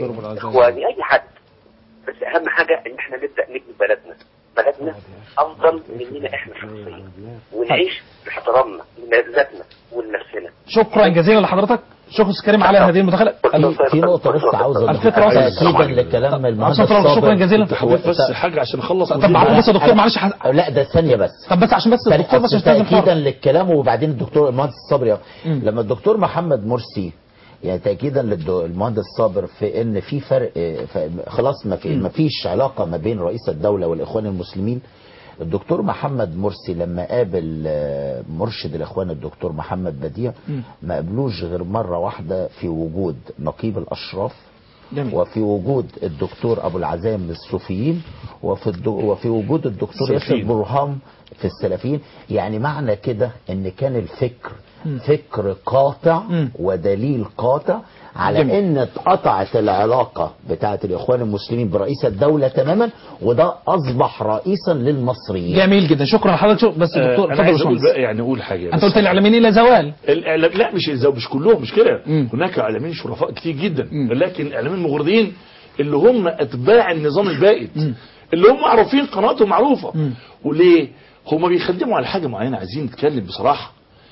اخواني اي حد بس اهم حاجه ان احنا نبدا نبني بلدنا بلدنا افضل مننا احنا شخصيا ونعيش باحترامنا لذاتنا ولنفسنا شكرا جزيلا لحضرتك شكرا استاذ كريم على هذه المداخله في نقطة بس عاوز الفكرة وصلت. تأكيدا لكلام المهندس أستاذ رامي، شكرا صابر جزيلا. حضرتك بس حاجه عشان اخلص طب معقول بس يا دكتور معلش ح- لا ده ثانية بس طب بس عشان بس الدكتور بس يستاذن تأكيدا حر. للكلام وبعدين الدكتور المهندس صبري مم. لما الدكتور محمد مرسي يعني تأكيدا للمهندس صابر في ان في فرق ف- خلاص ما في ما فيش علاقة ما بين رئيس الدولة والإخوان المسلمين الدكتور محمد مرسي لما قابل آه، مرشد الإخوان الدكتور محمد بديع مم. ما قابلوش غير مرة واحدة في وجود نقيب الأشراف جميل وفي وجود الدكتور ابو العزام الصوفيين وفي الدو وفي وجود الدكتور ياسر السلفيين. برهام في السلفيين يعني معنى كده ان كان الفكر مم. فكر قاطع مم. ودليل قاطع على جميل. ان اتقطعت العلاقه بتاعه الاخوان المسلمين برئيس الدوله تماما وده اصبح رئيسا للمصريين جميل جدا شكرا لحضرتك شو- بس آه، دكتور انا اتفضل يا عايز اقول باشمهندس بقى يعني اقول حاجه انت بس. قلت الاعلاميين الى زوال الاعلام لا مش الزو مش كلهم مش كده مم. هناك اعلاميين شرفاء كتير جدا مم. لكن الاعلاميين المغرضين اللي هم اتباع النظام البائد مم. اللي هم معروفين قناتهم معروفه مم. وليه هم بيخدموا على حاجه معينه عايزين نتكلم بصراحه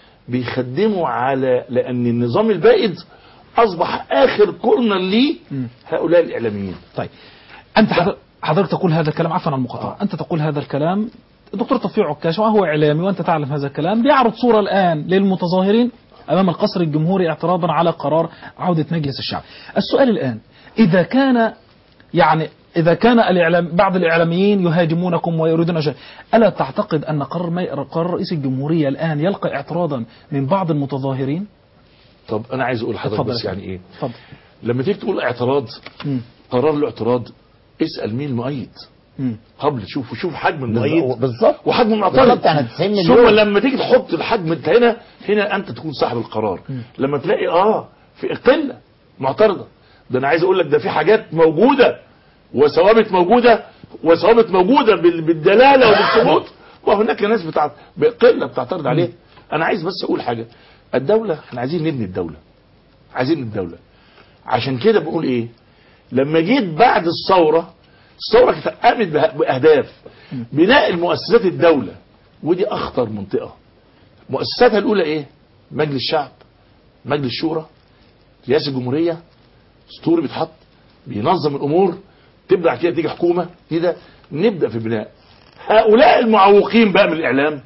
بيخدموا على لان النظام البائد اصبح اخر كورنر ليه مم. هؤلاء الاعلاميين طيب انت حضر- حضرتك تقول هذا الكلام عفوا عن المقاطعه انت تقول هذا الكلام الدكتور توفيق عكاش وهو اعلامي وانت تعلم هذا الكلام بيعرض صوره الان للمتظاهرين امام القصر الجمهوري اعتراضا على قرار عوده مجلس الشعب. السؤال الان اذا كان يعني اذا كان الاعلام بعض الاعلاميين يهاجمونكم ويريدون شيء الا تعتقد ان قرار مي- قرار رئيس الجمهوريه الان يلقى اعتراضا من بعض المتظاهرين؟ طب انا عايز اقول لحضرتك اتفضل بس يا يعني فندم. ايه اتفضل. لما تيجي تقول اعتراض مم. قرار الاعتراض اسال مين المؤيد مم. قبل شوف شوف حجم المؤيد بالظبط وحجم المعترض بالظبط يعني 90 ثم مليون لما تيجي تحط الحجم انت هنا هنا انت تكون صاحب القرار لما تلاقي اه في قله معترضه ده انا عايز اقول لك ده في حاجات موجوده وثوابت موجوده وثوابت موجوده بال- بالدلاله وبالثبوت وهناك ناس بتاعت قله بتعترض عليه انا عايز بس اقول حاجه الدوله احنا عايزين نبني الدوله عايزين نبني الدوله عشان كده بقول ايه لما جيت بعد الثوره الثوره كانت قامت بها- باهداف بناء المؤسسات الدوله ودي اخطر منطقه مؤسساتها الاولى ايه مجلس الشعب مجلس الشورى رئاسه الجمهوريه دستور بيتحط بينظم الامور تبدا كده تيجي حكومه كده نبدا في البناء هؤلاء المعوقين بقى من الاعلام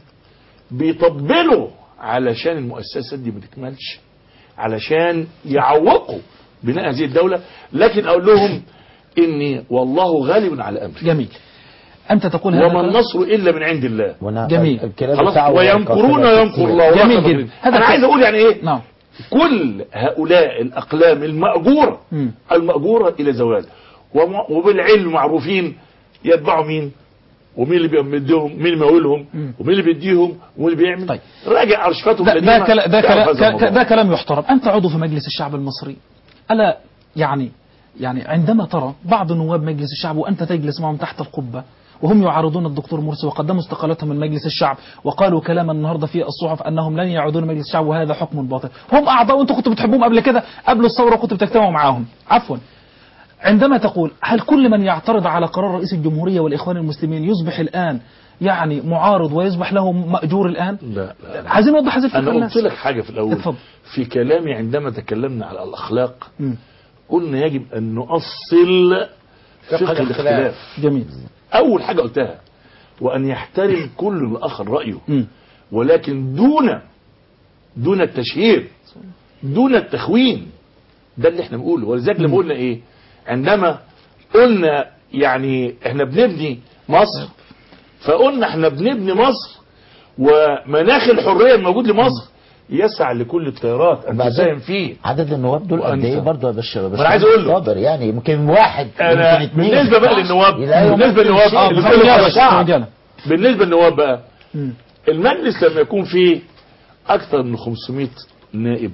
بيطبلوا علشان المؤسسات دي ما تكملش علشان يعوقوا بناء هذه الدوله لكن اقول لهم اني والله غالب على امري جميل أنت تقول هذا وما الكلام؟ النصر الا من عند الله وانا جميل. الكلام خلاص بتاعه ويمكرون قافلة يمكر كتير. الله جميل والله جدا. هذا هذا انا عايز كلام. اقول يعني ايه نعم كل هؤلاء الأقلام المأجورة مم. المأجورة إلى زوال وم- وبالعلم معروفين يتبعوا مين ومين اللي بيمدهم مين اللي بيمولهم مم. ومين اللي بيديهم ومين اللي بيعمل طيب. راجع أرشفاتهم ده, ده, القديمة كلا ده, تعرف كلا هذا ك- ك- الموضوع. ده كلام يحترم أنت عضو في مجلس الشعب المصري ألا يعني يعني عندما ترى بعض نواب مجلس الشعب وأنت تجلس معهم تحت القبة وهم يعارضون الدكتور مرسي وقدموا استقالتهم من مجلس الشعب وقالوا كلاما النهارده في الصحف انهم لن يعودون مجلس الشعب وهذا حكم باطل هم اعضاء وانتم كنتوا بتحبوهم قبل كده قبل الثوره كنتوا بتجتمعوا معاهم عفوا عندما تقول هل كل من يعترض على قرار رئيس الجمهوريه والاخوان المسلمين يصبح الان يعني معارض ويصبح له ماجور الان لا لا لا. عايزين نوضح هذه الفكره أنا للناس قلت لك حاجة في الأول اتفضل. في كلامي عندما تكلمنا على الأخلاق مم. قلنا يجب أن نؤصل فقه الاختلاف جميل أول حاجة قلتها وأن يحترم كل الآخر رأيه مم. ولكن دون دون التشهير دون التخوين ده اللي احنا بنقوله ولذلك لما قلنا ايه عندما قلنا يعني احنا بنبني مصر فقلنا احنا بنبني مصر ومناخ الحريه الموجود لمصر يسع لكل التيارات ان وبعدين تساهم فيه عدد النواب دول قد وأنت. ايه برضه يا باشا أنا عايز أقول له. صابر يعني يمكن واحد انا يمكن اتنين بالنسبه بقى للنواب يبقى يوم بالنسبه للنواب شيء. اللي آه، بيقولوا رجالة على بس، الشعب رجالة. بالنسبه للنواب بقى مم. المجلس لما يكون فيه اكثر من 500 نائب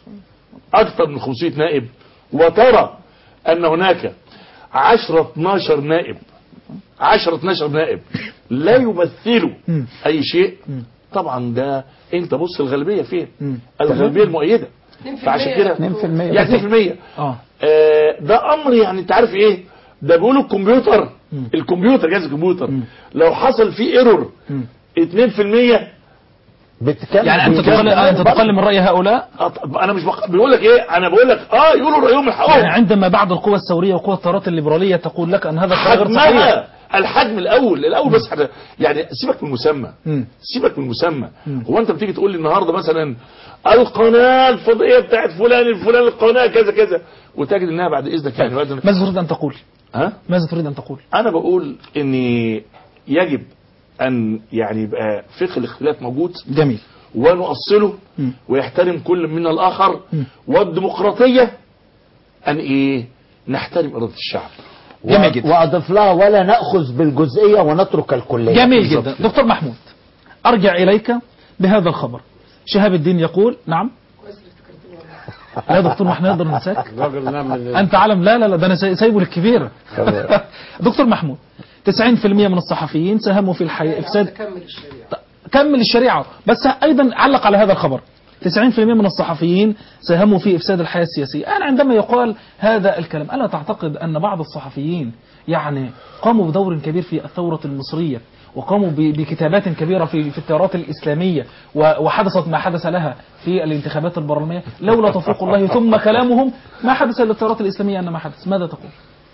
اكثر من 500 نائب وترى ان هناك 10 12 نائب 10 12 نائب لا يمثلوا مم. اي شيء مم. طبعا ده انت بص الغالبيه فين مم. الغالبيه المؤيده 2% فعشان كده 2% يعني 2% اه آه، ده امر يعني انت عارف ايه ده بيقولوا الكمبيوتر مم. الكمبيوتر جهاز الكمبيوتر مم. لو حصل فيه ايرور مم. 2% بتكمل يعني انت بتكمل تقل انت تقل من راي هؤلاء أط- انا مش بق... بيقول لك ايه انا بقول لك اه يقولوا رايهم يعني الحقهم عندما بعض القوى الثوريه وقوى التيارات الليبراليه تقول لك ان هذا القرار غير صحيح حجمها الحجم الاول الاول بس حاجة. يعني سيبك من المسمى مم. سيبك من المسمى مم. هو انت بتيجي تقول لي النهارده مثلا القناه الفضائيه بتاعت فلان الفلان القناه كذا كذا وتجد انها بعد اذنك يعني بعد ماذا تريد ان تقول؟ ها ماذا تريد ان تقول؟ انا بقول ان يجب ان يعني يبقى فقه الاختلاف موجود جميل ونؤصله مم. ويحترم كل منا الاخر مم. والديمقراطيه ان ايه نحترم اراده الشعب جميل جدا واضف لها ولا ناخذ بالجزئيه ونترك الكليه جميل بالظبط. جدا دكتور محمود ارجع اليك بهذا الخبر شهاب الدين يقول نعم لا دكتور ما احنا نقدر ننساك الراجل نام من انت عالم لا لا لا ده انا ساي- سايبه للكبيره دكتور محمود 90% من الصحفيين ساهموا في الحي... افساد كمل الشريعة كمل الشريعه بس ايضا علق على هذا الخبر 90% من الصحفيين ساهموا في افساد الحياه السياسيه، انا عندما يقال هذا الكلام، الا تعتقد ان بعض الصحفيين يعني قاموا بدور كبير في الثوره المصريه وقاموا ب- بكتابات كبيره في في التيارات الاسلاميه و- وحدثت ما حدث لها في الانتخابات البرلمانيه، لولا توفيق الله ثم كلامهم ما حدث للتيارات الاسلاميه ان ما حدث، ماذا تقول؟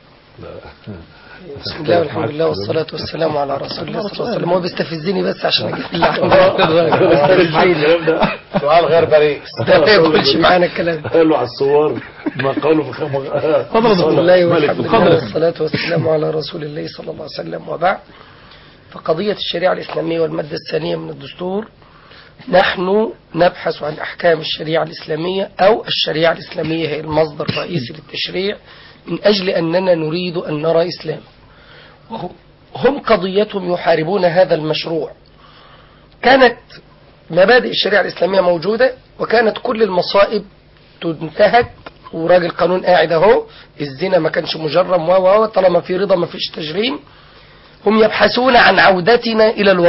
بسم الله والحمد لله والصلاة والسلام على رسول الله صلى الله عليه وسلم هو بيستفزني بس عشان اجيب الكلام ده سؤال غير بريء ده ما يقولش معانا الكلام قالوا على الصور ما قالوا في خم... تفضل يا بسم دكتور. الله ملك والحمد الفضل. لله والصلاة والسلام على رسول الله صلى الله عليه وسلم وبعد فقضية الشريعة الإسلامية والمادة الثانية من الدستور نحن نبحث عن أحكام الشريعة الإسلامية أو الشريعة الإسلامية هي المصدر الرئيسي للتشريع من أجل أننا نريد أن نرى إسلام وهم هم قضيتهم يحاربون هذا المشروع كانت مبادئ الشريعة الإسلامية موجودة وكانت كل المصائب تنتهك وراجل قانون قاعد اهو الزنا ما كانش مجرم و و طالما في رضا ما فيش تجريم هم يبحثون عن عودتنا إلى الوراء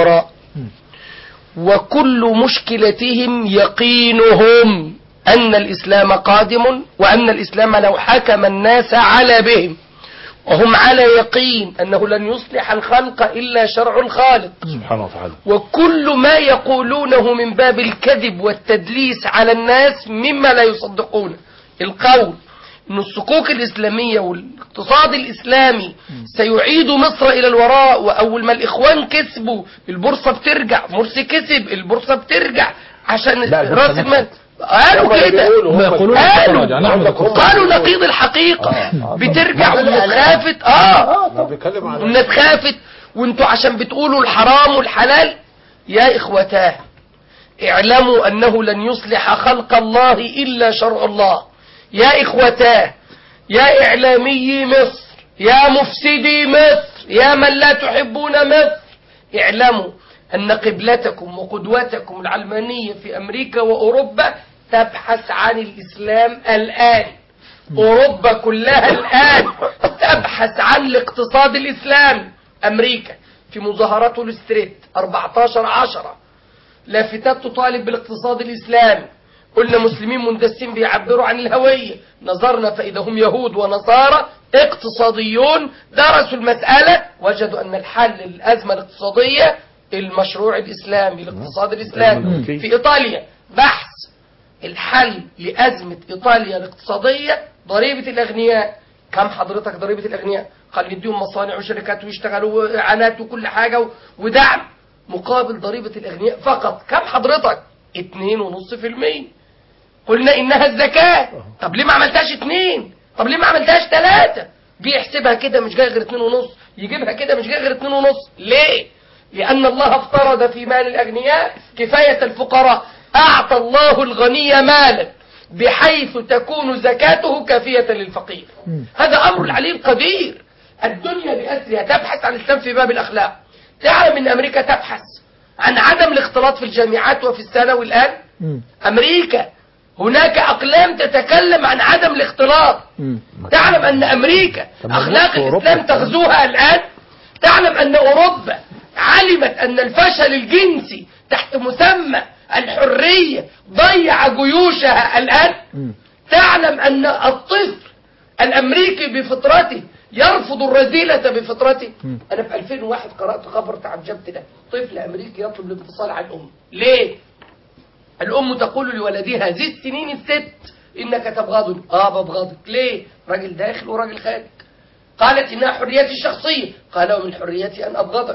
وكل مشكلتهم يقينهم أن الإسلام قادم وأن الإسلام لو حكم الناس على بهم وهم على يقين أنه لن يصلح الخلق إلا شرع الخالق سبحانه وتعالى وكل ما يقولونه من باب الكذب والتدليس على الناس مما لا يصدقونه القول أن الصكوك الإسلامية والاقتصاد الإسلامي سيعيد مصر إلى الوراء وأول ما الإخوان كسبوا البورصة بترجع مرسي كسب البورصة بترجع عشان لا، البورصة رأس المال قالوا هم اللي كده بيقولوا، هم هم يقولون قالوا تراجع نعم قالوا نقيض الحقيقة بترجع والناس خافت اه طب بيتكلم على والناس خافت وانتوا عشان بتقولوا الحرام والحلال يا اخوتاه اعلموا انه لن يصلح خلق الله الا شرع الله يا اخوتاه يا اعلامي مصر يا مفسدي مصر يا من لا تحبون مصر اعلموا ان قبلتكم وقدوتكم العلمانية في امريكا واوروبا تبحث عن الاسلام الان اوروبا كلها الان تبحث عن الاقتصاد الاسلامي امريكا في مظاهرات وول ستريت 14 10 لافتات تطالب بالاقتصاد الاسلامي قلنا مسلمين مندسين بيعبروا عن الهوية نظرنا فإذا هم يهود ونصارى اقتصاديون درسوا المسألة وجدوا أن الحل للأزمة الاقتصادية المشروع الإسلامي الاقتصاد الإسلامي في إيطاليا بحث الحل لأزمة إيطاليا الاقتصادية ضريبة الأغنياء كم حضرتك ضريبة الأغنياء قال نديهم مصانع وشركات ويشتغلوا إعانات وكل حاجة و- ودعم مقابل ضريبة الأغنياء فقط كم حضرتك 2.5% قلنا إنها الزكاة طب ليه ما عملتهاش اتنين طب ليه ما عملتهاش ثلاثة بيحسبها كده مش جاي غير اتنين ونص يجيبها كده مش جاي غير اتنين ونص ليه لأن الله افترض في مال الأغنياء كفاية الفقراء أعطى الله الغني مالا بحيث تكون زكاته كافية للفقير هذا أمر العلي القدير الدنيا بأسرها تبحث عن الإسلام في باب الأخلاق تعلم أن أمريكا تبحث عن عدم الاختلاط في الجامعات وفي الثانوي الآن أمريكا هناك أقلام تتكلم عن عدم الاختلاط تعلم أن أمريكا أخلاق الإسلام تغزوها الآن تعلم أن أوروبا علمت أن الفشل الجنسي تحت مسمى الحرية ضيع جيوشها الآن تعلم أن الطفل الأمريكي بفطرته يرفض الرذيلة بفطرته أنا في 2001 قرأت خبر تعجبت ده طفل أمريكي يطلب الانفصال عن أمه ليه؟ الأم تقول لولدها ذي السنين الست إنك تبغضني آه ببغضك ليه؟ راجل داخل وراجل خارج قالت إنها حريتي الشخصية قال ومن حريتي أن أبغضك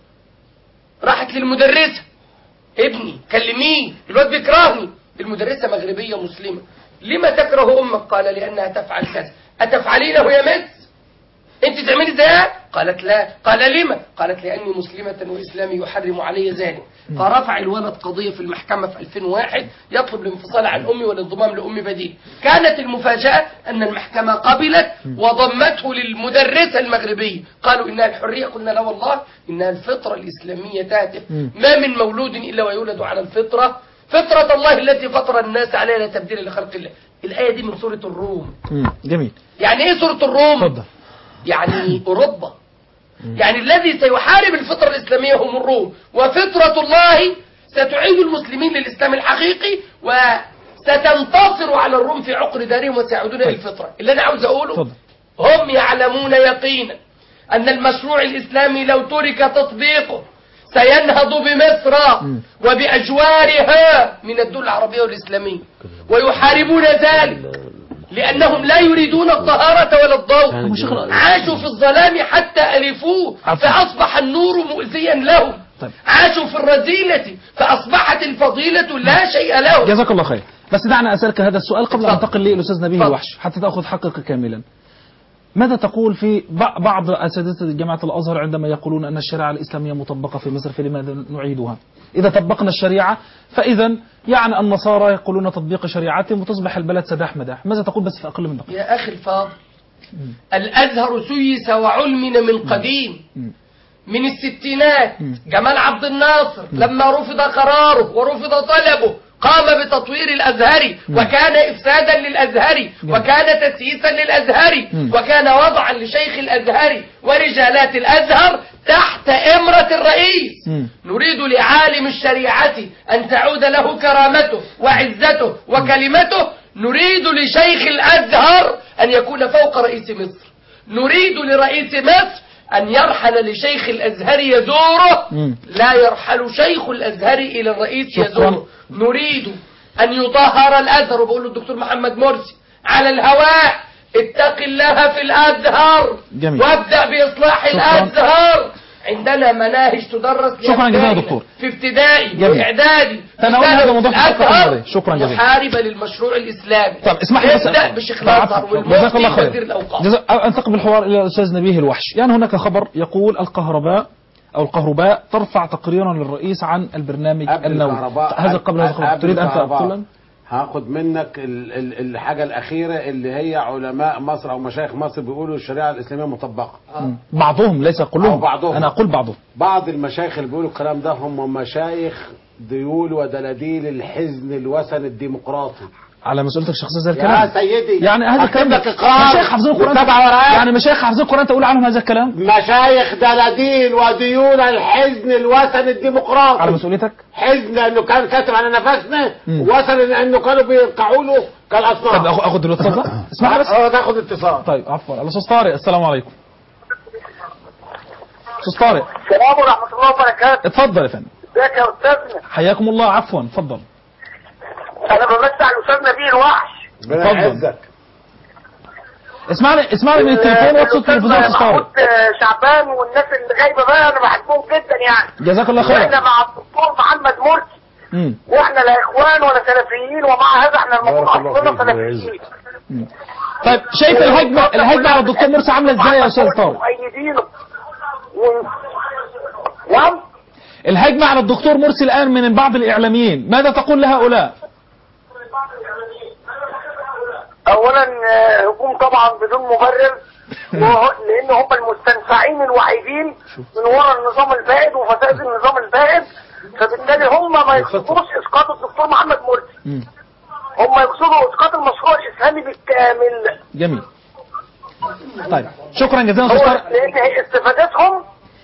راحت للمدرسة ابني كلميه الواد بيكرهني المدرسة مغربية مسلمة لما تكره أمك قال لأنها تفعل كذا أتفعلينه يا مس انت تعملي زيها قالت لا قال لما قالت لاني مسلمة واسلامي يحرم علي ذلك فرفع الولد قضية في المحكمة في 2001 يطلب الانفصال عن امي والانضمام لامي بديل كانت المفاجأة ان المحكمة قبلت وضمته للمدرسة المغربية قالوا انها الحرية قلنا لا والله انها الفطرة الاسلامية تهدف ما من مولود الا ويولد على الفطرة فطرة الله التي فطر الناس عليها لا تبديل لخلق الله الآية دي من سورة الروم مم. جميل يعني ايه سورة الروم اتفضل يعني أوروبا يعني الذي سيحارب الفطرة الإسلامية هم الروم وفطرة الله ستعيد المسلمين للإسلام الحقيقي وستنتصر على الروم في عقر دارهم وسيعودون إلى الفطرة اللي أنا عاوز أقوله اتفضل. هم يعلمون يقينا أن المشروع الإسلامي لو ترك تطبيقه سينهض بمصر وبأجوارها من الدول العربية والإسلامية ويحاربون ذلك لأنهم لا يريدون الطهارة ولا الضوء عاشوا في الظلام حتى ألفوه فأصبح النور مؤذيا لهم طيب. عاشوا في الرذيلة فأصبحت الفضيلة لا شيء لهم جزاك الله خير بس دعنا أسألك هذا السؤال قبل أن اتفضل. أنتقل للأستاذ نبيه اتفضل. الوحش حتى تأخذ حقك كاملا ماذا تقول في بع- بعض أساتذة جامعة الأزهر عندما يقولون أن الشريعة الإسلامية مطبقة في مصر فلماذا نعيدها إذا طبقنا الشريعة فإذا يعني النصارى يقولون تطبيق شريعتهم وتصبح البلد سداح مداح ماذا تقول بس في أقل من دقيقة يا أخي الفاضل الأزهر سيس وعلمن من قديم من الستينات جمال عبد الناصر لما رفض قراره ورفض طلبه قام بتطوير الأزهر وكان إفسادا للأزهر وكان تسييسا للأزهر وكان وضعا لشيخ الأزهر ورجالات الأزهر تحت إمرة الرئيس مم. نريد لعالم الشريعة أن تعود له كرامته وعزته وكلمته نريد لشيخ الأزهر أن يكون فوق رئيس مصر نريد لرئيس مصر أن يرحل لشيخ الأزهر يزوره مم. لا يرحل شيخ الأزهر إلى الرئيس شكراً. يزوره نريد أن يطهر الأزهر وبقول له الدكتور محمد مرسي على الهواء اتق الله في الأزهر جميل. وابدأ بإصلاح شكراً. الأزهر عندنا مناهج تدرس شكراً جزيلاً يا لأبنائنا دكتور. في ابتدائي جميل. وإعدادي تناولنا هذا وثانوي الموضوع في في الحلقة الأزهر الماضية. شكراً جزيلاً. محاربة للمشروع الإسلامي طب اسمح لي بس نبدأ بشيخ طب الأزهر عفوا. جزاك الله والمفتي خير وزير الأوقاف جزا... انتقل بالحوار الى الاستاذ نبيه الوحش يعني هناك خبر يقول الكهرباء او الكهرباء ترفع تقريرا للرئيس عن البرنامج قبل النووي الكهرباء هذا قبل هذا الخبر قبل تريد ان الكهرباء. تقول هاخد منك ال ال الحاجة الأخيرة اللي هي علماء مصر أو مشايخ مصر بيقولوا الشريعة الإسلامية مطبقة بعضهم ليس كلهم أو بعضهم. انا اقول بعضهم بعض المشايخ اللي بيقولوا الكلام ده هم مشايخ ديول ودلاديل الحزن الوثني الديمقراطي على مسؤوليتك الشخصيه زي يا الكلام سيدي يعني هذا أكتب الكلام لك إقرار مشايخ حافظين القران وسبع ورقات. يعني مشايخ حافظين القران تقول عنهم هذا الكلام مشايخ دلاديل وديول الحزن الوثني الديمقراطي على مسؤوليتك حزن لانه كان كاتب على نفسنا مم. وثن لانه كانوا بيركعوا له طب كالاصنام اخد اخد الاتصال ده اسمعني بس اه تاخد اتصال طيب عفوا الاستاذ طارق السلام عليكم استاذ طارق السلام ورحمة الله وبركاته اتفضل يا فندم ازيك يا استاذنا حياكم الله عفوا اتفضل انا بمسح الاستاذ نبيل الوحش ربنا اتفضل. يعزك اسمعني اسمعني من التليفون واتس التلفزيون يا استاذ طارق محمود شعبان والناس اللي غايبه بقى انا بحبهم جدا يعني جزاك الله خيرا واحنا مع الدكتور محمد مرسي مم. واحنا لا اخوان ولا سلفيين ومع هذا احنا المفروض بارك الله اصلنا فيك سلفيين طيب شايف الهجمه الهجمه على الدكتور مرسي عامله ازاي يا استاذ طارق مؤيدينه و... نعم الهجمه على الدكتور مرسي الان من بعض الاعلاميين ماذا تقول لهؤلاء اولا آه، هجوم طبعا بدون مبرر وهو- لان هم المستنفعين الوحيدين من وراء النظام البائد وفساد النظام البائد فبالتالي هم ما يقصدوش اسقاط الدكتور محمد مرسي مم. هم يقصدوا اسقاط المشروع الاسلامي بالكامل جميل طيب شكرا جزيلا هو استاذ طارق لان هي استفادتهم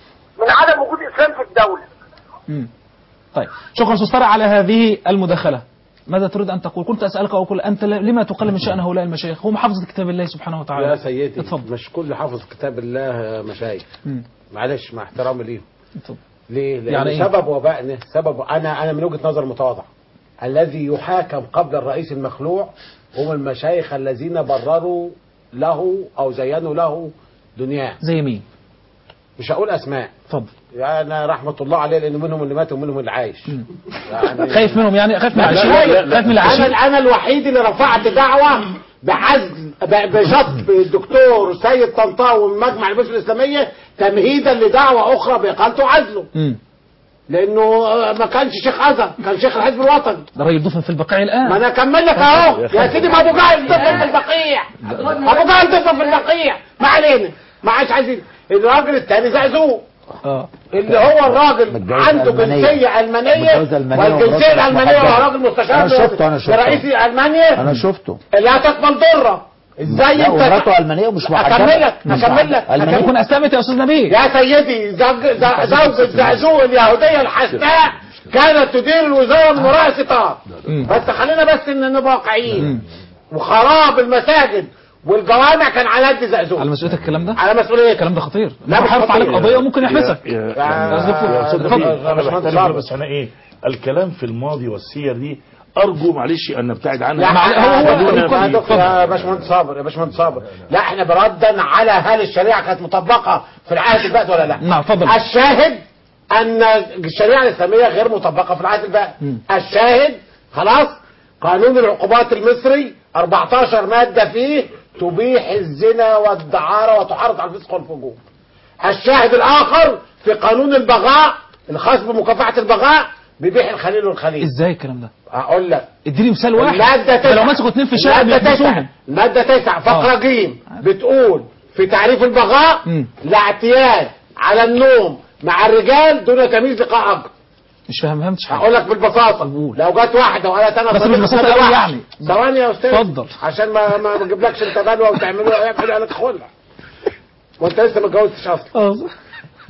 من عدم وجود اسلام في الدوله مم. طيب شكرا استاذ طارق على هذه المداخله ماذا تريد ان تقول كنت اسالك واقول انت ل- لما تقلل من شان هؤلاء المشايخ هم حافظ كتاب الله سبحانه وتعالى يا سيدي اتفضل مش كل حافظ كتاب الله مشايخ مم. معلش مع احترامي ليهم اتفضل ليه؟ لأن يعني يعني إيه؟ سبب وبائنا سبب أنا أنا من وجهة نظر متواضعة الذي يحاكم قبل الرئيس المخلوع هم المشايخ الذين برروا له أو زينوا له دنياه زي مين مش هقول أسماء اتفضل يعني رحمة الله عليه لأن منهم اللي مات ومنهم اللي عايش مم. يعني خايف منهم يعني خايف من لا، لا، العشرين لا، لا. خايف من العشرين أنا أنا الوحيد اللي رفعت دعوة بعزل ب- بشطب الدكتور سيد طنطاوي من مجمع البشر الإسلامية تمهيدا لدعوة أخرى بإقالته وعزله مم. لانه ما كانش شيخ ازهر كان شيخ الحزب الوطني ده راجل دفن في البقيع ما الان انا اكمل لك اهو يا سيدي ما ابو جهل دفن في البقيع ابو جهل دفن في البقيع ما علينا ما عادش عايزين الراجل الثاني زعزوق اه اللي هو الراجل متجوز عنده ألمانية. جنسيه المانيه متجوز ألمانية والجنسيه ومراته الالمانيه محجبة. وهو راجل مستشار أنا شفته، أنا شفته. رئيس المانيا انا شفته لا تقبل ضره ازاي لا انت ومراته المانيه ومش محجبه اكمل لك مش اكمل لك ألمانية. يكون اسلمت يا استاذ نبيل يا سيدي زوج ز- زوجة زعزوع اليهودية الحسناء كانت تدير الوزارة من وراء ستار مم. بس خلينا بس ان نبقى مم. واقعيين وخراب المساجد والجوامع كان على يد زعزوع على مسؤوليتك الكلام ده على مسؤولية الكلام ده خطير لا، لا مش هيرفع عليك خطير. قضيه وممكن يحبسك يا- يا- يا- أستاذ يا استاذ اتفضل. نبيل، انا باشمهندس بحترم صابر. بس انا ايه الكلام في الماضي والسير دي ارجو معلش ان نبتعد عنها لا مع- هو- هو- هو الكل- يا دكتور اتفضل. يا باشمهندس صابر يا باشمهندس صابر لا احنا بردا على هل الشريعه كانت مطبقه في العهد البائد ولا لا نعم، اتفضل. الشاهد ان الشريعه الاسلاميه غير مطبقه في العهد البائد مم. الشاهد خلاص قانون العقوبات المصري 14 ماده فيه تبيح الزنا والدعاره وتحرض على الفسق والفجور الشاهد الاخر في قانون البغاء الخاص بمكافحه البغاء بيبيح الخليل والخليل ازاي الكلام ده هقول لك اديني مثال واحد المادة ده تسعة لو مسكوا اتنين في الشارع المادة تسعة بيحبسوهم المادة تسعة فقرة آه. جيم بتقول في تعريف البغاء مم. الاعتياد على النوم مع الرجال دون تمييز لقاء أجر مش فاهم فهمتش حاجه هقول لك بالبساطة قول. لو جت واحدة وقالت أنا بس طريق بالبساطة أستاذ قوي وحش. يعني. ثواني يا أستاذ اتفضل. عشان ما ما بجيبلكش انت بلوى وتعملوا يعملوا عليك خلع وأنت لسه ما اتجوزتش أصلا اه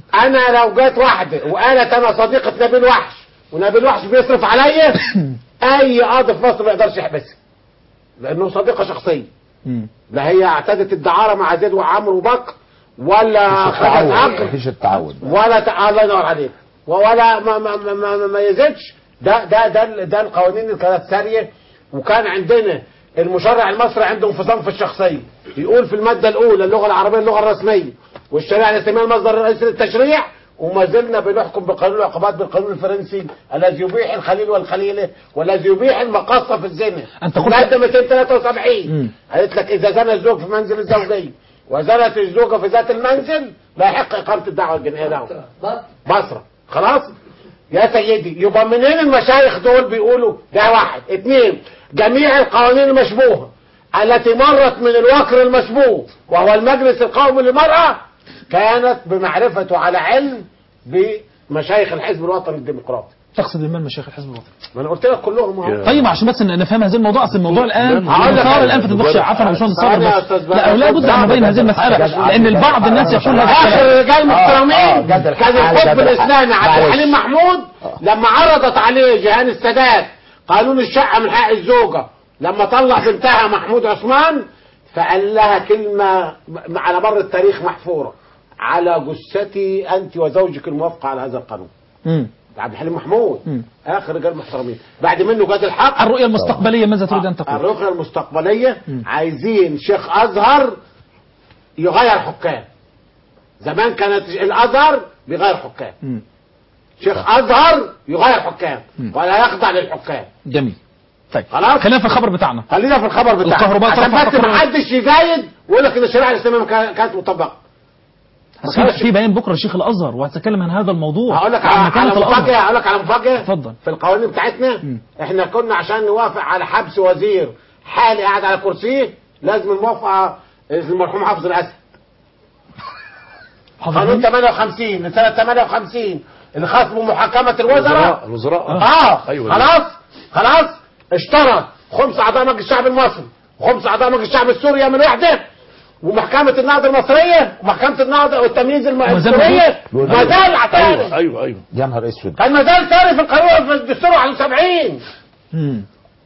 انا لو جت واحده وقالت انا صديقه نبيل وحش ونبيل وحش بيصرف عليا اي قاضي في مصر ما يقدرش يحبسها لانه صديقه شخصيه مم. لا هي اعتادت الدعاره مع زيد وعمرو وبكر ولا خدت عقل مفيش التعود ولا ت... الله ينور عليك ولا ما ما ما ما, ما, ما يزيدش ده ده ده ال- ده القوانين اللي كانت ساريه وكان عندنا المشرع المصري عنده انفصام في الشخصيه يقول في الماده الاولى اللغه العربيه اللغه الرسميه والشريعه الاسلاميه المصدر الرئيسي للتشريع وما زلنا بنحكم بقانون العقوبات بالقانون الفرنسي الذي يبيح الخليل والخليله والذي يبيح المقاصه في الزنا أنت قلت- الماده مم. 273 قالت لك اذا زنى الزوج في منزل الزوجيه وزنت الزوجه في ذات المنزل لا يحق اقامه الدعوه الجنائيه له بصره خلاص يا سيدي يبقى منين المشايخ دول بيقولوا ده واحد اتنين جميع القوانين المشبوهه التي مرت من الوكر المشبوه وهو المجلس القومي للمرأة كانت بمعرفته على علم بمشايخ الحزب الوطني الديمقراطي تقصد بمن مشايخ الحزب الوطني ما انا قلت لك كلهم اهو طيب عشان بس نفهم هذا الموضوع اصل الموضوع الان هقول لك صار حاجة. الان في تطبيق عفوا يا باشمهندس صابر ثواني يا بس أستاذ لا بقى. لابد ان نبين هذه المساله لان البعض الناس يقول هذا اخر الكلام. رجال محترمين جد الحق كان على القطب جد الحق. الاسلامي عبد معلش. الحليم محمود لما عرضت عليه جيهان السادات قانون الشقه من حق الزوجه لما طلع بنتها محمود عثمان فقال لها كلمه م- على مر التاريخ محفوره على جثتي انت وزوجك الموافقه على هذا القانون مم. عبد الحليم محمود مم. اخر رجال محترمين بعد منه جاد الحق الرؤيه المستقبليه ماذا تريد ان تقول؟ الرؤية المستقبلية مم. عايزين شيخ أزهر يغير حكام زمان كانت الأزهر بيغير حكام مم. شيخ أزهر يغير حكام مم. ولا يخضع للحكام جميل طيب خلاص خلينا في الخبر بتاعنا خلينا في الخبر بتاعنا الكهرباء عشان ترفع بس فقرة- محدش يزايد ويقول لك ان الشريعه الاسلاميه ما كان- كانت مطبقه بس في- في بيان بكره لشيخ الازهر وهتكلم عن هذا الموضوع هقول لك عن على مكانة على مفاجاه الازهر هقول لك على مفاجاه اتفضل. في القوانين بتاعتنا مم. احنا كنا عشان نوافق على حبس وزير حالي قاعد على كرسيه لازم الموافقه المرحوم حافظ الاسد حافظ قانون مين؟ 58 من سنه 58 اللي خاص بمحاكمه الوزراء الوزراء اه ايوه خلاص خلاص اشترط خمس اعضاء مجلس الشعب المصري وخمس اعضاء مجلس الشعب السوري من وحده ومحكمة النهضة المصرية ومحكمة النهضة والتمييز الم- ما زال السورية موجود. ما زال عتاري ايوه ايوه ايوه يا نهار اسود كان ما زال ساري في القانون في الدستور 71 مم.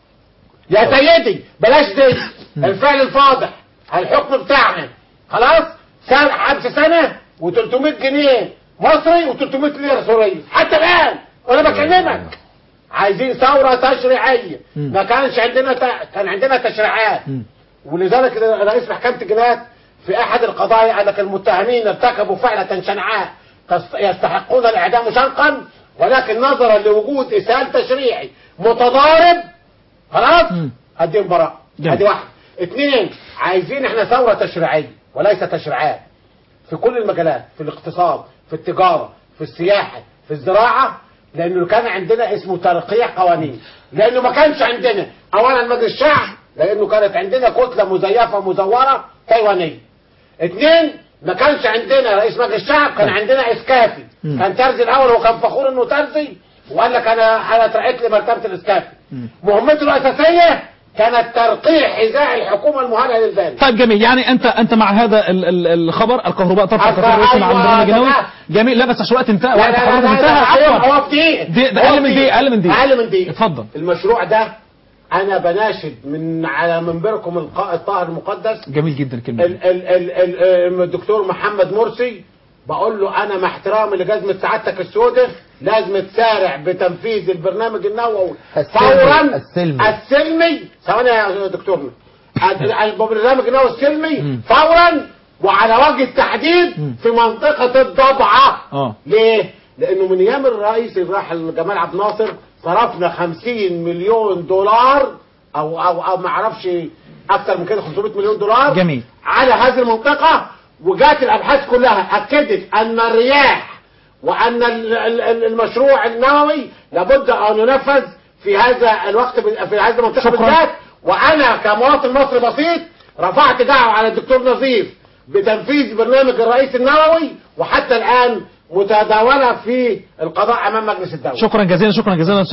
يا سيدي بلاش دي الفعل الفاضح الحكم بتاعنا خلاص سنة حبس سنة و300 جنيه مصري و300 ليرة سورية حتى الآن وأنا بكلمك عايزين ثورة تشريعية مم. ما كانش عندنا ت... كان عندنا تشريعات مم. ولذلك رئيس محكمة الجنايات في أحد القضايا قال لك المتهمين ارتكبوا فعلة شنعاء تست- يستحقون الإعدام شنقا ولكن نظرا لوجود إسهال تشريعي متضارب خلاص مم. اديهم براءة جميل. ادي واحد اثنين عايزين احنا ثورة تشريعية وليس تشريعات في كل المجالات في الاقتصاد في التجارة في السياحة في الزراعة لانه كان عندنا اسمه ترقيع قوانين لانه ما كانش عندنا اولا مجلس الشعب لانه كانت عندنا كتلة مزيفة مزورة تايوانية اثنين ما كانش عندنا رئيس مجلس الشعب كان عندنا اسكافي مم. كان ترزي الاول وكان فخور انه ترزي وقال لك انا انا اترقيت لمرتبه الاسكافي مم. مهمته الاساسيه كانت ترقيع حذاء الحكومه المهانه للبالغ طيب جميل يعني انت انت مع هذا ال- ال- الخبر الكهرباء ترفع أيوة، كفر الرئيس مع أيوة، البرنامج الجنوي تمام. جميل لا بس عشان الوقت انتهى لا وقت لا لا حضرتك لا انتهى لا عفوا هو في دقيقه دي- ده هو أقل من في دقيقة، أقل من دقيقة. اقل من دقيقه اتفضل. المشروع ده انا بناشد من على منبركم القائد الطاهر المقدس جميل جدا الكلمه ال دي. ال ال ال الدكتور محمد مرسي بقول له انا مع احترامي لجزمة سعادتك السوداء لازم تسارع بتنفيذ البرنامج النووي السلمي. فورا السلمي. السلمي ثواني يا دكتورنا ال- البرنامج النووي السلمي مم. فورا وعلى وجه التحديد مم. في منطقة الضبعة اه ليه؟ لأنه من أيام الرئيس الراحل جمال عبد الناصر صرفنا 50 مليون دولار أو أو أو ما أعرفش أكثر من كده 500 مليون دولار جميل. على هذه المنطقة وجات الأبحاث كلها أكدت أن الرياح وأن ال- ال- ال- المشروع النووي لابد أن ينفذ في هذا الوقت ب- في هذه المنطقة شكراً. بالذات وأنا كمواطن مصري بسيط رفعت دعوة على الدكتور نظيف بتنفيذ برنامج الرئيس النووي وحتى الآن متداولة في القضاء أمام مجلس الدولة شكرا جزيلا شكرا جزيلا استاذ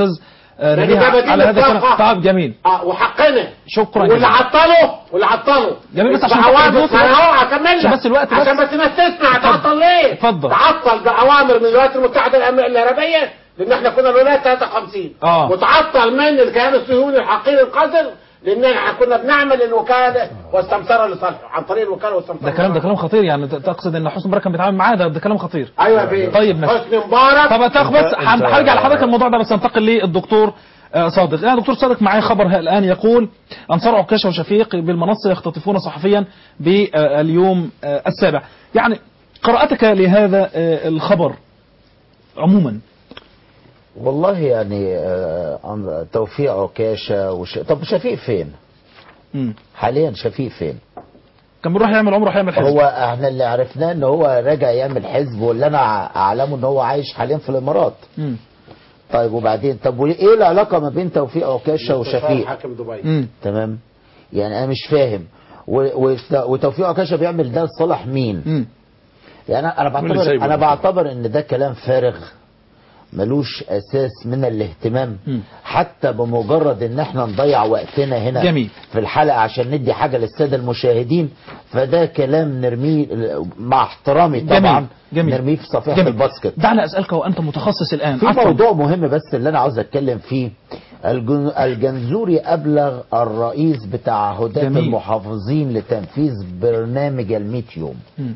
آه، لأن نبيها ده بديل على هذا الكلام للطاقة. طيب جميل اه وحقنا شكرا واللي جزيلا. عطله واللي عطله جميل، بس عشان بعوامر- تاخد ما فلوس انا اهو هكمل عشان لك. بس الوقت بس. عشان بس ما تسمع تعطل ليه؟ اتفضل. تعطل باوامر من الولايات المتحده الأم- العربيه لان احنا كنا الولايات 53 آه. وتعطل من الكيان الصهيوني الحقير القذر لان احنا كنا بنعمل الوكاله واستمسرها لصالحه عن طريق الوكاله واستمسرها ده كلام ده كلام خطير يعني ت- تقصد ان حسن مبارك كان بيتعامل معاه ده, ده كلام خطير ايوه يا بيه طيب ماشي حسني مبارك طب تاخد بس أنت- أنت- هرجع لحضرتك الموضوع ده بس انتقل للدكتور آه، صادق يعني دكتور صادق معايا خبر الان يقول انصار عكاشه وشفيق بالمنصه يختطفون صحفيا باليوم آه، السابع يعني قراءتك لهذا آه، الخبر عموما والله يعني آه، عن- توفيق عكاشة وش... طب شفيق فين؟ مم. حاليا شفيق فين؟ كان بيروح يعمل عمره هيعمل حزب هو احنا اللي عرفناه ان هو راجع يعمل حزب واللي انا ع- اعلمه ان هو عايش حاليا في الامارات مم. طيب وبعدين طب وايه العلاقه ما بين توفيق عكاشه وشفيق حاكم دبي مم. تمام يعني انا مش فاهم و- و- وتوفيق عكاشه بيعمل ده لصالح مين مم. يعني انا انا اللي بعتبر سايبه انا ده؟ بعتبر ان ده كلام فارغ ملوش اساس من الاهتمام مم. حتى بمجرد ان احنا نضيع وقتنا هنا جميل. في الحلقه عشان ندي حاجه للساده المشاهدين فده كلام نرميه مع احترامي طبعا جميل. جميل. نرميه في صفيحه جميل. الباسكت دعني اسالك وانت متخصص الان في عفواً. موضوع مهم بس اللي انا عاوز اتكلم فيه الجن- الجنزوري ابلغ الرئيس بتاع هداة جميل. المحافظين لتنفيذ برنامج ال يوم مم.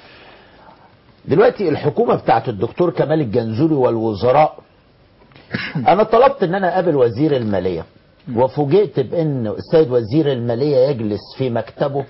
دلوقتي الحكومة بتاعت الدكتور كمال الجنزوري والوزراء انا طلبت ان انا اقابل وزير المالية وفوجئت بان السيد وزير المالية يجلس في مكتبه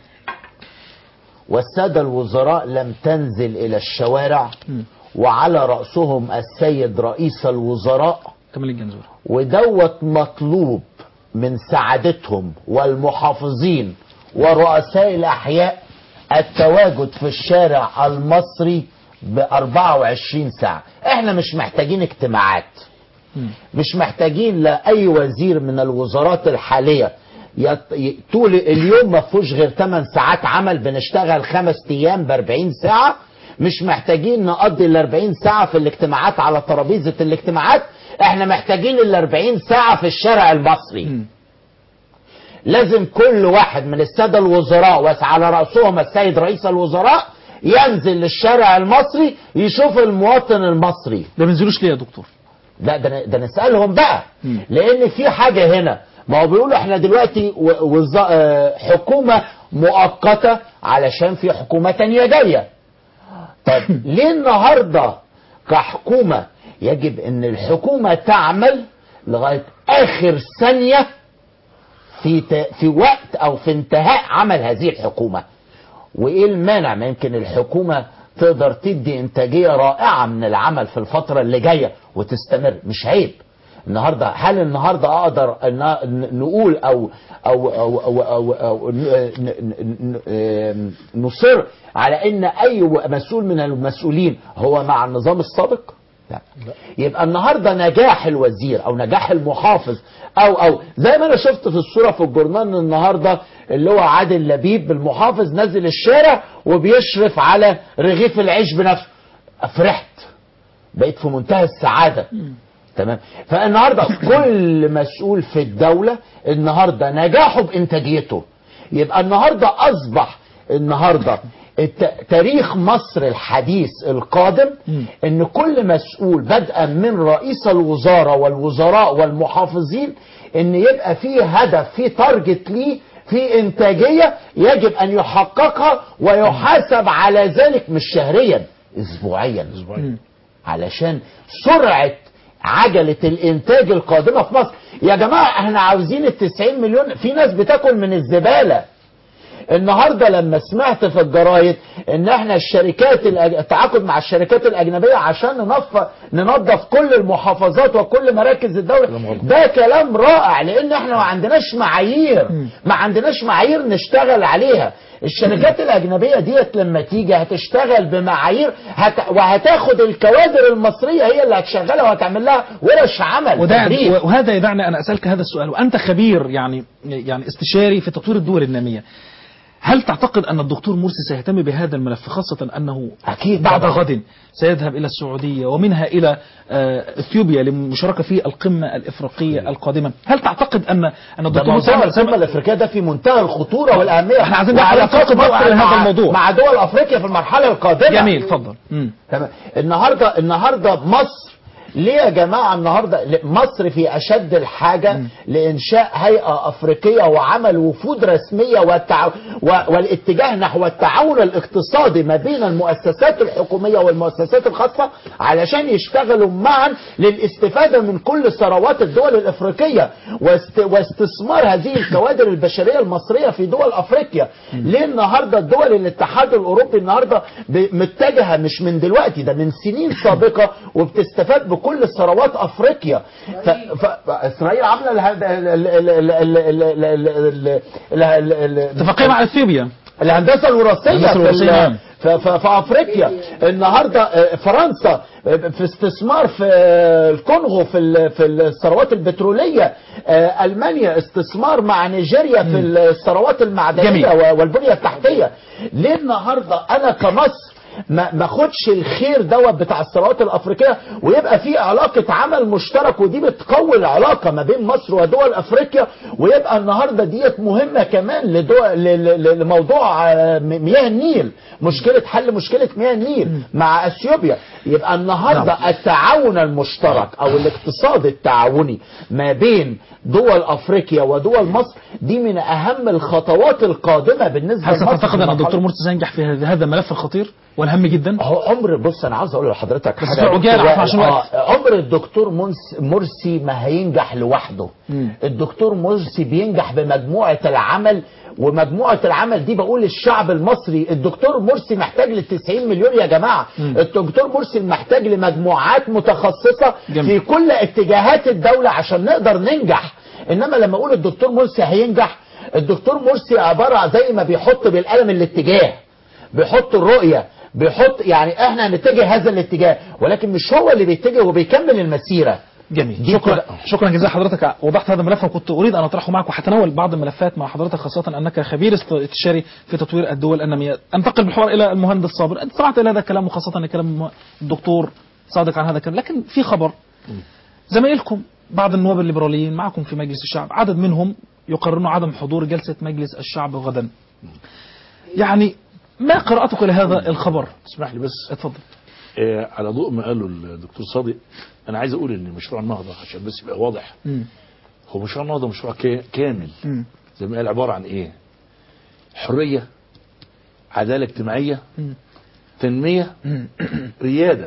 والسادة الوزراء لم تنزل الى الشوارع وعلى رأسهم السيد رئيس الوزراء كمال الجنزوري ودوت مطلوب من سعادتهم والمحافظين ورؤساء الأحياء التواجد في الشارع المصري ب 24 ساعة احنا مش محتاجين اجتماعات مش محتاجين لأي وزير من الوزارات الحالية يط... ي- طول اليوم ما فيهوش غير 8 ساعات عمل بنشتغل خمس ايام ب 40 ساعة مش محتاجين نقضي ال 40 ساعة في الاجتماعات على ترابيزة الاجتماعات احنا محتاجين ال 40 ساعة في الشارع المصري لازم كل واحد من السادة الوزراء وعلى رأسهم السيد رئيس الوزراء ينزل للشارع المصري يشوف المواطن المصري ده ما بينزلوش ليه يا دكتور لا ده ن- ده نسالهم بقى لان في حاجه هنا ما هو بيقولوا احنا دلوقتي و- وز- آه، حكومه مؤقته علشان في حكومه تانية جايه طب ليه النهارده كحكومه يجب ان الحكومه تعمل لغايه اخر ثانيه في ت- في وقت او في انتهاء عمل هذه الحكومه وايه المانع ما يمكن الحكومه تقدر تدي انتاجيه رائعه من العمل في الفتره اللي جايه وتستمر مش عيب النهارده هل النهارده اقدر ان ن- نقول او او او او, أو, أو ن- ن- ن- ن- نصر على ان اي مسؤول من المسؤولين هو مع النظام السابق؟ لا. يبقى النهارده نجاح الوزير او نجاح المحافظ او او زي ما انا شفت في الصوره في الجورنال النهارده اللي هو عادل لبيب المحافظ نازل الشارع وبيشرف على رغيف العيش بنفسه فرحت بقيت في منتهى السعاده تمام فالنهارده كل مسؤول في الدوله النهارده نجاحه بانتاجيته يبقى النهارده اصبح النهارده الت- تاريخ مصر الحديث القادم ان كل مسؤول بدءا من رئيس الوزاره والوزراء والمحافظين ان يبقى فيه هدف فيه تارجت ليه في انتاجيه يجب ان يحققها ويحاسب على ذلك مش شهريا اسبوعيا علشان سرعة عجلة الانتاج القادمة في مصر يا جماعة احنا عاوزين التسعين مليون في ناس بتاكل من الزبالة النهاردة لما سمعت في الجرايد ان احنا الشركات الأج... التعاقد مع الشركات الاجنبية عشان ننظف ننظف كل المحافظات وكل مراكز الدولة ده كلام رائع لان احنا ما عندناش معايير ما عندناش معايير نشتغل عليها الشركات الاجنبية ديت لما تيجي هتشتغل بمعايير هت... وهتاخد الكوادر المصرية هي اللي هتشغلها وهتعمل لها ورش عمل وده تدريب. وهذا يدعني أن أسألك هذا السؤال وأنت خبير يعني يعني استشاري في تطوير الدول النامية هل تعتقد أن الدكتور مرسي سيهتم بهذا الملف خاصة أنه أكيد بعد طبعاً. غد سيذهب إلى السعودية ومنها إلى آه، إثيوبيا للمشاركة في القمة الإفريقية القادمة هل تعتقد أن أن ده الدكتور مرسي موضوع يعمل القمه الافريقيه ده في منتهى الخطوره والاهميه احنا عايزين نعرف وعلاقات علاقات مصر مع- لهذا مع- الموضوع. مع دول افريقيا في المرحله القادمه جميل اتفضل مم. تمام النهارده النهارده مصر ليه يا جماعه النهارده ل- مصر في اشد الحاجه لانشاء هيئه افريقيه وعمل وفود رسميه والتع... و... والاتجاه نحو التعاون الاقتصادي ما بين المؤسسات الحكوميه والمؤسسات الخاصه علشان يشتغلوا معا للاستفاده من كل ثروات الدول الافريقيه واست... واستثمار هذه الكوادر البشريه المصريه في دول افريقيا ليه النهارده الدول الاتحاد الاوروبي النهارده ب- متجهه مش من دلوقتي ده من سنين سابقه وبتستفاد بكل ثروات افريقيا ف... ف... اسرائيل عامله الهد- ال- ال- ال- ال- ال- ال- ال- ال- ال- ال- ال- اتفاقية مع إثيوبيا الهندسه الوراثيه الهندسة في, الوراثية، ال- نعم. في, في, في افريقيا النهارده آه، فرنسا آه، في استثمار في آه، الكونغو في ال- في الثروات البتروليه آه، المانيا استثمار مع نيجيريا في الثروات المعدنيه جميل. و- والبنيه التحتيه ليه النهارده انا كمصر ما ما اخدش الخير دوت بتاع الثروات الافريقيه ويبقى في علاقه عمل مشترك ودي بتقوي العلاقه ما بين مصر ودول افريقيا ويبقى النهارده ديت مهمه كمان لدول ل- ل- لموضوع آه، م- مياه النيل مشكله حل مشكله مياه النيل مع اثيوبيا يبقى النهارده التعاون المشترك او الاقتصاد التعاوني ما بين دول افريقيا ودول مصر دي من اهم الخطوات القادمه بالنسبه هل لمصر في ستعتقد أن المرحلة الدكتور مرسي سينجح في هذا- هذا الملف الخطير والهام جدا هو عمر بص انا عاوز اقول لحضرتك بس حاجه في عجالة دكتور عشان وائل. وقت. آه عمر الدكتور منس- مرسي ما هينجح لوحده الدكتور مرسي بينجح بمجموعه العمل ومجموعه العمل دي بقول للشعب المصري الدكتور مرسي محتاج ل 90 مليون يا جماعه الدكتور مرسي محتاج لمجموعات متخصصه جميل. في كل اتجاهات الدوله عشان نقدر ننجح انما لما اقول الدكتور مرسي هينجح الدكتور مرسي عباره زي ما بيحط بالقلم الاتجاه بيحط الرؤيه بيحط يعني احنا هنتجه هذا الاتجاه ولكن مش هو اللي بيتجه وبيكمل المسيره جميل دي شكرا كده. شكرا جزيلا حضرتك وضحت هذا الملف وكنت اريد ان اطرحه معك وحتناول بعض الملفات مع حضرتك خاصه انك خبير است- استشاري في تطوير الدول الناميه انتقل بالحوار الى المهندس صابر انت سمعت الى هذا الكلام وخاصه ان كلام الدكتور صادق عن هذا الكلام لكن في خبر زمايلكم بعض النواب الليبراليين معكم في مجلس الشعب عدد منهم يقررون عدم حضور جلسه مجلس الشعب غدا يعني ما قراءتك لهذا الخبر اسمح لي بس اتفضل آه، على ضوء ما قاله الدكتور صادق انا عايز اقول ان مشروع النهضه عشان بس يبقى واضح مم. هو مشروع النهضه مشروع كا- كامل مم. زي ما قال عباره عن ايه حريه عداله اجتماعيه مم. تنميه مم. رياده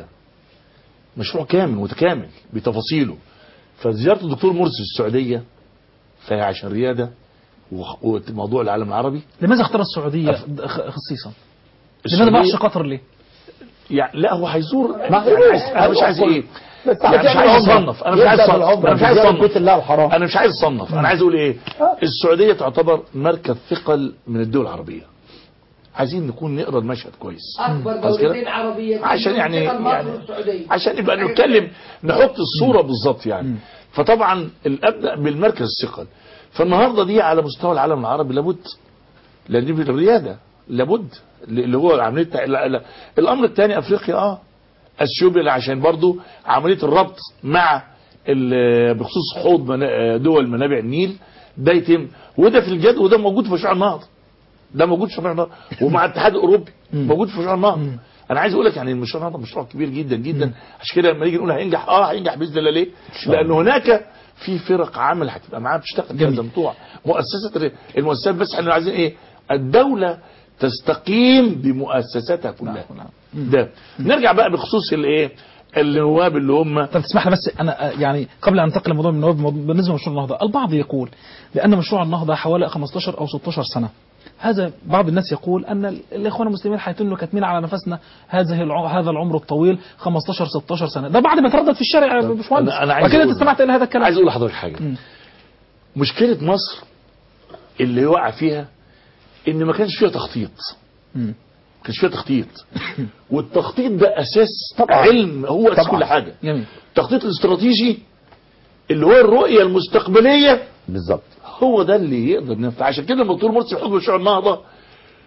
مشروع كامل متكامل بتفاصيله فزياره الدكتور مرسي السعوديه فهي عشان رياده وخ- وموضوع العالم العربي لماذا اختار السعوديه خ- خصيصا؟ لماذا السعودية- ما راحش قطر ليه؟ يعني لا هو هيزور ما يعني عايز انا مش عايز ايه بس يعني مش عايز اصنف انا مش عايز اصنف انا مش عايز بيت اصنف الله الحرام انا مش عايز اصنف انا عايز اقول ايه السعوديه تعتبر مركز ثقل من الدول العربيه عايزين نكون نقرا المشهد كويس اكبر خلاص كده؟ دولتين عربيه عشان يعني مصر يعني والسعوديه عشان نبقى نتكلم نحط الصوره بالظبط يعني فطبعا الابدا بالمركز الثقل فالنهارده دي على مستوى العالم العربي لابد لان دي الرياده لابد اللي هو عمليه تع- لا- لا. الامر الثاني افريقيا اه اثيوبيا عشان برضو عمليه الربط مع ال- بخصوص حوض منا- دول منابع النيل ده يتم وده في الجد وده موجود في مشروع النهضه ده موجود في مشروع النهضه ومع الاتحاد الاوروبي موجود في مشروع النهضه انا عايز اقول لك يعني المشروع النهضه مشروع كبير جدا جدا عشان كده لما نيجي نقول هينجح اه هينجح باذن الله ليه؟ لان هناك في فرق عمل هتبقى معاها بتشتغل في هذا الموضوع مؤسسه الر- المؤسسات بس احنا عايزين ايه؟ الدوله تستقيم بمؤسساتها كلها ده نرجع بقى بخصوص الايه؟ النواب اللي هم طب تسمح لي بس انا آه، يعني قبل ان انتقل لموضوع من النواب بالنسبه لمشروع النهضه، البعض يقول بان مشروع النهضه حوالي 15 او 16 سنه. هذا بعض الناس يقول ان ال- الاخوان المسلمين هيتنوا كاتمين على نفسنا هذه الع- هذا العمر الطويل 15 16 سنه، ده بعد ما تردد في الشارع يا باشمهندس. أنا- أنا عايز واكيد انت أقول- استمعت الى هذا الكلام. عايز اقول لحضرتك حاجه مشكله مصر اللي وقع فيها ان ما كانش فيها تخطيط مم. ما كانش فيها تخطيط والتخطيط ده اساس طبعا علم هو اساس طبعاً. كل حاجه جميل. التخطيط الاستراتيجي اللي هو الرؤيه المستقبليه بالظبط هو ده اللي يقدر ينفع عشان كده لما الدكتور مرسي يحط مشروع النهضه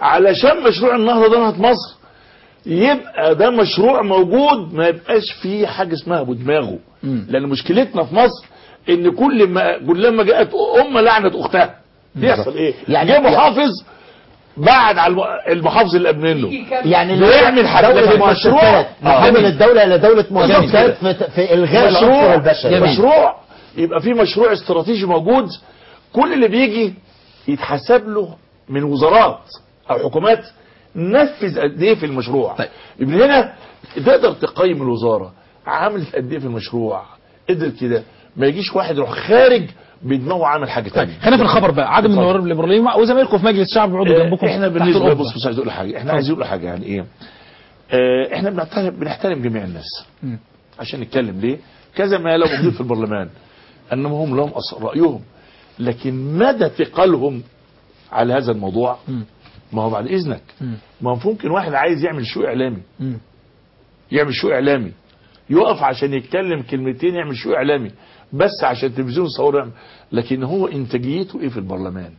علشان مشروع النهضه ده نهضه مصر يبقى ده مشروع موجود ما يبقاش فيه حاجه اسمها ابو دماغه لان مشكلتنا في مصر ان كل ما كلما جاءت امه لعنت اختها بيحصل ايه يعني- جه محافظ بعد على الم- المحافظ اللي قبل له يعني بيعمل حاجه دولة لكن مشروع المؤسسات نحول الدولة إلى دولة مؤسسات جميل. في, في إلغاء العنصر مشروع البشري مشروع يبقى في مشروع استراتيجي موجود كل اللي بيجي يتحسب له من وزارات او حكومات نفذ قد ايه في المشروع طيب. من هنا تقدر تقيم الوزاره عملت قد ايه في المشروع قدرت كده ما يجيش واحد يروح خارج بدماغه عامل حاجه ثانيه خلينا في الخبر بقى عدم اتفضل. النواب الليبراليين وزمايلكم في مجلس الشعب بيقعدوا آه، جنبكم احنا تحت بالنسبه القبة. بص بص عايز اقول حاجه احنا عايزين نقول حاجه يعني ايه آه، احنا بنحترم بنحترم جميع الناس مم. عشان نتكلم ليه كذا ما لو موجود في البرلمان انهم هم لهم أص- رايهم لكن مدى ثقلهم على هذا الموضوع مم. ما هو بعد اذنك مم. ما هو ممكن واحد عايز يعمل شو اعلامي مم. يعمل شو اعلامي يقف عشان يتكلم كلمتين يعمل شو اعلامي بس عشان التلفزيون يصور يعمل. لكن هو انتاجيته ايه في البرلمان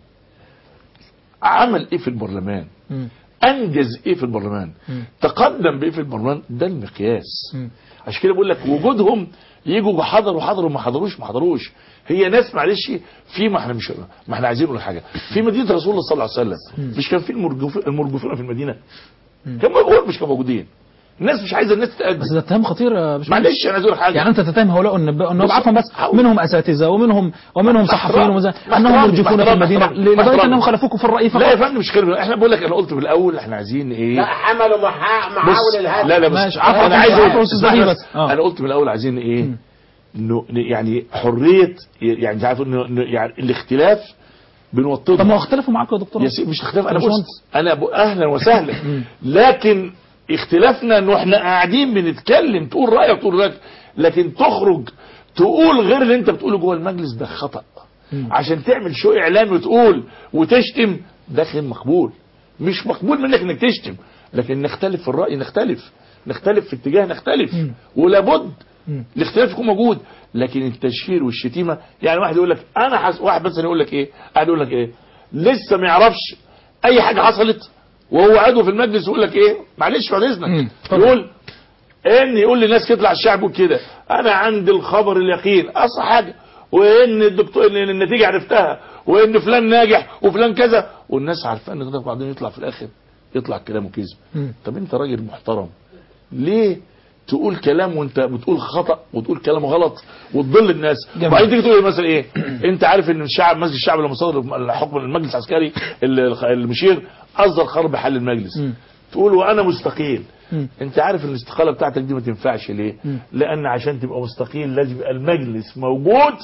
عمل ايه في البرلمان مم. انجز ايه في البرلمان مم. تقدم بايه في البرلمان ده المقياس مم. عشان كده بقول لك وجودهم يجوا حضروا حضروا ما حضروش ما حضروش هي ناس معلش في ما احنا مش ما احنا عايزين نقول حاجه في مدينه رسول الله صلى الله عليه وسلم مش كان في المرجوف المرجوفين في المدينه كان موجود مش كانوا موجودين الناس مش عايزه الناس بس تتقدم ده اتهام خطير يا باشمهندس. معلش انا عايز اقول حاجه يعني انت تتهم هؤلاء النباء انهم بص، عفوا بس حاول. منهم اساتذه ومنهم ومنهم صحفيين احترام. ومز- مع انهم احترام، مرجفون مع في احترام، المدينه مع احترام. لدرجه احترام. انهم خلفوكم في الراي لا يا فقط فندم مش كده احنا بقول لك انا قلت في الاول احنا عايزين ايه لا حملوا محا- بص محاول الهدف لا لا بس ماشي، عفوا، انا عايز عفوا، اقول أستاذ اسمعني زكي بس بس. آه. انا قلت من الاول عايزين ايه انه يعني حريه يعني انت عارف انه إنه يعني الاختلاف بنوطده طب ما هو اختلفوا معاكم يا دكتور يا سيدي مش اختلاف انا باشمهندس. بص انا ب- اهلا وسهلا لكن اختلافنا انه احنا قاعدين بنتكلم تقول رايك تقول رايك لكن تخرج تقول غير اللي انت بتقوله جوه المجلس ده خطا عشان تعمل شو اعلامي وتقول وتشتم ده غير مقبول مش مقبول منك انك تشتم لكن نختلف في الراي نختلف نختلف في اتجاه نختلف ولابد الاختلاف يكون موجود لكن التشهير والشتيمه يعني واحد يقول لك انا حس... واحد بس يقول لك ايه قاعد يقول لك ايه لسه ما يعرفش اي حاجه حصلت وهو عضو في المجلس يقول لك ايه معلش بعد مم. اذنك اتفضل. يقول ان يقول للناس يطلع الشعب يقول كده انا عندي الخبر اليقين اصل حاجه وان الدكتور ان النتيجه عرفتها وان فلان ناجح وفلان كذا والناس عارفه ان ده وبعدين يطلع في الاخر يطلع كلامه كذب مم. طب انت راجل محترم ليه تقول كلام وانت بتقول خطا وتقول كلام غلط وتضل الناس جميل. وبعدين تيجي تقول مثلا ايه انت عارف ان الشعب مسجد الشعب لما صدر الحكم المجلس العسكري ال- المشير اصدر قرار بحل المجلس مم. تقول وانا مستقيل مم. انت عارف ان الاستقاله بتاعتك دي ما تنفعش ليه لان عشان تبقى مستقيل لازم يبقى المجلس موجود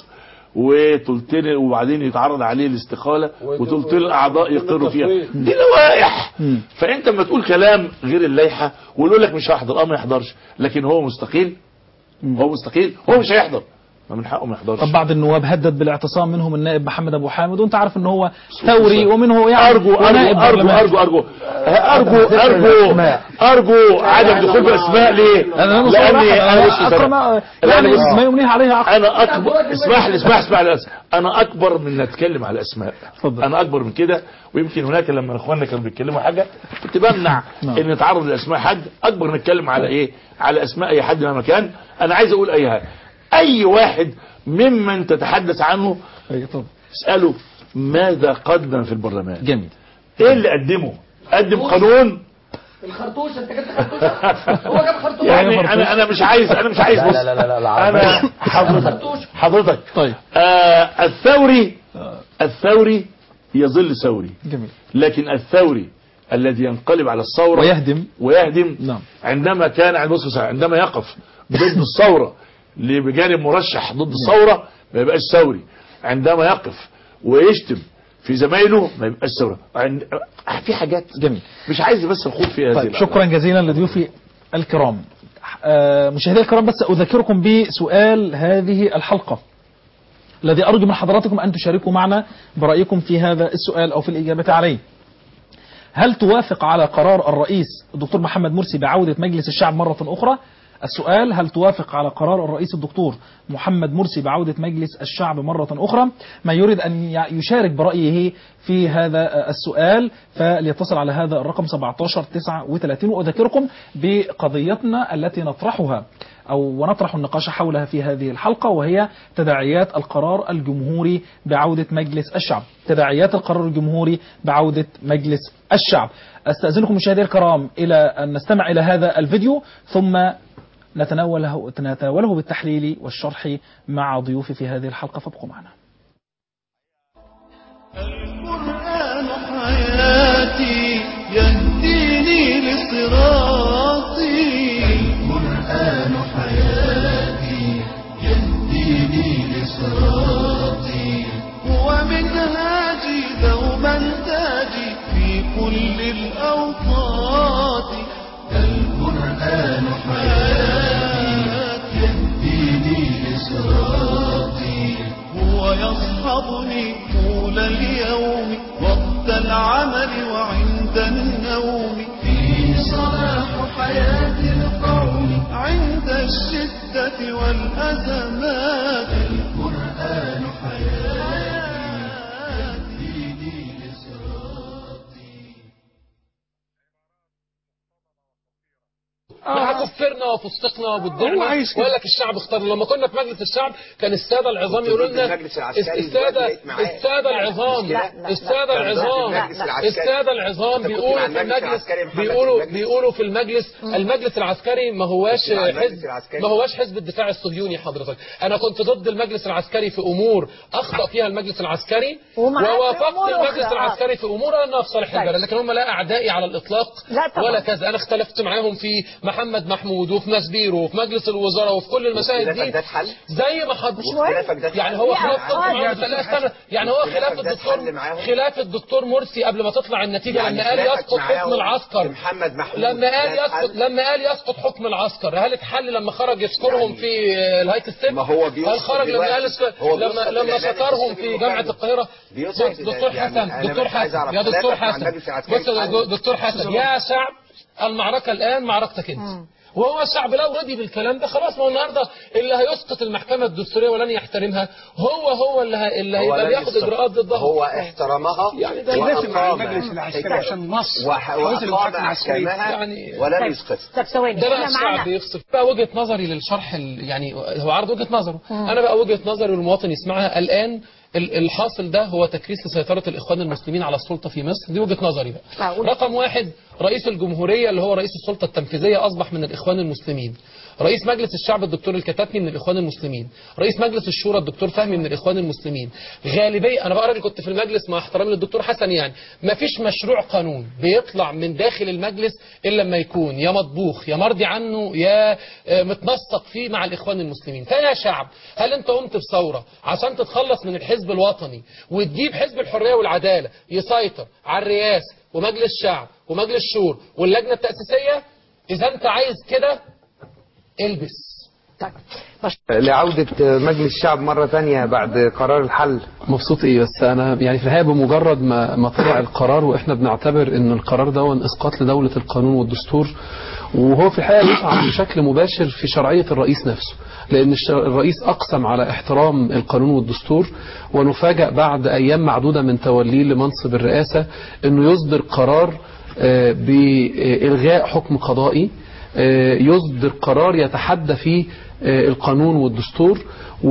وتلتني وبعدين يتعرض عليه الاستقاله وتلتني الاعضاء يقروا فيها دي لوائح مم. فانت لما تقول كلام غير اللائحه ويقول لك مش هحضر اه ما يحضرش لكن هو مستقيل هو مستقيل هو مش هيحضر ما من حقه ما يحضرش طب بعض النواب هدد بالاعتصام منهم النائب محمد ابو حامد وانت عارف ان هو ثوري ومنه يعني ارجو ارجو ونائب ارجو برلمان. ارجو ارجو ارجو ارجو ارجو عدم دخول باسماء ليه؟ انا نص لاني واحد. انا بص اكرم لا، يعني أنا بص- ما يمنيه عليها عقل انا اكبر اسمح لي اسمح اسمح لي انا اكبر من اتكلم على اسماء اتفضل. انا اكبر من كده ويمكن هناك لما اخواننا كانوا بيتكلموا حاجه كنت بمنع نعم. ان نتعرض لاسماء حد اكبر نتكلم على ايه على اسماء اي حد مهما كان انا عايز اقول اي حاجه اي واحد ممن تتحدث عنه أي طب اساله ماذا قدم في البرلمان جميل ايه اللي قدمه قدم قانون الخرطوش انت جبت خرطوش هو جاب خرطوش يعني انا انا مش عايز انا مش عايز لا بص لا لا لا, لا انا العربية. حضرتك حضرتك طيب آه الثوري الثوري يظل ثوري جميل لكن الثوري الذي ينقلب على الثورة ويهدم ويهدم نعم. عندما كان عند بص بص- عندما يقف ضد الثورة اللي بجانب مرشح ضد الثورة ما يبقاش ثوري عندما يقف ويشتم في زمايله ما يبقاش ثوري عند... في حاجات جميل مش عايز بس الخوض فيها طيب هذه شكرا جزيلا لضيوفي الكرام آه، مشاهدينا الكرام بس أذكركم بسؤال هذه الحلقة الذي أرجو من حضراتكم أن تشاركوا معنا برأيكم في هذا السؤال أو في الإجابة عليه هل توافق على قرار الرئيس الدكتور محمد مرسي بعودة مجلس الشعب مرة أخرى السؤال هل توافق على قرار الرئيس الدكتور محمد مرسي بعودة مجلس الشعب مرة أخرى من يريد أن ي- يشارك برأيه في هذا السؤال فليتصل على هذا الرقم 17 39 وأذكركم بقضيتنا التي نطرحها أو ونطرح النقاش حولها في هذه الحلقة وهي تداعيات القرار الجمهوري بعودة مجلس الشعب تداعيات القرار الجمهوري بعودة مجلس الشعب أستأذنكم مشاهدي الكرام إلى أن نستمع إلى هذا الفيديو ثم نتناوله, نتناوله بالتحليل والشرح مع ضيوفي في هذه الحلقة فابقوا معنا القرآن حياتي يهديني لصراطي القرآن حياتي يهديني لصراطي هو منهاجي دوما تاجي في كل الأوقات القرآن حياتي يهديني لصراطي هو يصحبني طول اليوم وقت العمل وعند النوم فيه صلاح حياة القوم عند الشدة والأزمات القرآن حياتي يهديني لصراطي هكفرنا وفسقنا هو وبدعنا عايز كده. وقال لك الشعب اختار لما كنا في مجلس الشعب كان الساده العظام كنت يقولوا ضد لنا المجلس العسكري الساده دلوقتي بقيت معاه. الساده العظام مش كده؟ لا، لا، الساده لا. العظام كان ضد المجلس العسكري. الساده العظام أنت كنت بيقولوا مع في المجلس المجلس العسكري محمد بيقولوا المجلس. بيقولوا في المجلس المجلس العسكري ما هواش كنت مع المجلس حزب العسكري. ما هواش حزب الدفاع الصهيوني حضرتك انا كنت ضد المجلس العسكري في امور اخطا فيها المجلس العسكري ومعاك في ووافقت أمور المجلس أخرى. العسكري في امور انها في صالح طيب. البلد لكن هم لا اعدائي على الاطلاق لا طبعا. ولا كذا انا اختلفت معاهم في محمد محمود وفي نسبيرو وفي مجلس الوزراء وفي كل المشاهد واختلافك دي ده اتحل؟ زي ما حد واختلافك ده يعني هو اتحل؟ خلاف لا، ضد آه، معاهم لا استنى يعني هو واختلافك خلاف ده الدكتور اتحل معاهم؟ خلاف الدكتور مرسي قبل ما تطلع النتيجه يعني لما قال خلافك يسقط معاهم حكم العسكر محمد محمود لما قال ده يسقط اتحل؟ لما قال يسقط حكم العسكر هل اتحل لما خرج يذكرهم يعني في آه، الهايك ستيب ما هو بيسقط هل خرج لما قال دلوقتي. هو لما بيسقط لما الإعلان شكرهم التسليمي في جامعه المكلف. القاهره بيسقط دكتور يعني حسن أنا دكتور بس عايز حسن أعرف يا دكتور خلافك مع حسن المجلس العسكري بص يا اتحل؟ دكتور حسن يا شعب المعركة الآن معركتك أنت وهو الشعب لو رضي بالكلام ده خلاص ما هو النهارده اللي هيسقط المحكمة الدستورية ولن يحترمها هو هو اللي ه- اللي هو هيبقى لن بياخد يسقط. إجراءات ضدها هو احترمها يعني ده وأقام مع المجلس العسكري عشان مصر وأقام أحكامها يعني ولم طيب. يسقط طب ثواني ده بقى احنا معانا الشعب يفصل بقى وجهة نظري للشرح ال- يعني هو عرض وجهة نظره انا بقى وجهة نظري والمواطن يسمعها الان ال- الحاصل ده هو تكريس لسيطرة الإخوان المسلمين على السلطة في مصر دي وجهة نظري بقى معقول. رقم واحد رئيس الجمهورية اللي هو رئيس السلطة التنفيذية أصبح من الإخوان المسلمين رئيس مجلس الشعب الدكتور الكتاتني من الإخوان المسلمين رئيس مجلس الشورى الدكتور فهمي من الإخوان المسلمين غالبية أنا بقى راجل كنت في المجلس مع احترامي للدكتور حسن يعني ما فيش مشروع قانون بيطلع من داخل المجلس إلا لما يكون يا مطبوخ يا مرضي عنه يا آه، متنسق فيه مع الإخوان المسلمين فيا شعب هل أنت قمت بثورة عشان تتخلص من الحزب الوطني وتجيب حزب الحرية والعدالة يسيطر على الرئاسة ومجلس الشعب ومجلس الشور واللجنة التأسيسية إذا أنت عايز كده البس لعودة مجلس الشعب مرة تانية بعد قرار الحل مبسوط ايه بس انا يعني في الحقيقه بمجرد ما ما طلع القرار واحنا بنعتبر ان القرار ده اسقاط لدوله القانون والدستور وهو في الحقيقه يسعى بشكل مباشر في شرعيه الرئيس نفسه لان الش- الرئيس اقسم على احترام القانون والدستور ونفاجأ بعد ايام معدوده من توليه لمنصب الرئاسه انه يصدر قرار آه، بالغاء حكم قضائي آه، يصدر قرار يتحدى فيه آه، القانون والدستور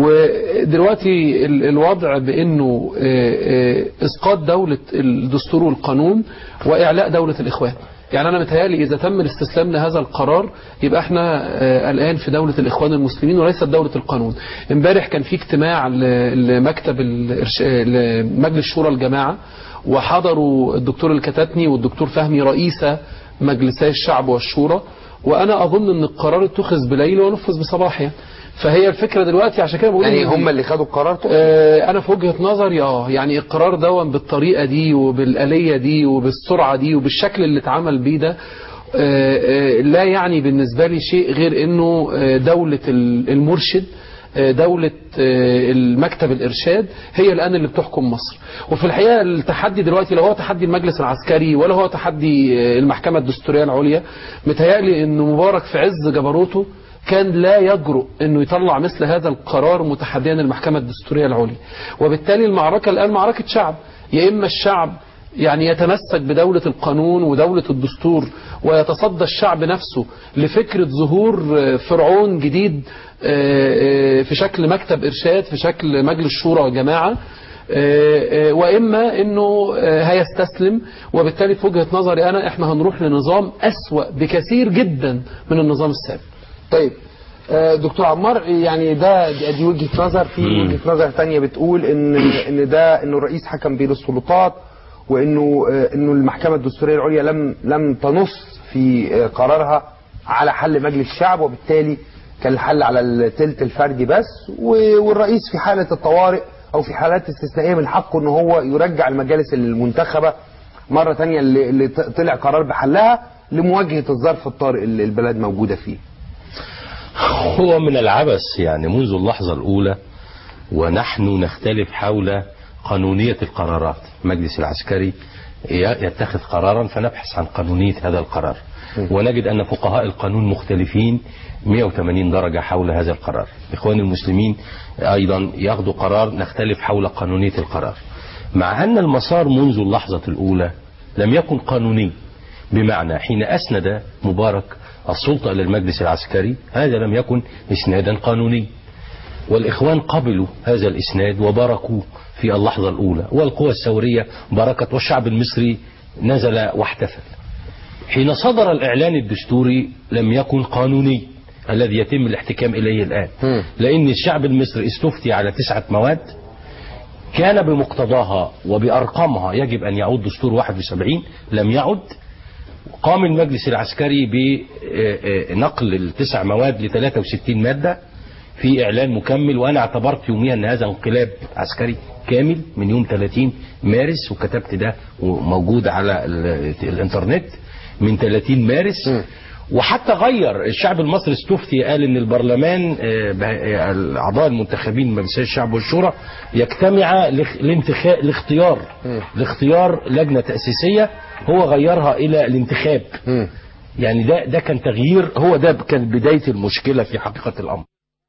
ودلوقتي ال- الوضع بانه آه، آه، اسقاط دولة الدستور والقانون واعلاء دولة الاخوان يعني انا متهيألي اذا تم الاستسلام لهذا القرار يبقى احنا آه، الان في دولة الاخوان المسلمين وليست دولة القانون امبارح كان في اجتماع ل- لمكتب الإرش- لمجلس شورى الجماعة وحضروا الدكتور الكتاتني والدكتور فهمي رئيسة مجلسي الشعب والشورى وانا اظن ان القرار اتخذ بليل ونفذ بصباح يعني فهي الفكره دلوقتي عشان كده بقول يعني إن- هم اللي خدوا القرار آه انا في وجهه نظري اه يعني القرار ده بالطريقه دي وبالاليه دي وبالسرعه دي وبالشكل اللي اتعمل بيه ده آه، آه، لا يعني بالنسبه لي شيء غير انه آه، دوله ال- المرشد آه، دولة آه، المكتب الإرشاد هي الآن اللي بتحكم مصر وفي الحقيقة التحدي دلوقتي لا هو تحدي المجلس العسكري ولا هو تحدي آه، المحكمة الدستورية العليا متهيألي أن مبارك في عز جبروته كان لا يجرؤ انه يطلع مثل هذا القرار متحديا المحكمة الدستورية العليا وبالتالي المعركة الآن معركة شعب يا إما الشعب يعني يتمسك بدولة القانون ودولة الدستور ويتصدى الشعب نفسه لفكرة ظهور فرعون جديد في شكل مكتب إرشاد في شكل مجلس شورى وجماعة وإما أنه هيستسلم وبالتالي في وجهة نظري أنا إحنا هنروح لنظام أسوأ بكثير جدا من النظام السابق طيب آه، دكتور عمار يعني ده دي وجهة نظر في وجهة نظر تانية بتقول ان ان ده انه الرئيس حكم بين السلطات وانه آه، انه المحكمة الدستورية العليا لم لم تنص في آه، قرارها على حل مجلس الشعب وبالتالي كان الحل على التلت الفردي بس و- والرئيس في حالة الطوارئ او في حالات استثنائية من حقه ان هو يرجع المجالس المنتخبة مرة تانية اللي اللي ط- طلع قرار بحلها لمواجهة الظرف الطارئ اللي البلد موجودة فيه هو من العبث يعني منذ اللحظة الأولى ونحن نختلف حول قانونية القرارات المجلس العسكري ي- يتخذ قرارا فنبحث عن قانونية هذا القرار ونجد أن فقهاء القانون مختلفين 180 درجة حول هذا القرار إخواني المسلمين أيضا ياخذوا قرار نختلف حول قانونية القرار مع أن المسار منذ اللحظة الأولى لم يكن قانوني بمعنى حين أسند مبارك السلطة إلى المجلس العسكري هذا لم يكن إسنادا قانوني والإخوان قبلوا هذا الإسناد وباركوه في اللحظة الأولى والقوى الثورية باركت والشعب المصري نزل واحتفل حين صدر الإعلان الدستوري لم يكن قانوني الذي يتم الاحتكام إليه الآن لأن الشعب المصري استفتي على تسعة مواد كان بمقتضاها وبأرقامها يجب أن يعود دستور 71 لم يعد قام المجلس العسكري بنقل التسع مواد ل 63 مادة في إعلان مكمل وأنا اعتبرت يوميا أن هذا انقلاب عسكري كامل من يوم 30 مارس وكتبت ده موجود على ال- الانترنت من 30 مارس وحتى غير الشعب المصري استفتي قال ان البرلمان آه، ب- آه، الاعضاء المنتخبين من مجلس الشعب والشورى يجتمع لاخ- لانتخاب لاختيار لاختيار لجنه تاسيسيه هو غيرها الى الانتخاب يعني ده ده كان تغيير هو ده كان بدايه المشكله في حقيقه الامر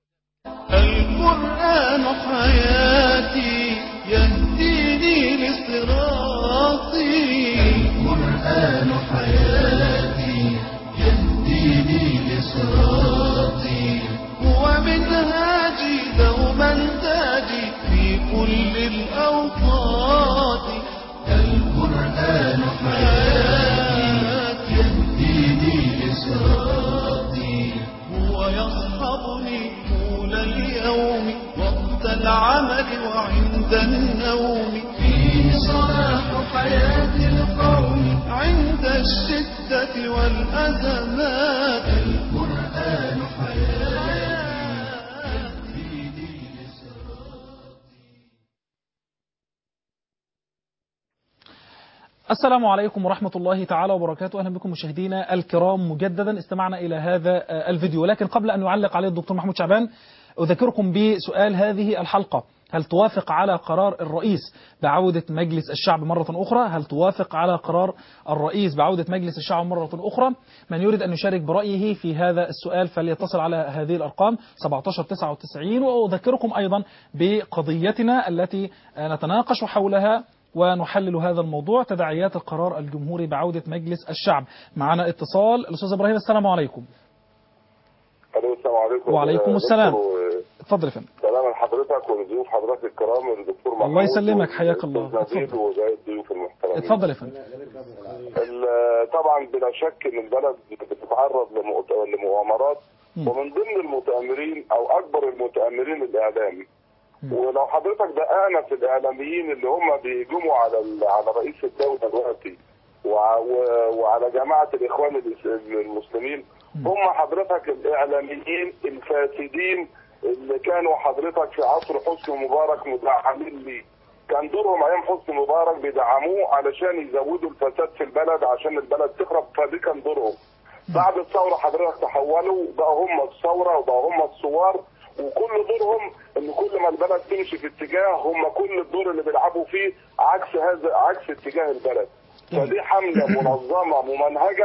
القرآن حياتي يهديني لصراطي القرآن حياتي يهديني لصراطي هو منهاجي دوما تاجي في كل الأوقات القرآن حياتي يهديني لصراطي هو يصحبني طول اليوم وقت العمل وعند النوم فيه صلاح حياة القوم عند الشدة والأزمات القرآن حياتي السلام عليكم ورحمة الله تعالى وبركاته أهلا بكم مشاهدينا الكرام مجددا استمعنا إلى هذا آه، الفيديو لكن قبل أن يعلق عليه الدكتور محمود شعبان أذكركم بسؤال هذه الحلقة هل توافق على قرار الرئيس بعودة مجلس الشعب مرة أخرى هل توافق على قرار الرئيس بعودة مجلس الشعب مرة أخرى من يريد أن يشارك برأيه في هذا السؤال فليتصل على هذه الأرقام 1799 وأذكركم أيضا بقضيتنا التي آه، نتناقش حولها ونحلل هذا الموضوع تداعيات القرار الجمهوري بعودة مجلس الشعب معنا اتصال الأستاذ إبراهيم السلام عليكم الو السلام عليكم وعليكم يا السلام. دكتور، اتفضل يا فندم سلام لحضرتك ولضيوف حضرتك الكرام الدكتور محمود الله يسلمك حياك الله والأستاذ نبيل وباقي الضيوف المحترمين اتفضل يا فندم ال- طبعا بلا شك ان البلد بتتعرض لمؤت- لمؤامرات ومن ضمن المتآمرين او اكبر المتآمرين الاعلام ولو حضرتك دققنا في الاعلاميين اللي هم بيهجموا على ال- على رئيس الدوله دلوقتي وع- و- وعلى جماعه الاخوان الاس- المسلمين هم حضرتك الاعلاميين الفاسدين اللي كانوا حضرتك في عصر حسني مبارك مدعمين ليه كان دورهم ايام حسني مبارك بيدعموه علشان يزودوا الفساد في البلد عشان البلد تخرب فدي كان دورهم بعد الثوره حضرتك تحولوا بقى هم الثوره وبقى هم الثوار وكل دورهم ان كل ما البلد تمشي في اتجاه هم كل الدور اللي بيلعبوا فيه عكس هذا عكس اتجاه البلد فدي حمله منظمه ممنهجه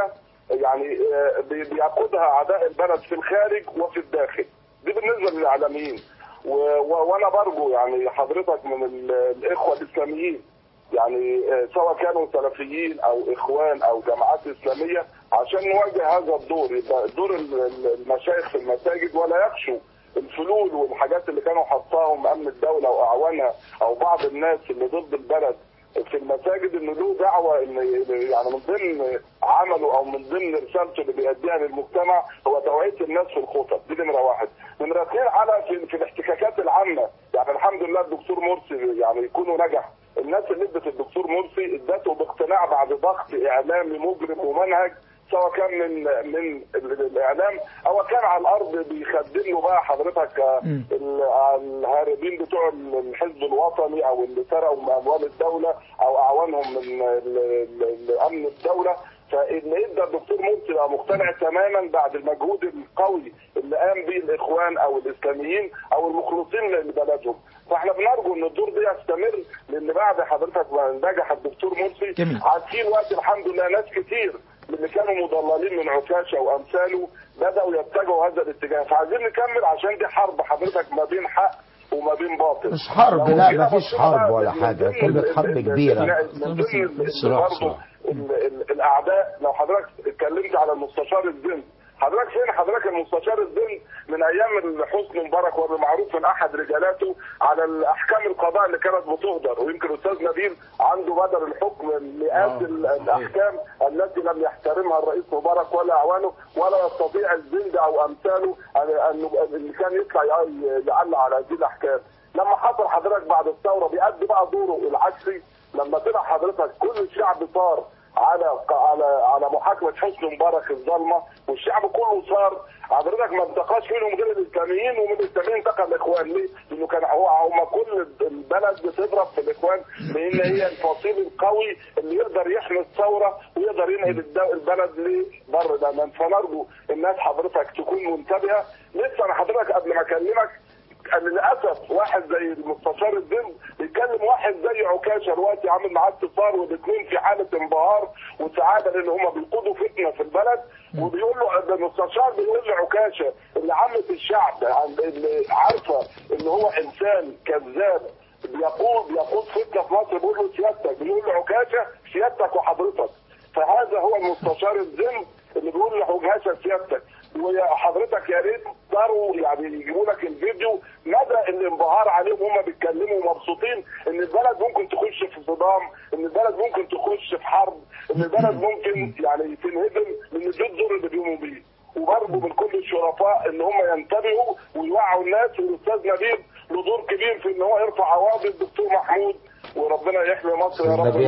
يعني آه، بي- بيقودها اعداء البلد في الخارج وفي الداخل دي بالنسبه للاعلاميين و- و- وانا برجو يعني حضرتك من ال- الاخوه الاسلاميين يعني آه، سواء كانوا سلفيين او اخوان او جماعات اسلاميه عشان نواجه هذا الدور يبقى دور ال- ال- المشايخ في المساجد ولا يخشوا الفلول والحاجات اللي كانوا حطاهم امن الدوله واعوانها او بعض الناس اللي ضد البلد في المساجد انه له دعوه ان يعني من ضمن عمله او من ضمن رسالته اللي بيأديها للمجتمع هو توعيه الناس في الخطب دي نمره واحد نمره اثنين على في, في الاحتكاكات العامه يعني الحمد لله الدكتور مرسي يعني يكونوا نجح الناس اللي ادت الدكتور مرسي ادته باقتناع بعد ضغط اعلامي مجرم ومنهج سواء كان من من ال- الاعلام او كان على الارض بيخدم له بقى حضرتك آه، ال- الهاربين بتوع الحزب الوطني او اللي سرقوا من اموال الدوله او اعوانهم من ال- ال- ال- امن الدوله فاللي ادى الدكتور مرسي بقى مقتنع تماما بعد المجهود القوي اللي قام به الاخوان او الاسلاميين او المخلصين لبلدهم فاحنا بنرجو ان الدور ده يستمر لان بعد حضرتك ما نجح الدكتور مرسي جميل. عارفين وقت الحمد لله ناس كتير من اللي كانوا مضللين من عكاشه وامثاله بداوا يتجهوا هذا الاتجاه فعايزين نكمل عشان دي حرب حضرتك ما بين حق وما بين باطل مش حرب لو لا جينا مفيش بصينا حرب بقى ولا من حاجة ضمن كلمة ال- حرب ال- كبيرة من ضمن ال- صراع، برضه صراع. ال- ال- الاعداء لو حضرتك اتكلمت على المستشار الزند حضرتك فين حضرتك المستشار الزند من ايام حسني مبارك وهو معروف من احد رجالاته على الاحكام القضاء اللي كانت بتهدر ويمكن استاذ نبيل عنده بدل الحكم مئات ال- الاحكام التي لم يحترمها الرئيس مبارك ولا اعوانه ولا يستطيع الزند او امثاله أن- أن- اللي كان يطلع ي- يعلق على هذه الاحكام لما حصل حضرتك بعد الثوره بيأدي بقى دوره العكسي لما طلع حضرتك كل الشعب صار على على على محاكمه حسني مبارك الظالمه والشعب كله صار حضرتك ما انتقاش منهم غير الاسلاميين ومن الاسلاميين انتقى الاخوان ليه؟ لانه كان هو هم كل البلد بتضرب في الاخوان لان هي الفصيل القوي اللي يقدر يحمي الثوره ويقدر ينقل الد- البلد لبر الامان فنرجو الناس حضرتك تكون منتبهه لسه انا حضرتك قبل ما اكلمك كان للاسف واحد زي المستشار الزند بيتكلم واحد زي عكاشه دلوقتي عامل معاه اتصال والاثنين في حاله انبهار وسعاده لان هم بيقودوا فتنه في البلد وبيقول له ده المستشار بيقول لعكاشه اللي عامه الشعب عند- اللي عارفه ان هو انسان كذاب بيقود بيقود فتنه في مصر بيقول له سيادتك بيقول لعكاشه سيادتك وحضرتك فهذا هو المستشار الزند اللي بيقول لعكاشه سيادتك وحضرتك يا ريت تروا يعني يجيبوا لك الفيديو مدى الانبهار عليهم هم بيتكلموا مبسوطين ان البلد ممكن تخش في صدام ان البلد ممكن تخش في حرب ان البلد ممكن يعني تنهدم من دول الدور اللي بيقوموا بيه وبرضه من كل الشرفاء ان هم ينتبهوا ويوعوا الناس والاستاذ نبيل له دور كبير في ان هو يرفع عواطف الدكتور محمود وربنا يحمي مصر يا رب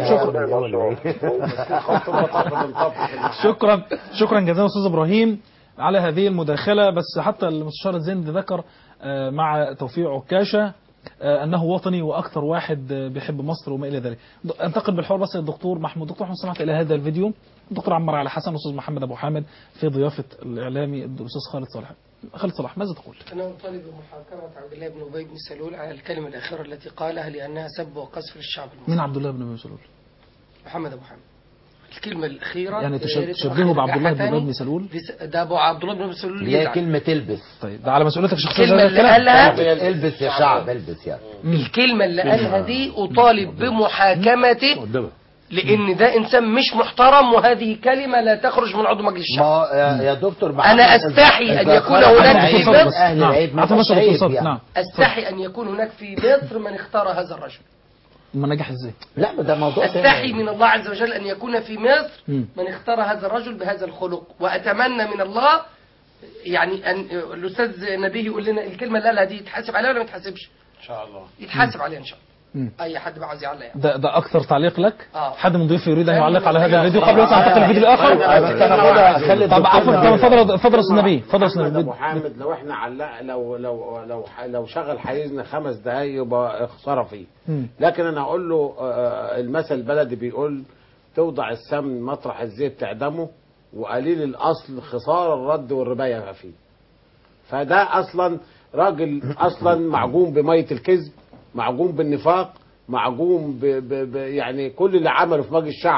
شكرا شكرا جزيلا استاذ ابراهيم على هذه المداخله بس حتى المستشار الزند ذكر آه، مع توفيق عكاشه آه، انه وطني واكثر واحد آه، بيحب مصر وما الى ذلك د- انتقل بالحوار بس للدكتور محمود دكتور محمود سمعت الى هذا الفيديو دكتور عمار علي حسن استاذ محمد ابو حامد في ضيافه الاعلامي الاستاذ خالد صالح خالد صلاح ماذا تقول أنا أطالب بمحاكمة عبد الله بن أبي بن سلول على الكلمة الأخيرة التي قالها لأنها سب وقذف للشعب المصري مين عبد الله بن ابي سلول محمد أبو حامد الكلمة الأخيرة يعني تش- يا ريت تشبهه بعبد الله بن تاني. ابي سلول لس- ده أبو عبد الله بن أبي سلول اللي هي يزعل. كلمة البس طيب ده على مسؤوليتك الشخصيه الكلمة هذا اللي الكلام. قالها البس يا شعب البس يعني الكلمة اللي قالها دي أطالب بمحاكمته لأن ده إنسان مش محترم وهذه كلمة لا تخرج من عضو مجلس الشعب ما يا يا دكتور محمد أنا أستحي أن إذا يكون خرج هناك عن في عيب مصر أهل العيب ما فيش عيب يعني. أستحي أن يكون هناك في مصر من اختار هذا الرجل ما نجح ازاي لا ما ده موضوع أستحي من الله عز وجل أن يكون في مصر مم. من اختار هذا الرجل بهذا الخلق وأتمنى من الله يعني أن الأستاذ نبيه يقول لنا الكلمة اللي قالها دي يتحاسب عليها ولا ما يتحاسبش؟ ان شاء الله يتحاسب عليها إن شاء مم. الله أي حد بقى عايز يعلق يعني. ده ده اكثر تعليق لك آه. حد من ضيوفي يريد ان يعلق على هذا الفيديو قبل ان انتقل للفيديو الاخر طب عفوا طب اتفضل اتفضل استاذ نبيه اتفضل يا استاذ محمد ابو نبيه حامد لو احنا علق لو لو لو لو شغل حيزنا خمس دقايق يبقى خساره فيه مم. لكن انا اقول له آه، المثل البلدي بيقول توضع السمن مطرح الزيت تعدمه وقليل الاصل خساره الرد والربايه فيه فده اصلا راجل اصلا معجون بميه الكذب معجون بالنفاق معجون ب ب ب يعني كل اللي عمله في مجلس الشعب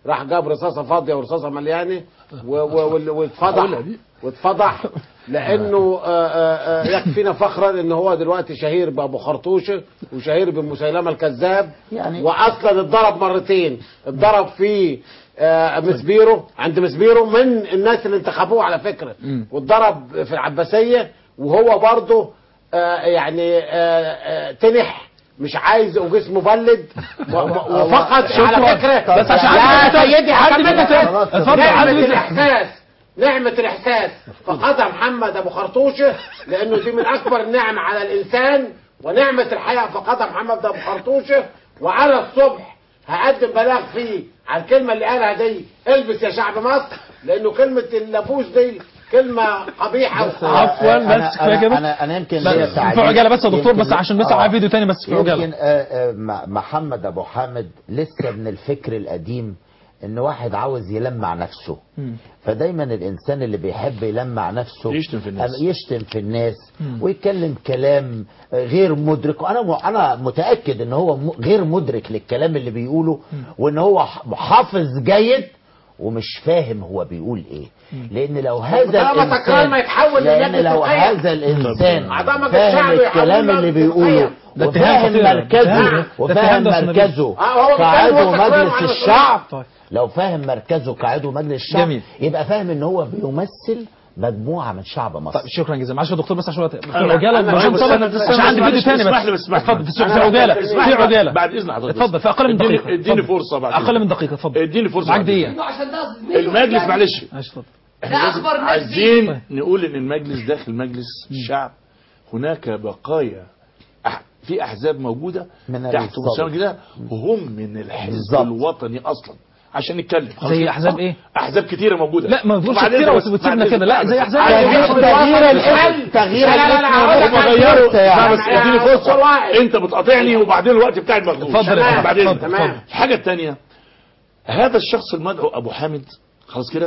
راح جاب رصاصه فاضيه ورصاصه مليانه و- و- وال- واتفضح واتفضح لانه آه، آه، آه، يكفينا فخرا ان هو دلوقتي شهير بابو خرطوشه وشهير بمسيلمه الكذاب يعني واصلا اتضرب مرتين اتضرب في آه، مسبيرو عند مسبيرو من الناس اللي انتخبوه على فكره واتضرب في العباسيه وهو برضه آه، يعني آه، آه، تنح مش عايز وجسمه بلد و- و- وفقد شكراً. على فكره بس عشان يا حد بيتكلم. سيدي حد هكمل لك. بيتكلم. اتفضل، حد نعمة بيتكلم. الاحساس نعمة الاحساس فقدها محمد ابو خرطوشه لانه دي من اكبر النعم على الانسان ونعمة الحياة فقدها محمد ابو خرطوشه وانا الصبح هقدم بلاغ فيه على الكلمة اللي قالها دي البس يا شعب مصر لانه كلمة اللبوس دي كلمة قبيحة عفوا بس كفايه كده انا انا يمكن بس ليا في تعليق. عجاله بس يا دكتور يمكن- بس عشان بس آه. معايا فيديو تاني بس في يمكن عجاله آه، آه، م- محمد ابو حامد لسه من الفكر القديم ان واحد عاوز يلمع نفسه فدايما الانسان اللي بيحب يلمع نفسه يشتم في الناس. أم- يشتم في الناس ويتكلم كلام غير مدرك وانا م- انا متاكد ان هو م- غير مدرك للكلام اللي بيقوله وان هو ح- حافظ جيد ومش فاهم هو بيقول ايه لان لو هذا طالما تكرار ما الانسان يتحول لان للجنة لو الترقية. هذا الانسان عظمة فاهم الشعب الكلام يحولها اللي للترقية. بيقوله ده اتهام وفاهم خطير. مركزه نعم. ده وفاهم اتهام ده أصل مركزه آه، هو كعضو بيتكلم وتكرار مجلس على الشعب طيب. لو فاهم مركزه كعضو مجلس الشعب جميل. يبقى فاهم ان هو بيمثل مجموعه من شعب مصر طيب شكرا جزيلا معلش يا دكتور بس عشان وقت في أنا- عجاله أنا- عشان بس صبر أنا- بس عشان أنا- عندي فيديو معلش، تاني اسمح بس لي بس اسمح لي. اتفضل في أنا- في عجاله اسمح في لي. عجاله بعد إذن حضرتك. اتفضل في اقل من اديني- دقيقه اديني اتفضل. فرصة بعد اقل إذنك. من دقيقه اتفضل اديني فرصة معاك بعد دقيقه إذنك. عشان ده زميله المجلس يعني. معلش ماشي اتفضل احنا ده لازم أخبر الناس عايزين نقول ان المجلس داخل مجلس الشعب هناك بقايا أح- في احزاب موجوده من تحت السابق. مسمى كده هم من الحزب بالظبط. الوطني اصلا عشان نتكلم خلاص زي كده؟ أحزاب إيه؟ احزاب كتيره موجوده لا ما تقولش وبعدين كتيره بس- وتسيبنا بعد كده لا إذنك زي بس. احزاب تغيير تغيير الاسم تغيير لا لا لا الاسم هقول لك هم على غيروا الفرصة لا يعني. بس اديني دكتور فرصه وائل. انت بتقاطعني وبعدين الوقت بتاعي مخدوش اتفضل يا فندم. بعدين اتفضل، اتفضل. الحاجه الثانيه هذا الشخص المدعو ابو حامد خلاص كده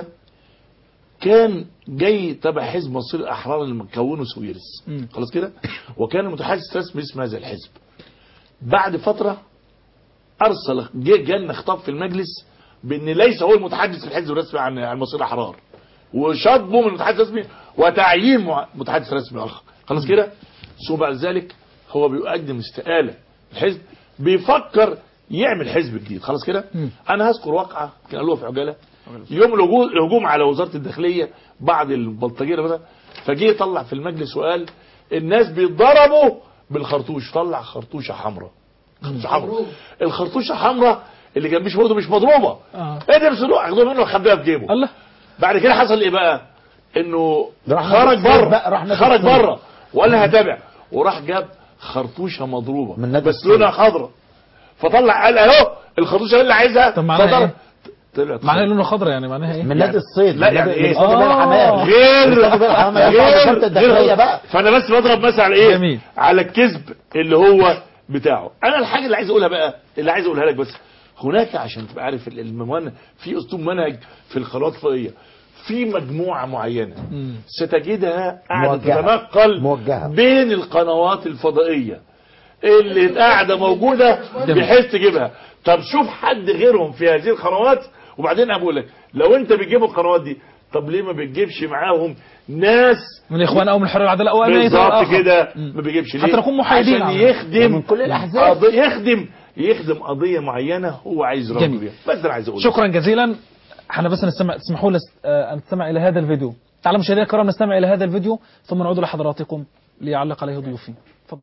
كان جاي تبع حزب مصير الاحرار اللي مكونه سويرس مم. خلاص كده وكان متحدث رسمي اسم هذا الحزب بعد فتره ارسل جه جالنا خطاب في المجلس بان ليس هو المتحدث الحزب الرسمي عن عن مصير الاحرار وشطبه من المتحدث الرسمي وتعيين مع- متحدث رسمي اخر خلاص كده ثم بعد ذلك هو بيقدم استقاله الحزب بيفكر يعمل حزب جديد خلاص كده انا هذكر واقعه كان قالوها في عجاله يوم الهجو- الهجوم على وزاره الداخليه بعد البلطجيه مثلا فجه يطلع في المجلس وقال الناس بيتضربوا بالخرطوش طلع خرطوشه حمراء خرطوشه حمراء الخرطوشه حمراء اللي جنبيش برضه مش مضروبه آه. ايه ده بسرعه اخدوها منه وخبيها في جيبه الله بعد كده حصل ايه بقى انه راح خرج نادي الصيد بره بقى، راح نادي خرج الصيد. بره وقال لها هتابع وراح جاب خرطوشه مضروبه من نادي بس الصيد. لونها خضراء فطلع قال اهو الخرطوشه اللي عايزها طب معناها فضرب. إيه؟ طلعت معناها لونه خضرا يعني معناها ايه؟ من نادي الصيد لا من يعني نادي- ايه؟ من استاد بير حمام غير من استاد بير حمام يا غير وزاره الداخليه غير- بقى فانا بس بضرب مثل على ايه جميل. على الكذب اللي هو بتاعه انا الحاجه اللي عايز اقولها بقى اللي عايز اقولها لك بس هناك عشان تبقى عارف ال- الممن في اسلوب منهج في القنوات الفضائيه في مجموعه معينه ستجدها قاعده موجهة. تتنقل موجهة. بين القنوات الفضائيه اللي قاعده موجوده بحيث تجيبها طب شوف حد غيرهم في هذه القنوات وبعدين انا بقول لك لو انت بتجيب القنوات دي طب ليه ما بتجيبش معاهم ناس من الاخوان او من الحريه والعداله او اي طرف بالظبط آخر. كده مم. ما بيجيبش ليه حتى نكون محايدين عشان على- يخدم ومن كل الأحزاب. قضية- يخدم يخدم قضيه معينه هو عايز يرد جميل. بيها بس ده انا عايز اقول شكرا جزيلا احنا بس نستمع تسمحوا لي آه، ان نستمع الى هذا الفيديو تعالوا مشاهدينا الكرام نستمع الى هذا الفيديو ثم نعود لحضراتكم ليعلق عليه ضيوفي تفضل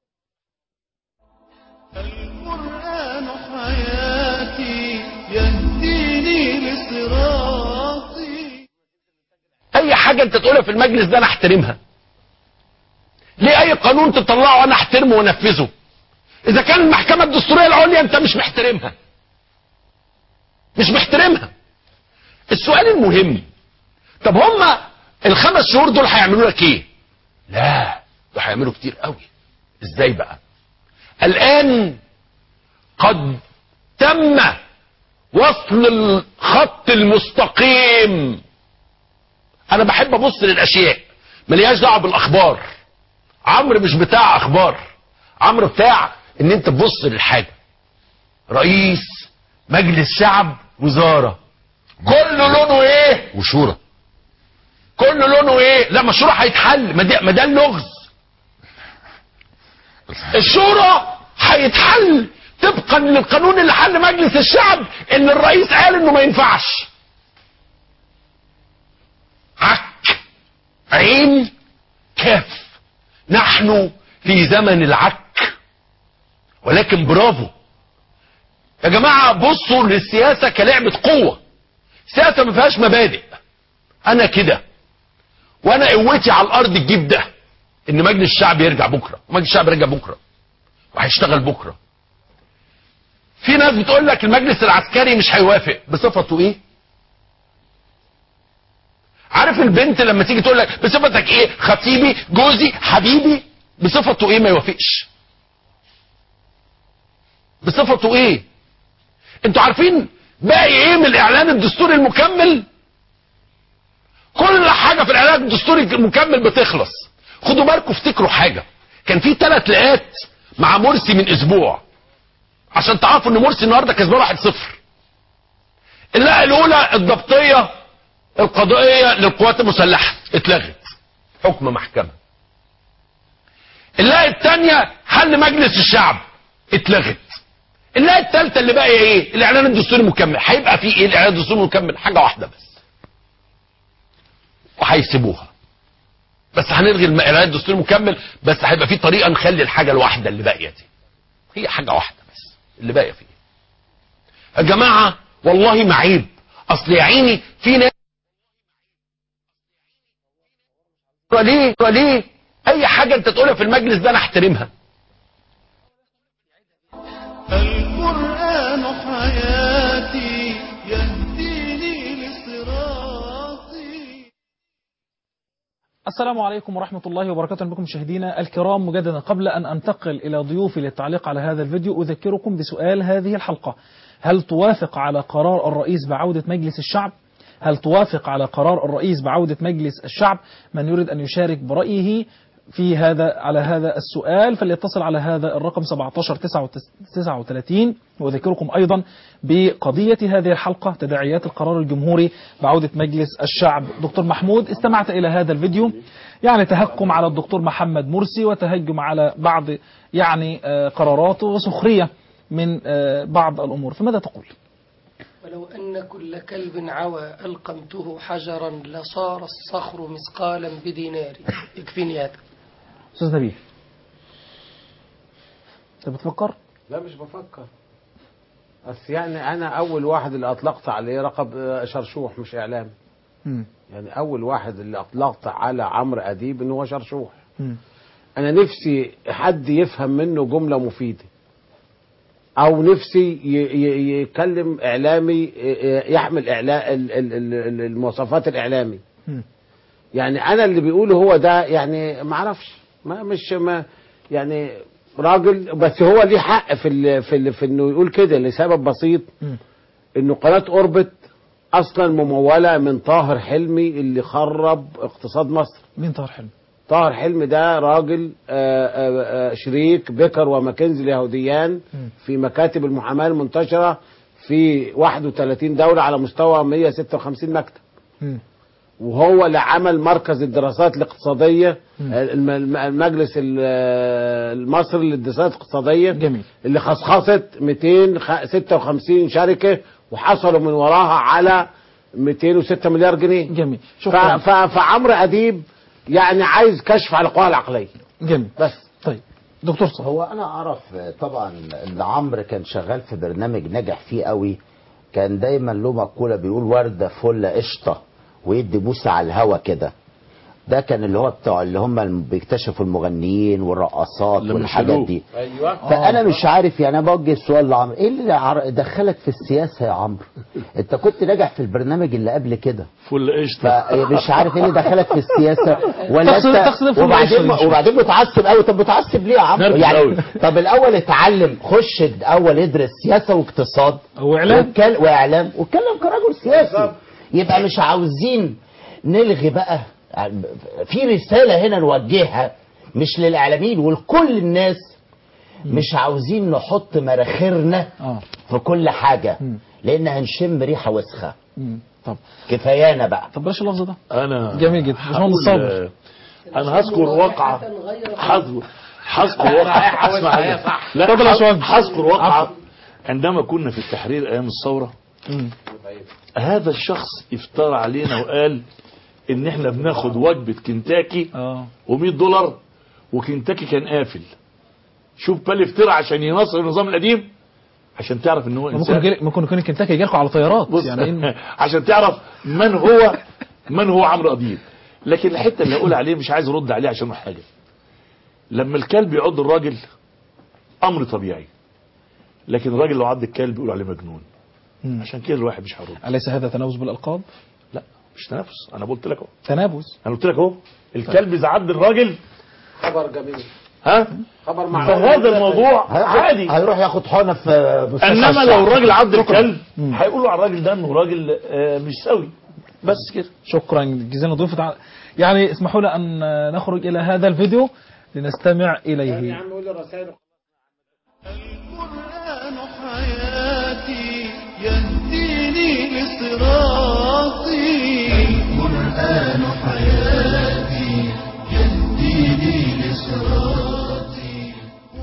القرآن حياتي يهديني لصراطي اي حاجة انت تقولها في المجلس ده انا احترمها ليه اي قانون تطلعه انا احترمه وانفذه اذا كان المحكمة الدستورية العليا انت مش محترمها مش محترمها السؤال المهم طب هما الخمس شهور دول هيعملوا لك ايه لا دول هيعملوا كتير قوي ازاي بقى الان قد تم وصل الخط المستقيم انا بحب ابص للاشياء ملياش دعوه بالاخبار عمرو مش بتاع اخبار عمرو بتاع ان انت تبص للحاجه رئيس مجلس شعب وزاره كله لونه ايه وشورى كله لونه ايه لا ما الشورى هيتحل ما ده ما ده اللغز الشورى هيتحل طبقا للقانون اللي حل مجلس الشعب ان الرئيس قال انه ما ينفعش عك عين كاف نحن في زمن العك ولكن برافو يا جماعة بصوا للسياسة كلعبة قوة سياسة ما فيهاش مبادئ انا كده وانا قوتي على الارض تجيب ده ان مجلس الشعب يرجع بكرة مجلس الشعب يرجع بكرة وهيشتغل بكرة في ناس بتقول لك المجلس العسكري مش هيوافق بصفته ايه عارف البنت لما تيجي تقول لك بصفتك ايه خطيبي جوزي حبيبي بصفته ايه ما يوافقش بصفته ايه انتوا عارفين باقي ايه من الاعلان الدستوري المكمل كل حاجة في الاعلان الدستوري المكمل بتخلص خدوا بالكم افتكروا حاجة كان في ثلاث لقاءات مع مرسي من اسبوع عشان تعرفوا ان مرسي النهارده كسبان 1 صفر اللقاء الاولى الضبطيه القضائيه للقوات المسلحه اتلغت حكم محكمه اللقاء الثانيه حل مجلس الشعب اتلغت اللقاء الثالثه اللي باقي ايه الاعلان الدستوري المكمل هيبقى فيه ايه الاعلان الدستوري المكمل حاجه واحده بس وهيسيبوها بس هنلغي الم- الاعلان الدستوري المكمل بس هيبقى فيه طريقه نخلي الحاجه الواحده اللي باقيه دي هي حاجه واحده بس اللي باقيه فيه يا جماعه والله ما عيب اصل يا عيني في ناس ليه ليه اي حاجه انت تقولها في المجلس ده انا احترمها القرآن حياتي يهديني لصراطي السلام عليكم ورحمة الله وبركاته بكم مشاهدينا الكرام مجددا قبل أن أنتقل إلى ضيوفي للتعليق على هذا الفيديو أذكركم بسؤال هذه الحلقة هل توافق على قرار الرئيس بعودة مجلس الشعب؟ هل توافق على قرار الرئيس بعودة مجلس الشعب؟ من يريد أن يشارك برأيه في هذا على هذا السؤال فليتصل على هذا الرقم 17 39 وأذكركم أيضا بقضية هذه الحلقة تداعيات القرار الجمهوري بعودة مجلس الشعب دكتور محمود استمعت إلى هذا الفيديو يعني تهكم على الدكتور محمد مرسي وتهجم على بعض يعني آه، قراراته وسخرية من آه، بعض الأمور فماذا تقول؟ ولو أن كل كلب عوى ألقمته حجرا لصار الصخر مثقالا بدينار يكفيني هذا أستاذ نبيل أنت بتفكر؟ لا مش بفكر بس يعني انا اول واحد اللي اطلقت عليه رقب آه، شرشوح مش اعلام مم. يعني اول واحد اللي اطلقت على عمرو اديب ان هو شرشوح مم. انا نفسي حد يفهم منه جمله مفيده او نفسي ي- ي- يتكلم اعلامي ي- يحمل إعلا ال- ال- ال- المواصفات الاعلامي مم. يعني انا اللي بيقوله هو ده يعني ما اعرفش ما مش ما يعني راجل بس هو ليه حق في ال في ال في انه يقول كده لسبب بسيط مم. انه قناه اوربت اصلا مموله من طاهر حلمي اللي خرب اقتصاد مصر مين طاهر حلمي؟ طاهر حلمي ده راجل آه، آه، آه، شريك بيكر وماكنزي اليهوديان مم. في مكاتب المحاماه المنتشره في 31 دوله على مستوى 156 مكتب مم. وهو اللي عمل مركز الدراسات الاقتصاديه مم. الم- الم- المجلس ال- المصري للدراسات الاقتصاديه جميل اللي خصخصت 256 شركه وحصلوا من وراها على 206 مليار جنيه جميل ف- شكرا ف- فعمرو اديب يعني عايز كشف على القوى العقليه جميل بس طيب دكتور صح هو انا اعرف طبعا ان عمرو كان شغال في برنامج نجح فيه قوي كان دايما له مقوله بيقول ورده فله قشطه ويدي بوسه على الهوا كده ده كان اللي هو بتوع اللي هم اللي بيكتشفوا المغنيين والرقصات اللي والحاجات بيشيلوه. دي ايوه فانا مش عارف يعني انا بوجه السؤال لعمرو ايه اللي عر- دخلك في السياسه يا عمرو انت كنت ناجح في البرنامج اللي قبل كده فل قشطه فمش عارف ايه اللي دخلك في السياسه ولا تقصد- انت تقصد الفل وبعدين القشطة دي. وبعدين متعصب قوي طب متعصب ليه يا عمرو نرجس يعني قوي. طب الاول اتعلم خش الاول ادرس سياسه واقتصاد واعلام واتكل- واعلام واتكلم كرجل سياسي يبقى مش عاوزين نلغي بقى يعني في رساله هنا نوجهها مش للاعلاميين ولكل الناس مش عاوزين نحط مراخيرنا اه في كل حاجة مم. لان هنشم ريحه وسخه مم. طب كفايانا بقى طب بلاش اللفظ ده انا جميل جدا باشمهندس هقول- صابر انا هذكر واقعه هذكر هذكر واقعه رائحة اسمع وسخة، هذا. صح. لا اتفضل يا شباب. هذكر واقعه عفوا. عندما كنا في التحرير ايام الثوره مم. هذا الشخص افترى علينا وقال ان احنا بناخد وجبه كنتاكي اه و100 دولار وكنتاكي كان قافل شوف بقى افترى عشان ينصر النظام القديم عشان تعرف ان هو ممكن انسان يجي- ممكن يكون كنتاكي يجي لكم على طيارات بص يعني إن... عشان تعرف من هو من هو عمرو اديب لكن الحته اللي اقول عليه مش عايز ارد عليه عشان حاجه لما الكلب يعض الراجل امر طبيعي لكن الراجل لو عض الكلب يقول عليه مجنون مم. عشان كده الواحد مش هيرد أليس هذا تنافس بالألقاب؟ لا مش تنافس انا قلت لك اهو تنافس انا قلت لك اهو الكلب اذا عض الراجل خبر جميل ها خبر معقول فهذا الموضوع عادي هيروح ياخد حقنه في مستشفى انما الشعب. لو الراجل عض الكلب هيقولوا على الراجل ده انه راجل آه، مش سوي بس كده شكرا جزيلا ضيوف تع... يعني اسمحوا لنا أن نخرج إلى هذا الفيديو لنستمع إليه عم قول الرسائل القرآن حياتي يهديني لصراطي القرآن حياتي يهديني لصراطي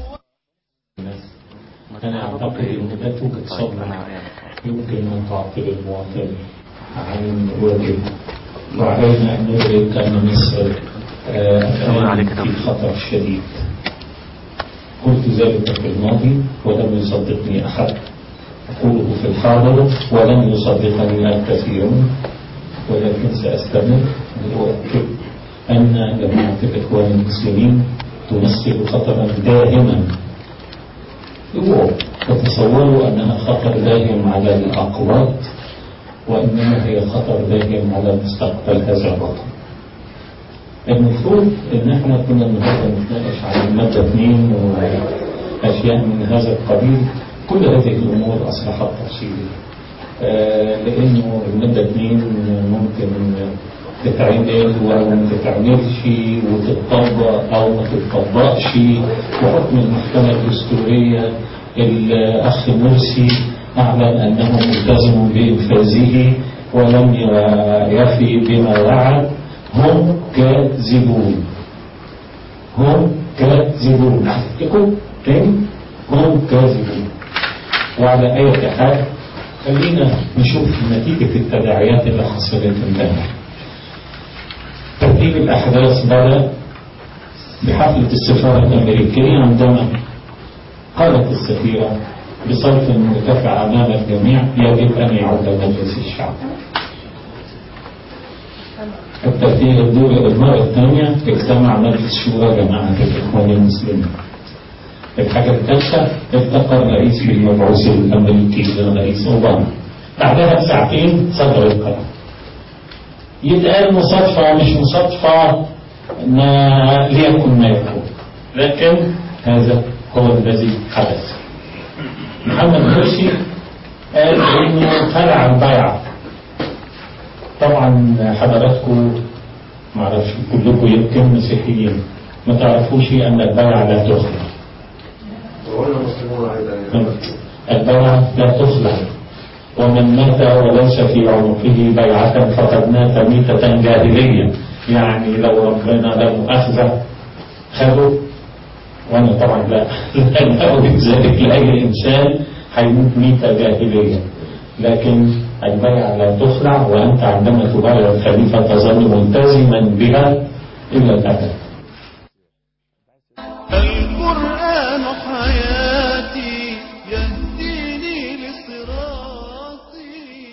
أنا أعتقد أن لا توجد صدمة يمكن أن تعطل المواطن عن واجب وعلينا أن ندرك أن مصر آه، الآن في خطر شديد قلت ذلك في الماضي ولم يصدقني أحد أقوله في الحاضر ولم يصدقني الكثيرون ولكن سأستمر لأؤكد أن جماعة الإخوان المسلمين تمثل خطرا دائما اوعوا تتصوروا أنها خطر داهم على الأقوات وإنما هي خطر داهم على مستقبل هذا الوطن المفروض ان احنا كنا النهارده نتناقش عن الماده 2 واشياء من هذا القبيل كل هذه الامور اصبحت تفصيليه آه، لانه الماده 2 ممكن تتعمل او ما تتعملش وتتطبق او ما تتطبقش وحكم المحكمه الدستوريه الاخ مرسي اعلن انه ملتزم بانفاذه ولم يفي بما وعد هم كاذبون هم كاذبون أحققوا تاني هم كاذبون وعلى أي حال خلينا نشوف نتيجة التداعيات اللي حصلت امبارح ترتيب الأحداث بدأ بحفلة السفارة الأمريكية عندما قالت السفيرة بصوت مرتفع أمام الجميع يجب أن يعود مجلس الشعب الترتيب الدور المرة الثانية اجتمع مجلس شورى جماعة الإخوان المسلمين الحاجة الثالثة التقى الرئيس بالمبعوث الأمريكي للرئيس أوباما بعدها بساعتين صدر القرار يتقال مصادفة مش مصادفة ما ليكن ما يكون لكن هذا هو الذي حدث محمد مرسي قال انه خلع البيعه طبعا حضراتكم معرفش كلكم يمكن مسيحيين ما تعرفوش ان البيعة لا تخلع البيعة لا تخلع ومن مات وليس في عنقه بيعة فقد مات ميتة جاهلية يعني لو ربنا لا مؤاخذة خده وانا طبعا لا لا أريد ذلك لأي إنسان هيموت ميتة جاهلية لكن البيعة لا تخلع وأنت عندما تبايع الخليفة تظل ملتزما بها إلى الأبد القرآن حياتي يهديني لصراطي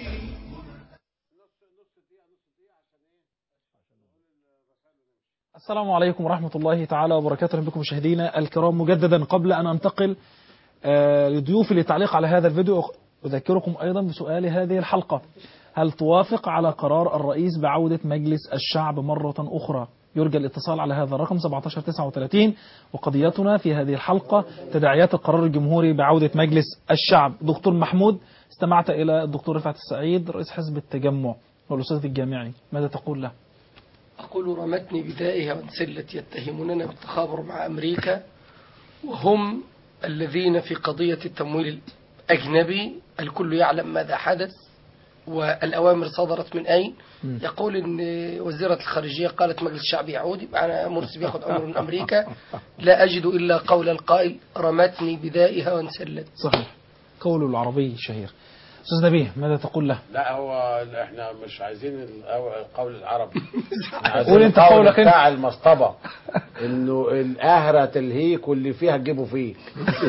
السلام عليكم ورحمة الله تعالى وبركاته بكم مشاهدينا الكرام مجددا قبل أن أنتقل آه، لضيوفي للتعليق على هذا الفيديو أذكركم أيضا بسؤال هذه الحلقة هل توافق على قرار الرئيس بعودة مجلس الشعب مرة أخرى يرجى الاتصال على هذا الرقم 1739 وقضيتنا في هذه الحلقة تداعيات القرار الجمهوري بعودة مجلس الشعب دكتور محمود استمعت إلى الدكتور رفعت السعيد رئيس حزب التجمع والأستاذ الجامعي ماذا تقول له؟ أقول رمتني بدائها وانسلة يتهموننا بالتخابر مع أمريكا وهم الذين في قضية التمويل أجنبي الكل يعلم ماذا حدث والأوامر صدرت من أين يقول ان وزيرة الخارجية قالت مجلس الشعب يعود يبقى انا مرسي بياخد امر من امريكا لا اجد الا قول القائل رمتني بدائها وانسلت صحيح قول العربي الشهير استاذ نبيه ماذا تقول له لا هو احنا مش عايزين ال- القول العربي قول انت القول قولك انت. بتاع المصطبة انه القهرة تلهيك واللي فيها تجيبه فيك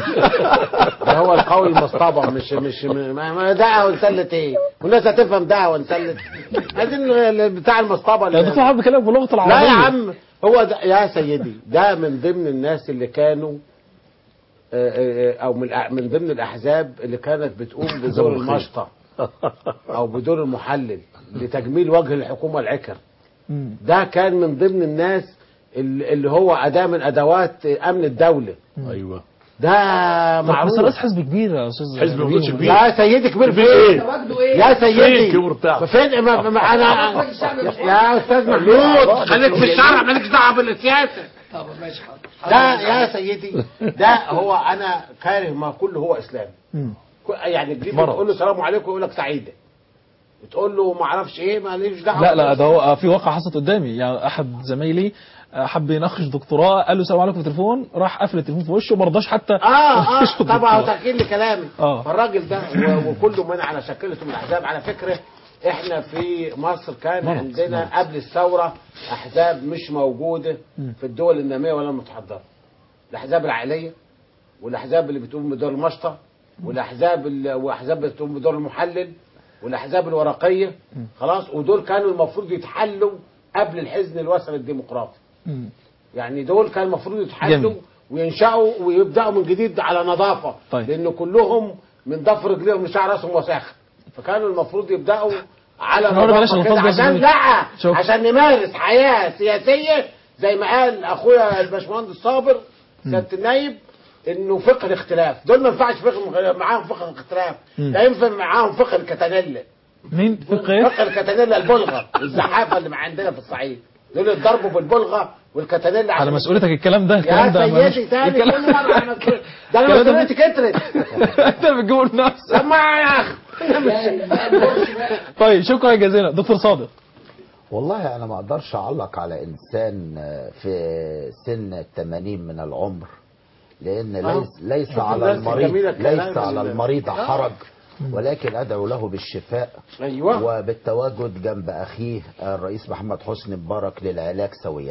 ده هو القول المصطبة مش مش ما ما دعوة ونسلت ايه والناس هتفهم دعوة ونسلت عايزين ال- بتاع المصطبة يا دكتور حابب بكلمك بلغة العربية لا يا عم هو ده يا سيدي ده من ضمن الناس اللي كانوا آه، آه، او من الأ- من ضمن الاحزاب اللي كانت بتقوم بدور المشطه او بدور المحلل لتجميل وجه الحكومه العكر مم. ده كان من ضمن الناس اللي اللي هو اداه من ادوات امن الدوله ايوه ده طب معروف بس رئيس حزب كبير يا استاذ حزب ما نبيه. كنتش كبير. يا سيدي كبير كبير فين ايه؟ يا فين سيدي الكبر بتاعه؟ فين ما ما انا يا استاذ محمود خليك في الشرع مالكش دعوه بالسياسه طب ماشي حاضر ده يا سيدي ده هو انا كاره ما كله هو اسلام مم. كل- يعني تجيب مرض. تقول له السلام عليكم يقول لك سعيده تقول له ما اعرفش ايه ماليش دعوه لا لا ده هو في واقع حصلت قدامي يعني احد زمايلي حب يناقش دكتوراه قال له السلام عليكم في التليفون راح قفل التليفون في وشه وما رضاش حتى اه اه يشوف طبعا الدكتوراه. وتاكيد لكلامي آه. فالراجل ده و- وكله من على شكلته من الاحزاب على فكره احنا في مصر كان مرض، عندنا مرض. قبل الثوره احزاب مش موجوده مم. في الدول الناميه ولا المتحضره الاحزاب العائليه والاحزاب اللي بتقوم بدور المشطه والاحزاب ال- واحزاب بتقوم بدور المحلل والاحزاب الورقيه خلاص ودول كانوا المفروض يتحلوا قبل الحزن الوثني الديمقراطي مم. يعني دول كان المفروض يتحلوا جميل. وينشأوا ويبدأوا من جديد على نظافة طيب. لأن كلهم من ضف رجليهم لشعر راسهم وساخ فكانوا المفروض يبدأوا على احنا قلنا بلاش نظافة كده الألفاظ بس عشان دي. لا شوف. عشان نمارس حياة سياسية زي ما قال أخويا الباشمهندس صابر سيادة النايب انه فقه الاختلاف دول ما ينفعش فقه معاهم فقه الاختلاف مم. لا ينفع معاهم فقه الكتانيلا مين فقه ايه؟ فقه الكتانيلا البلغة والزحافة اللي عندنا في الصعيد دول يتضربوا بالبلغة والكتانيلا على عشان مسؤوليتك الكلام ده يا الكلام ده ملوش- سيدي تاني الكلام- كل مرة احنا كل- ده الكلام انا ده مسؤوليتي كترت انت بتجيبه لنفسك طب ما يا اخي طيب شكرا جزيلا دكتور صادق والله انا ما اقدرش اعلق على انسان في سن الثمانين من العمر لان آه. ليس ليس شوف على الناس الجميلة المريض الكلام ليس على ال- المريض آه. حرج ولكن ادعو له بالشفاء ايوه وبالتواجد جنب اخيه الرئيس محمد حسني مبارك للعلاج سويا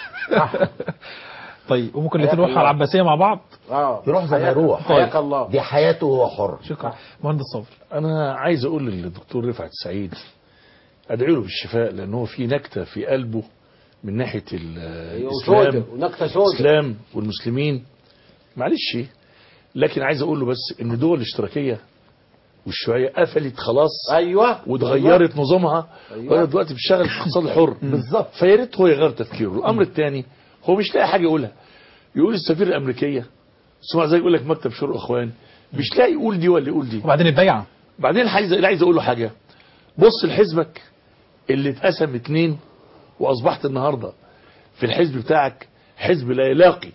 طيب وممكن الاثنين نروح على العباسيه مع بعض اه يروح زي ما يروح حياك الله دي حياته وهو حر شكرا مهندس صبري انا عايز اقول للدكتور رفعت السعيد ادعي له بالشفاء لان هو في نكته في قلبه من ناحيه ال- أيوة، الاسلام سودة، ونكتة سودة. الاسلام والمسلمين معلش لكن عايز اقول له بس ان دول الاشتراكيه والشيوعيه قفلت خلاص ايوه واتغيرت نظامها أيوة. وهي دلوقتي بتشتغل في الاقتصاد الحر بالظبط فيا ريت هو يغير تفكيره الامر الثاني هو مش لاقي حاجه يقولها يقول السفير الامريكيه ثم زي يقول لك مكتب شؤون الاخوان مش لاقي يقول دي ولا يقول دي وبعدين البيعه بعدين عايز عايز اقول له حاجه بص لحزبك اللي اتقسم اتنين واصبحت النهارده في الحزب بتاعك حزب لا يلاقي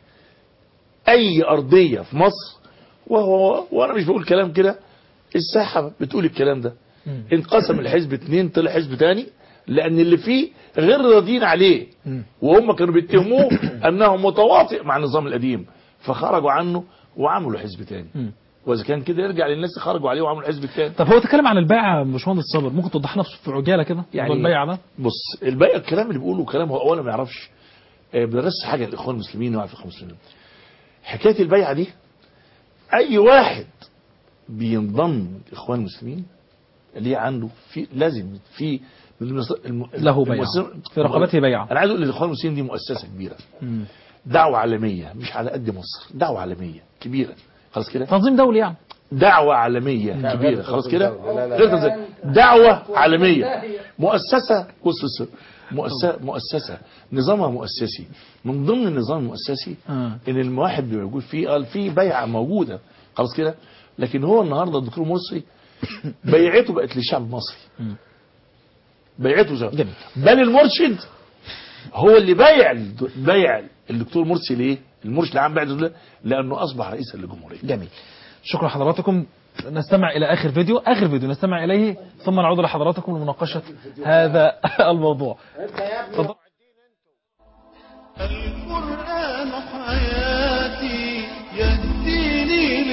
اي ارضيه في مصر وهو وانا مش بقول كلام كده الساحه بتقول الكلام ده انقسم الحزب اتنين طلع حزب تاني لان اللي فيه غير راضيين عليه وهم كانوا بيتهموه انه متواطئ مع النظام القديم فخرجوا عنه وعملوا حزب تاني واذا كان كده يرجع للناس اللي خرجوا عليه وعملوا حزب تاني طب هو اتكلم عن البيعه يا باشمهندس صابر ممكن توضح لنا في عجاله كده يعني البيعه ده بص البيع الكلام اللي بيقوله كلام هو اولا ما يعرفش آه، بيدرس حاجه للاخوان المسلمين ويعرف الاخوان المسلمين حكايه البيعه دي اي واحد بينضم الاخوان المسلمين اللي عنده في لازم في المس- الم- له بيعة. المؤسسة- في رقبته بيعة. انا عايز اقول الاخوان المسلمين دي مؤسسه كبيره مم. دعوه عالميه مش على قد مصر دعوه عالميه كبيره خلاص كده تنظيم دولي يعني دعوة عالمية لا، كبيرة غير خلاص تنظيم كده دولي. لا، لا، غير لا. تنظيم. دعوة عالمية مؤسسة بص بص مؤسسة مؤسسة نظامها مؤسسي من ضمن النظام المؤسسي آه. ان الواحد بيبقى موجود فيه قال في بيعة موجودة خلاص كده لكن هو النهارده الدكتور مرسي بيعته بقت للشعب المصري بيعته زي بل المرشد هو اللي بايع بايع الدكتور مرسي ليه؟ المرشد العام بايع ليه؟ لانه اصبح رئيسا للجمهوريه جميل شكرا لحضراتكم نستمع إلى آخر فيديو آخر فيديو نستمع إليه ثم نعود لحضراتكم لمناقشة هذا الموضوع تفضل. القرآن حياتي يهديني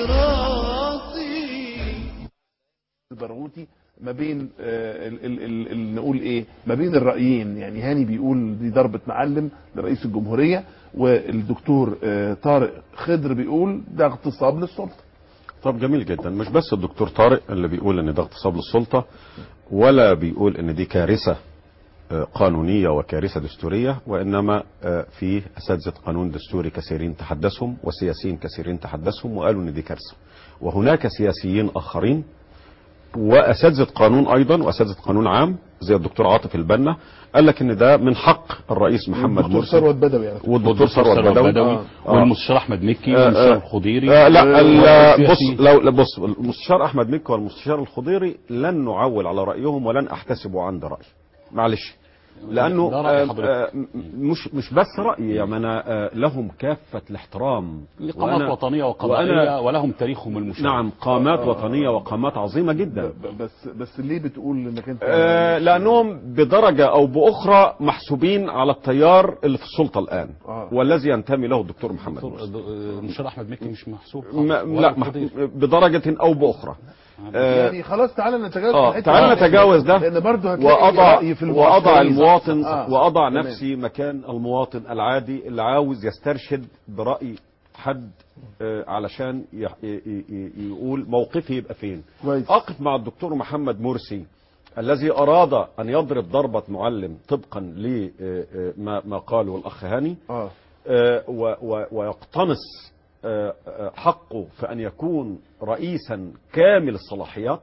لصراطي البرغوثي ما بين آه، ال ال ال ال نقول ايه ما بين الرايين يعني هاني بيقول دي ضربه معلم لرئيس الجمهوريه والدكتور آه، طارق خضر بيقول ده اغتصاب للسلطه طب جميل جدا مش بس الدكتور طارق اللي بيقول ان ده اغتصاب للسلطه ولا بيقول ان دي كارثه آه، قانونيه وكارثه دستوريه وانما آه، في اساتذه قانون دستوري كثيرين تحدثهم وسياسيين كثيرين تحدثهم وقالوا ان دي كارثه وهناك سياسيين اخرين واساتذه قانون ايضا واساتذه قانون عام زي الدكتور عاطف البنا قال لك ان ده من حق الرئيس محمد الدكتور مرسي ثروت بدوي يعني والدكتور ثروت بدوي آه. والمستشار احمد مكي آه، والمستشار آه. الخضيري آه لا ال- بص والسياسي. لو لا، بص المستشار احمد مكي والمستشار الخضيري لن نعول على رايهم ولن احتسبه عند راي معلش لانه ده رأي آه، حضرتك. آه، م- مش مش بس رايي يعني انا آه، لهم كافه الاحترام قامات وأنا- وطنيه وقضائيه وأنا- ولهم تاريخهم المشرف نعم قامات آه. وطنيه وقامات عظيمه جدا ب- بس بس ليه بتقول انك انت آه، لانهم بدرجه او باخرى محسوبين على التيار اللي في السلطه الان آه. والذي ينتمي له الدكتور محمد مرسي المستشار احمد مكي مش محسوب خالص. ما ولا لا مح- الخضيري. بدرجه او باخرى آه، يعني خلاص تعالى نتجاوز اه الحتة تعال دي. نتجاوز ده لان برضه هتلاقي واضع رأي في واضع المعسكرين. المواطن آه. واضع تمام. نفسي مكان المواطن العادي اللي عاوز يسترشد براي حد آه، علشان يح- ي- ي- ي- يقول موقفي يبقى فين كويس. اقف مع الدكتور محمد مرسي الذي اراد ان يضرب ضربه معلم طبقا لما ما قاله الاخ هاني اه آه، و- و- ويقتنص آه، آه، حقه في ان يكون رئيسا كامل الصلاحيات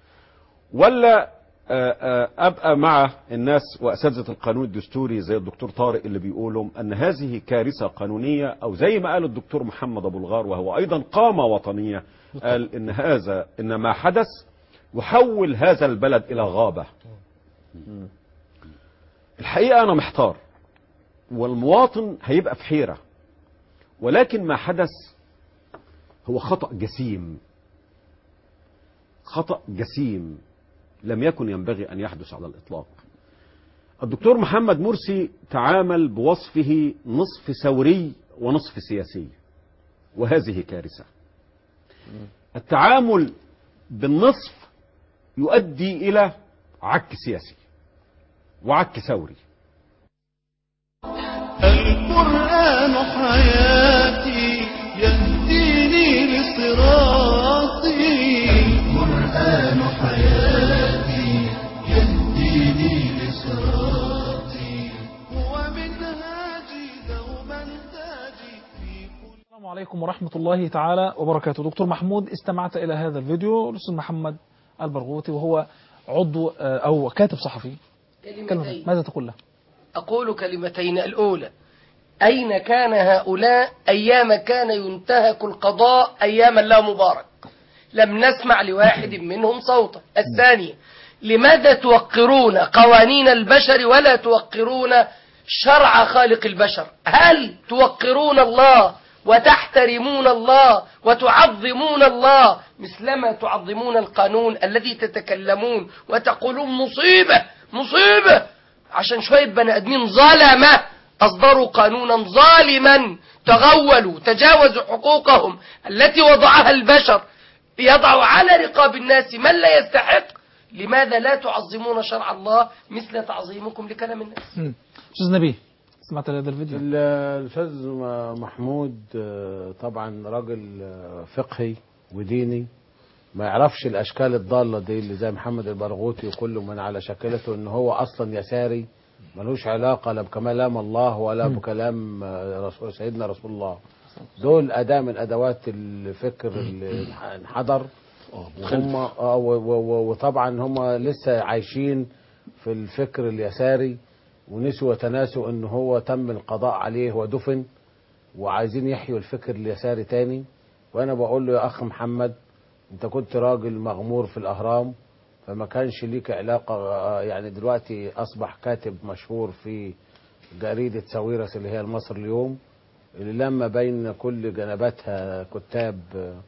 ولا آه، آه، ابقى مع الناس واساتذه القانون الدستوري زي الدكتور طارق اللي بيقولوا ان هذه كارثه قانونيه او زي ما قال الدكتور محمد ابو الغار وهو ايضا قامه وطنيه قال ان هذا ان ما حدث يحول هذا البلد الى غابه الحقيقه انا محتار والمواطن هيبقى في حيره ولكن ما حدث هو خطأ جسيم خطأ جسيم لم يكن ينبغي أن يحدث على الإطلاق الدكتور محمد مرسي تعامل بوصفه نصف ثوري ونصف سياسي وهذه كارثة التعامل بالنصف يؤدي إلى عك سياسي وعك ثوري القرآن حياتي يهديني لصراطي القرآن حياتي يهديني لصراطي هو منهاجي دوما تاجي في كل السلام عليكم ورحمة الله تعالى وبركاته دكتور محمود استمعت إلى هذا الفيديو الأستاذ محمد البرغوثي وهو عضو آه، أو كاتب صحفي كلمتين ماذا تقول له أقول كلمتين الأولى أين كان هؤلاء أيام كان ينتهك القضاء أيام الله مبارك لم نسمع لواحد منهم صوتا الثانية لماذا توقرون قوانين البشر ولا توقرون شرع خالق البشر هل توقرون الله وتحترمون الله وتعظمون الله مثلما تعظمون القانون الذي تتكلمون وتقولون مصيبة مصيبة عشان شوية بني آدمين ظلمة أصدروا قانونا ظالما تغولوا تجاوزوا حقوقهم التي وضعها البشر يضع على رقاب الناس من لا يستحق لماذا لا تعظمون شرع الله مثل تعظيمكم لكلام الناس مم. أستاذ نبيه سمعت هذا الفيديو ال- الاستاذ محمود آه، طبعا راجل آه، فقهي وديني ما يعرفش الاشكال الضاله دي اللي زي محمد البرغوثي وكل من على شكلته ان هو اصلا يساري ملوش علاقه لا بكلام الله ولا بكلام آه، رسول سيدنا رسول الله دول اداه من ادوات الفكر اللي انحدر وهم آه، و- و- و- وطبعا هم لسه عايشين في الفكر اليساري ونسوا وتناسوا ان هو تم القضاء عليه ودفن وعايزين يحيوا الفكر اليساري تاني وانا بقول له يا اخ محمد انت كنت راجل مغمور في الاهرام فما كانش ليك علاقة آه، يعني دلوقتي اصبح كاتب مشهور في جريدة ساويرس اللي هي المصر اليوم اللي لما بين كل جنباتها كتاب آه،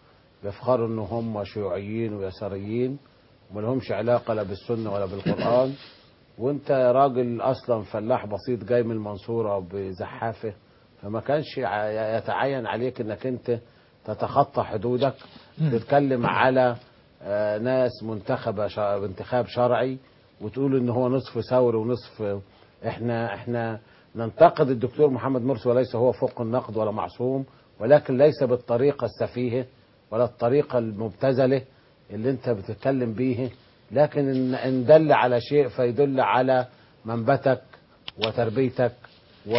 بيفخروا ان هم شيوعيين ويساريين وما لهمش علاقه لا بالسنه ولا بالقران وانت راجل اصلا فلاح بسيط جاي من المنصوره بزحافه فما كانش ع- يتعين عليك انك انت تتخطى حدودك تتكلم على آه، ناس منتخبه شا- بانتخاب شرعي وتقول ان هو نصف ثوري ونصف احنا احنا ننتقد الدكتور محمد مرسي وليس هو فوق النقد ولا معصوم ولكن ليس بالطريقه السفيهه ولا الطريقه المبتذله اللي انت بتتكلم بيه لكن ان إن دل على شيء فيدل على منبتك وتربيتك و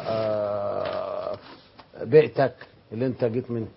آه، بيئتك اللي انت جيت منه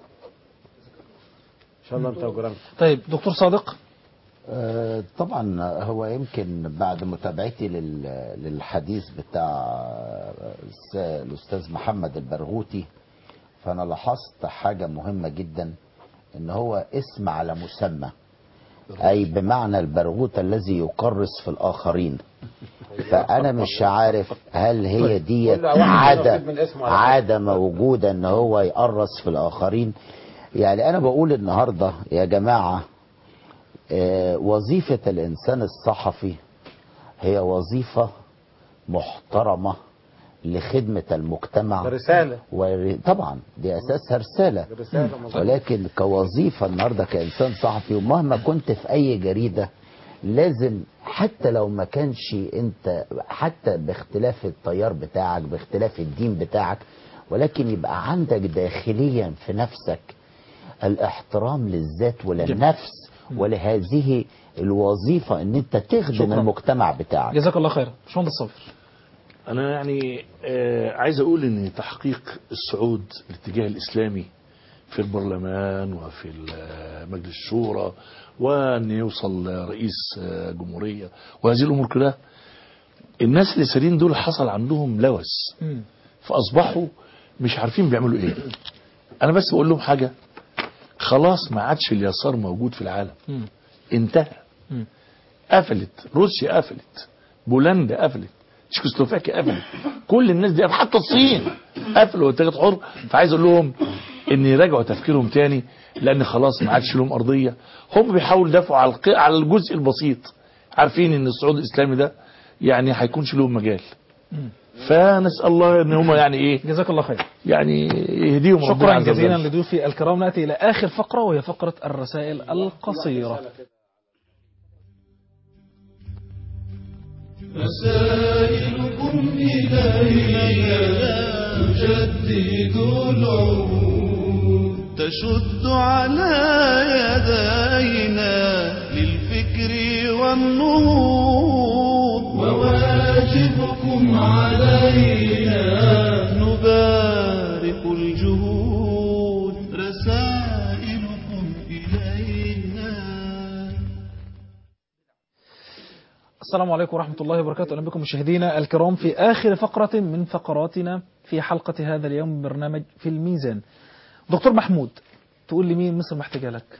ان شاء الله انت وجيرانك طيب دكتور صادق آه، طبعا هو يمكن بعد متابعتي لل- للحديث بتاع الس- الاستاذ محمد البرغوثي فانا لاحظت حاجه مهمه جدا ان هو اسم على مسمى اي بمعنى البرغوث الذي يكرس في الاخرين فانا مش عارف هل هي ديت كل واحد عاده ياخد من اسمه على عاده موجوده ان هو يقرص في الاخرين يعني انا بقول النهارده يا جماعه آه، وظيفة الإنسان الصحفي هي وظيفة محترمة لخدمة المجتمع رسالة. ور... طبعا دي أساسها رسالة رسالة مظبوط. ولكن كوظيفة النهاردة كإنسان صحفي ومهما كنت في أي جريدة لازم حتى لو ما كانش انت حتى باختلاف التيار بتاعك باختلاف الدين بتاعك ولكن يبقى عندك داخليا في نفسك الاحترام للذات وللنفس ولهذه الوظيفة ان انت تخدم شكراً. المجتمع بتاعك جزاك الله خيرا باشمهندس صابر أنا يعني آه عايز أقول إن تحقيق الصعود الاتجاه الإسلامي في البرلمان وفي ال- مجلس الشورى وأن يوصل رئيس آه، جمهورية وهذه الأمور كلها الناس اللي سارين دول حصل عندهم لوث فأصبحوا مش عارفين بيعملوا إيه أنا بس بقول لهم حاجة خلاص ما عادش اليسار موجود في العالم انتهى قفلت روسيا قفلت بولندا قفلت تشيكوسلوفاكيا قفلت كل الناس دي حتى الصين قفلوا واتجاهات حر فعايز اقول لهم ان يراجعوا تفكيرهم تاني لان خلاص ما عادش لهم ارضيه هم بيحاولوا يدافعوا على الق- على الجزء البسيط عارفين ان الصعود الاسلامي ده يعني هيكونش لهم مجال فنسال الله ان هم يعني ايه جزاك الله خير يعني يهديهم ربنا شكرا عز وجل. جزيلا لضيوفي الكرام ناتي الى اخر فقره وهي فقره الرسائل القصيره رسائلكم إلينا تجدد العهود تشد على يدينا للفكر والنهوض وواجبكم علينا نبارك الجهود رسائلكم إلينا السلام عليكم ورحمة الله وبركاته أهلا بكم مشاهدينا الكرام في آخر فقرة من فقراتنا في حلقة هذا اليوم من برنامج في الميزان دكتور محمود تقول لي مين مصر محتاجة لك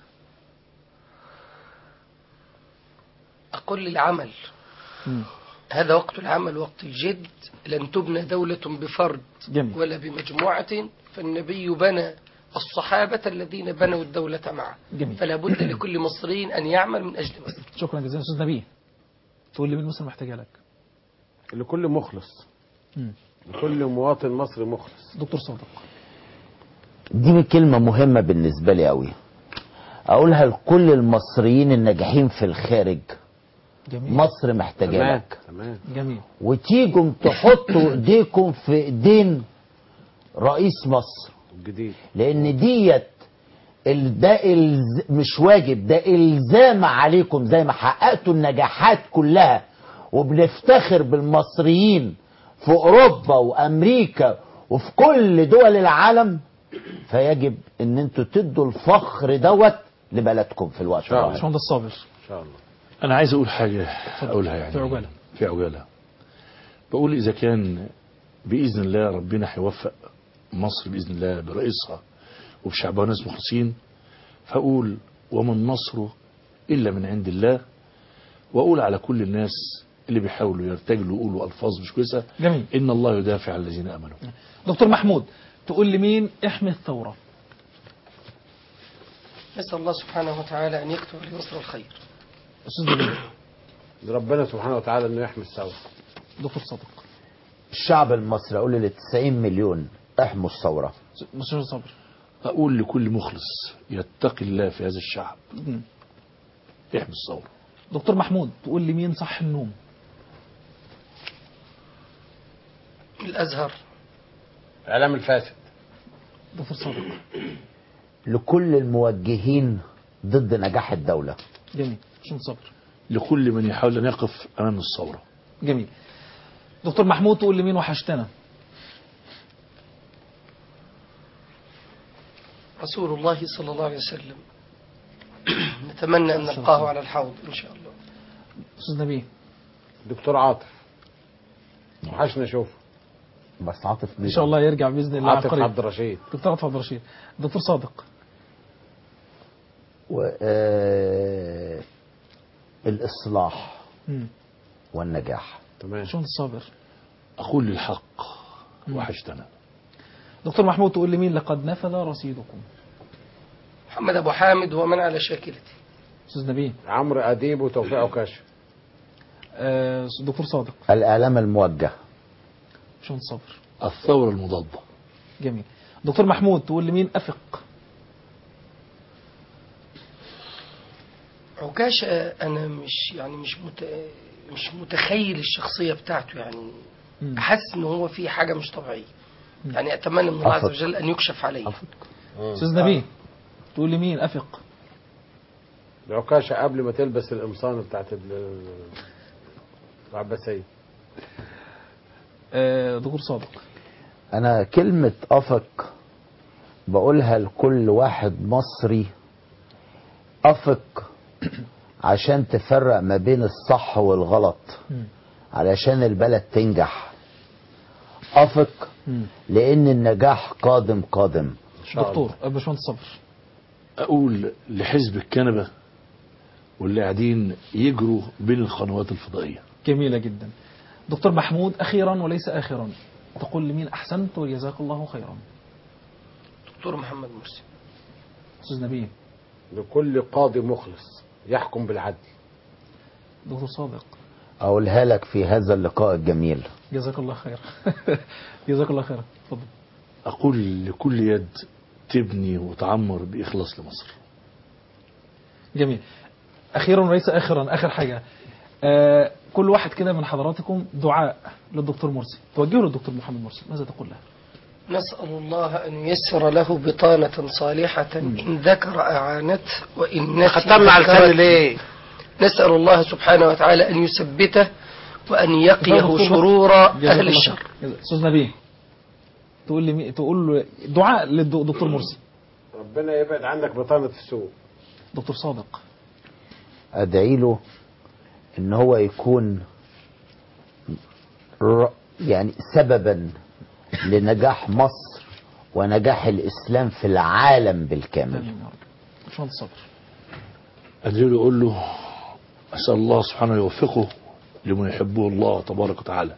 أقول للعمل هذا وقت العمل وقت الجد لن تبنى دولة بفرد جميل. ولا بمجموعة فالنبي بنى الصحابة الذين بنوا الدولة معه جميل. فلا بد لكل مصري أن يعمل من أجل مصر شكرا جزيلا أستاذ نبيه تقول لي مين مصر محتاجة لك لكل مخلص مم. لكل مواطن مصري مخلص دكتور صادق دي كلمة مهمة بالنسبة لي قوي اقولها لكل المصريين الناجحين في الخارج جميل مصر محتاجة تمام لك تمام جميل وتيجوا تحطوا ايديكم في ايدين رئيس مصر الجديد لان ديت ال- ده الز- مش واجب ده الزام عليكم زي ما حققتوا النجاحات كلها وبنفتخر بالمصريين في اوروبا وامريكا وفي كل دول العالم فيجب ان انتوا تدوا الفخر دوت لبلدكم في الوقت شاء الله. الراهن. باشمهندس صابر ان شاء الله انا عايز اقول حاجه اقولها يعني في عجالة. في عجاله بقول اذا كان باذن الله ربنا هيوفق مصر باذن الله برئيسها وبشعبها ناس مخلصين فاقول وما النصر الا من عند الله واقول على كل الناس اللي بيحاولوا يرتجلوا ويقولوا الفاظ مش كويسه جميل ان الله يدافع عن الذين امنوا دكتور محمود تقول لي مين احمي الثورة نسأل الله سبحانه وتعالى أن يكتب لمصر الخير ربنا سبحانه وتعالى انه يحمي الثوره دكتور صادق الشعب المصري اقول ل 90 مليون احموا الثوره مستشار صبر أقول لكل مخلص يتقي الله في هذا الشعب مم. يحمي الثورة دكتور محمود تقول لي مين صح النوم الأزهر اعلام الفاسد دكتور صادق لكل الموجهين ضد نجاح الدوله جميل عشان صبر لكل من يحاول أن يقف أمام الثورة جميل دكتور محمود تقول لي مين وحشتنا رسول الله صلى الله عليه وسلم نتمنى أن نلقاه على الحوض إن شاء الله استاذ نبيه دكتور عاطف وحشنا اشوفه بس عاطف ان شاء الله يرجع باذن الله عاطف عبقري. عبد الرشيد دكتور عاطف عبد الرشيد دكتور صادق و آه، الاصلاح مم. والنجاح تمام شو الصابر أقول للحق وحشتنا دكتور محمود تقول لي مين لقد نفذ رصيدكم محمد أبو حامد ومن على شاكلته استاذ نبيه عمرو اديب وتوفيق عكاشه آه دكتور صادق الاعلام الموجه شو الصبر الثورة المضادة جميل دكتور محمود تقول لي مين افق عكاشة أنا مش يعني مش مت... مش متخيل الشخصية بتاعته يعني مم. أحس إن هو في حاجة مش طبيعية يعني أتمنى من الله عز أفق. وجل أن يكشف عليه استاذ نبيه تقول لي مين افق عكاشه قبل ما تلبس القمصان بتاعت ال- العباسيه آه دكتور صادق انا كلمة افق بقولها لكل واحد مصري افق عشان تفرق ما بين الصح والغلط مم. علشان البلد تنجح افق مم. لان النجاح قادم قادم دكتور آه، باشمهندس صبر أقول لحزب الكنبة واللي قاعدين يجروا بين القنوات الفضائية جميلة جدا دكتور محمود أخيرا وليس آخرا تقول لمين أحسنت وجزاك الله خيرا دكتور محمد مرسي أستاذ نبيه لكل قاضي مخلص يحكم بالعدل دكتور صادق اقولها لك في هذا اللقاء الجميل جزاك الله خير جزاك الله خيرا اتفضل أقول لكل يد تبني وتعمر بإخلاص لمصر جميل أخيرا وليس آخرا آخر حاجة آه كل واحد كده من حضراتكم دعاء للدكتور مرسي توجهه للدكتور محمد مرسي ماذا تقول له نسأل الله أن ييسر له بطانة صالحة إن ذكر أعانته وإن نسي ختمنا على ذكرت. لسان ليه؟ نسأل الله سبحانه وتعالى أن يثبته وأن يقيه دكتور شرور جزاك أهل الله الشر خير. أستاذ نبيه تقول لي مي- تقول له دعاء للدكتور مرسي ربنا يبعد عنك بطانه السوء دكتور صادق ادعي له ان هو يكون ر- يعني سببا لنجاح مصر ونجاح الاسلام في العالم بالكامل باشمهندس صبر أدعي أقول له أسأل الله سبحانه يوفقه لما يحبه الله تبارك وتعالى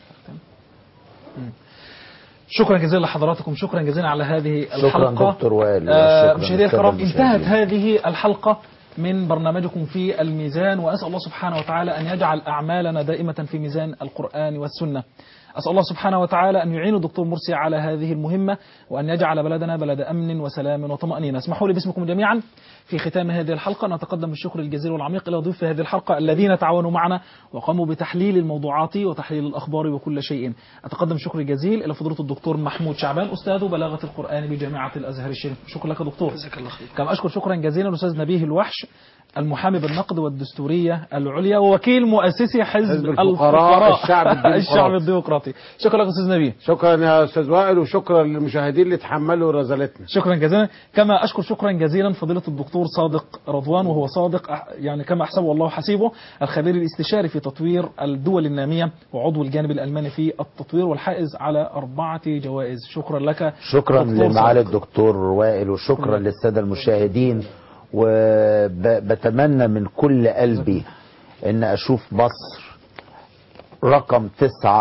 شكرا جزيلا لحضراتكم شكرا جزيلا على هذه شكرا الحلقة دكتور وائل آه، وشكراً مشاهدينا للسادة الكرام انتهت المشاهدين. هذه الحلقة من برنامجكم في الميزان وأسأل الله سبحانه وتعالى أن يجعل أعمالنا دائمة في ميزان القرآن والسنة أسأل الله سبحانه وتعالى أن يعين الدكتور مرسي على هذه المهمة وأن يجعل بلدنا بلد أمن وسلام وطمأنينة اسمحوا لي باسمكم جميعا في ختام هذه الحلقة نتقدم بالشكر الجزيل والعميق إلى ضيوف هذه الحلقة الذين تعاونوا معنا وقاموا بتحليل الموضوعات وتحليل الأخبار وكل شيء أتقدم شكر الجزيل إلى فضيلة الدكتور محمود شعبان أستاذ بلاغة القرآن بجامعة الأزهر الشريف شكرا لك دكتور جزاك الله خير كما أشكر شكرا جزيلا الأستاذ نبيه الوحش المحامي بالنقد والدستورية العليا ووكيل مؤسسي حزب, حزب الفقراء الشعب الديمقراطي. الشعب الديمقراطي شكرا لك أستاذ نبيه شكرا يا استاذ وائل وشكرا للمشاهدين اللي تحملوا رزالتنا شكرا جزيلا كما أشكر شكرا جزيلا فضيلة الدكتور صادق رضوان وهو صادق أح- يعني كما أحسبه الله حسيبه الخبير الاستشاري في تطوير الدول النامية وعضو الجانب الألماني في التطوير والحائز على أربعة جوائز شكرا لك شكرا دكتور لمعالي صادق. الدكتور وائل وشكرا للسادة المشاهدين وبتمنى من كل قلبي ان اشوف مصر رقم تسعة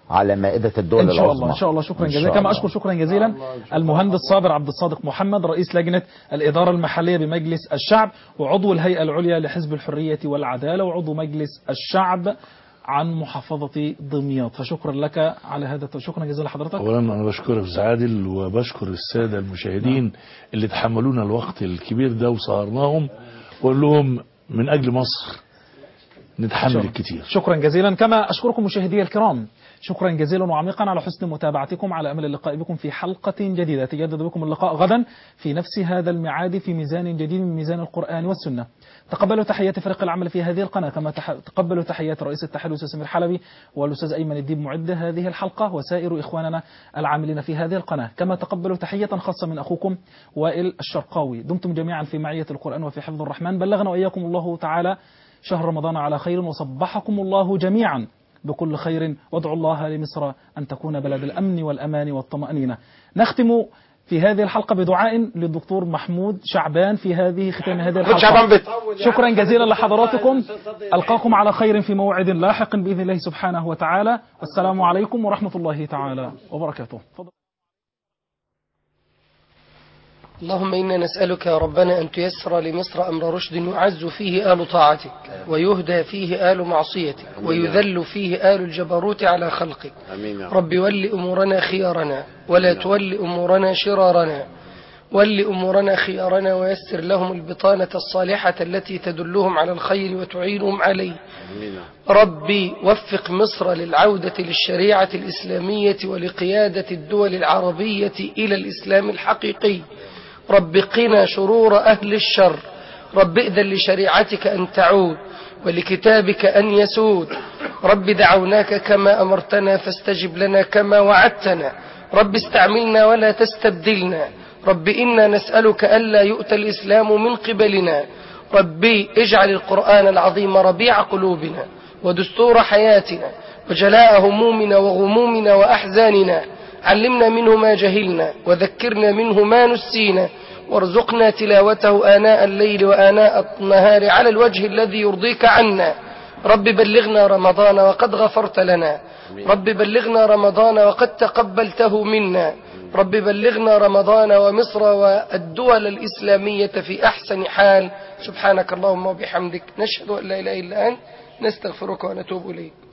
على مائدة الدول ان شاء العظمى الله ان شاء الله شكرا إن جزيلا شاء كما الله. اشكر شكرا جزيلا المهندس صابر عبد الصادق محمد رئيس لجنه الاداره المحليه بمجلس الشعب وعضو الهيئه العليا لحزب الحريه والعداله وعضو مجلس الشعب عن محافظه دمياط فشكرا لك على هذا شكرا جزيلا لحضرتك اولا انا بشكرك استاذ عادل وبشكر الساده المشاهدين اللي تحملونا الوقت الكبير ده وسهرناهم واقول لهم من اجل مصر نتحمل شكراً. الكتير شكرا جزيلا كما أشكركم مشاهدي الكرام شكرا جزيلا وعميقا على حسن متابعتكم على أمل اللقاء بكم في حلقة جديدة يتجدد بكم اللقاء غدا في نفس هذا الميعاد في ميزان جديد من ميزان القرآن والسنة تقبلوا تحيات فريق العمل في هذه القناة كما تح... تقبلوا تحيات رئيس التحرير الأستاذ سمير حلبي والأستاذ أيمن الديب معد هذه الحلقة وسائر إخواننا العاملين في هذه القناة كما تقبلوا تحية خاصة من أخوكم وائل الشرقاوي دمتم جميعا في معية القرآن وفي حفظ الرحمن بلغنا وإياكم الله تعالى شهر رمضان على خير وصبحكم الله جميعا بكل خير وادعوا الله لمصر أن تكون بلد الأمن والأمان والطمأنينة نختم في هذه الحلقة بدعاء للدكتور محمود شعبان في هذه ختام هذه محمود شعبان الحلقة بت- شكرا جزيلا لحضراتكم ألقاكم على خير في موعد لاحق بإذن الله سبحانه وتعالى والسلام عليكم ورحمة الله تعالى وبركاته اللهم إنا نسألك يا ربنا أن تيسر لمصر أمر رشد يعز فيه آل طاعتك ويهدى فيه آل معصيتك ويذل فيه آل الجبروت على خلقك امين يا رب رب ول أمورنا خيارنا ولا تول أمورنا شرارنا ول أمورنا خيارنا ويسر لهم البطانة الصالحة التي تدلهم على الخير وتعينهم عليه امين يا رب. ربي وفق مصر للعودة للشريعة الإسلامية ولقيادة الدول العربية إلى الإسلام الحقيقي رب قنا شرور أهل الشر رب ائذن لشريعتك أن تعود ولكتابك أن يسود رب دعوناك كما أمرتنا فاستجب لنا كما وعدتنا رب استعملنا ولا تستبدلنا رب إنا نسألك ألا يؤتى الإسلام من قبلنا ربي اجعل القرآن العظيم ربيع قلوبنا ودستور حياتنا وجلاء همومنا وغمومنا وأحزاننا علمنا منه ما جهلنا وذكرنا منه ما نسينا وارزقنا تلاوته آناء الليل وآناء النهار على الوجه الذي يرضيك عنا رب بلغنا رمضان وقد غفرت لنا رب بلغنا رمضان وقد تقبلته منا رب بلغنا رمضان ومصر والدول الإسلامية في أحسن حال سبحانك اللهم وبحمدك نشهد أن لا إله إلا أنت نستغفرك ونتوب إليك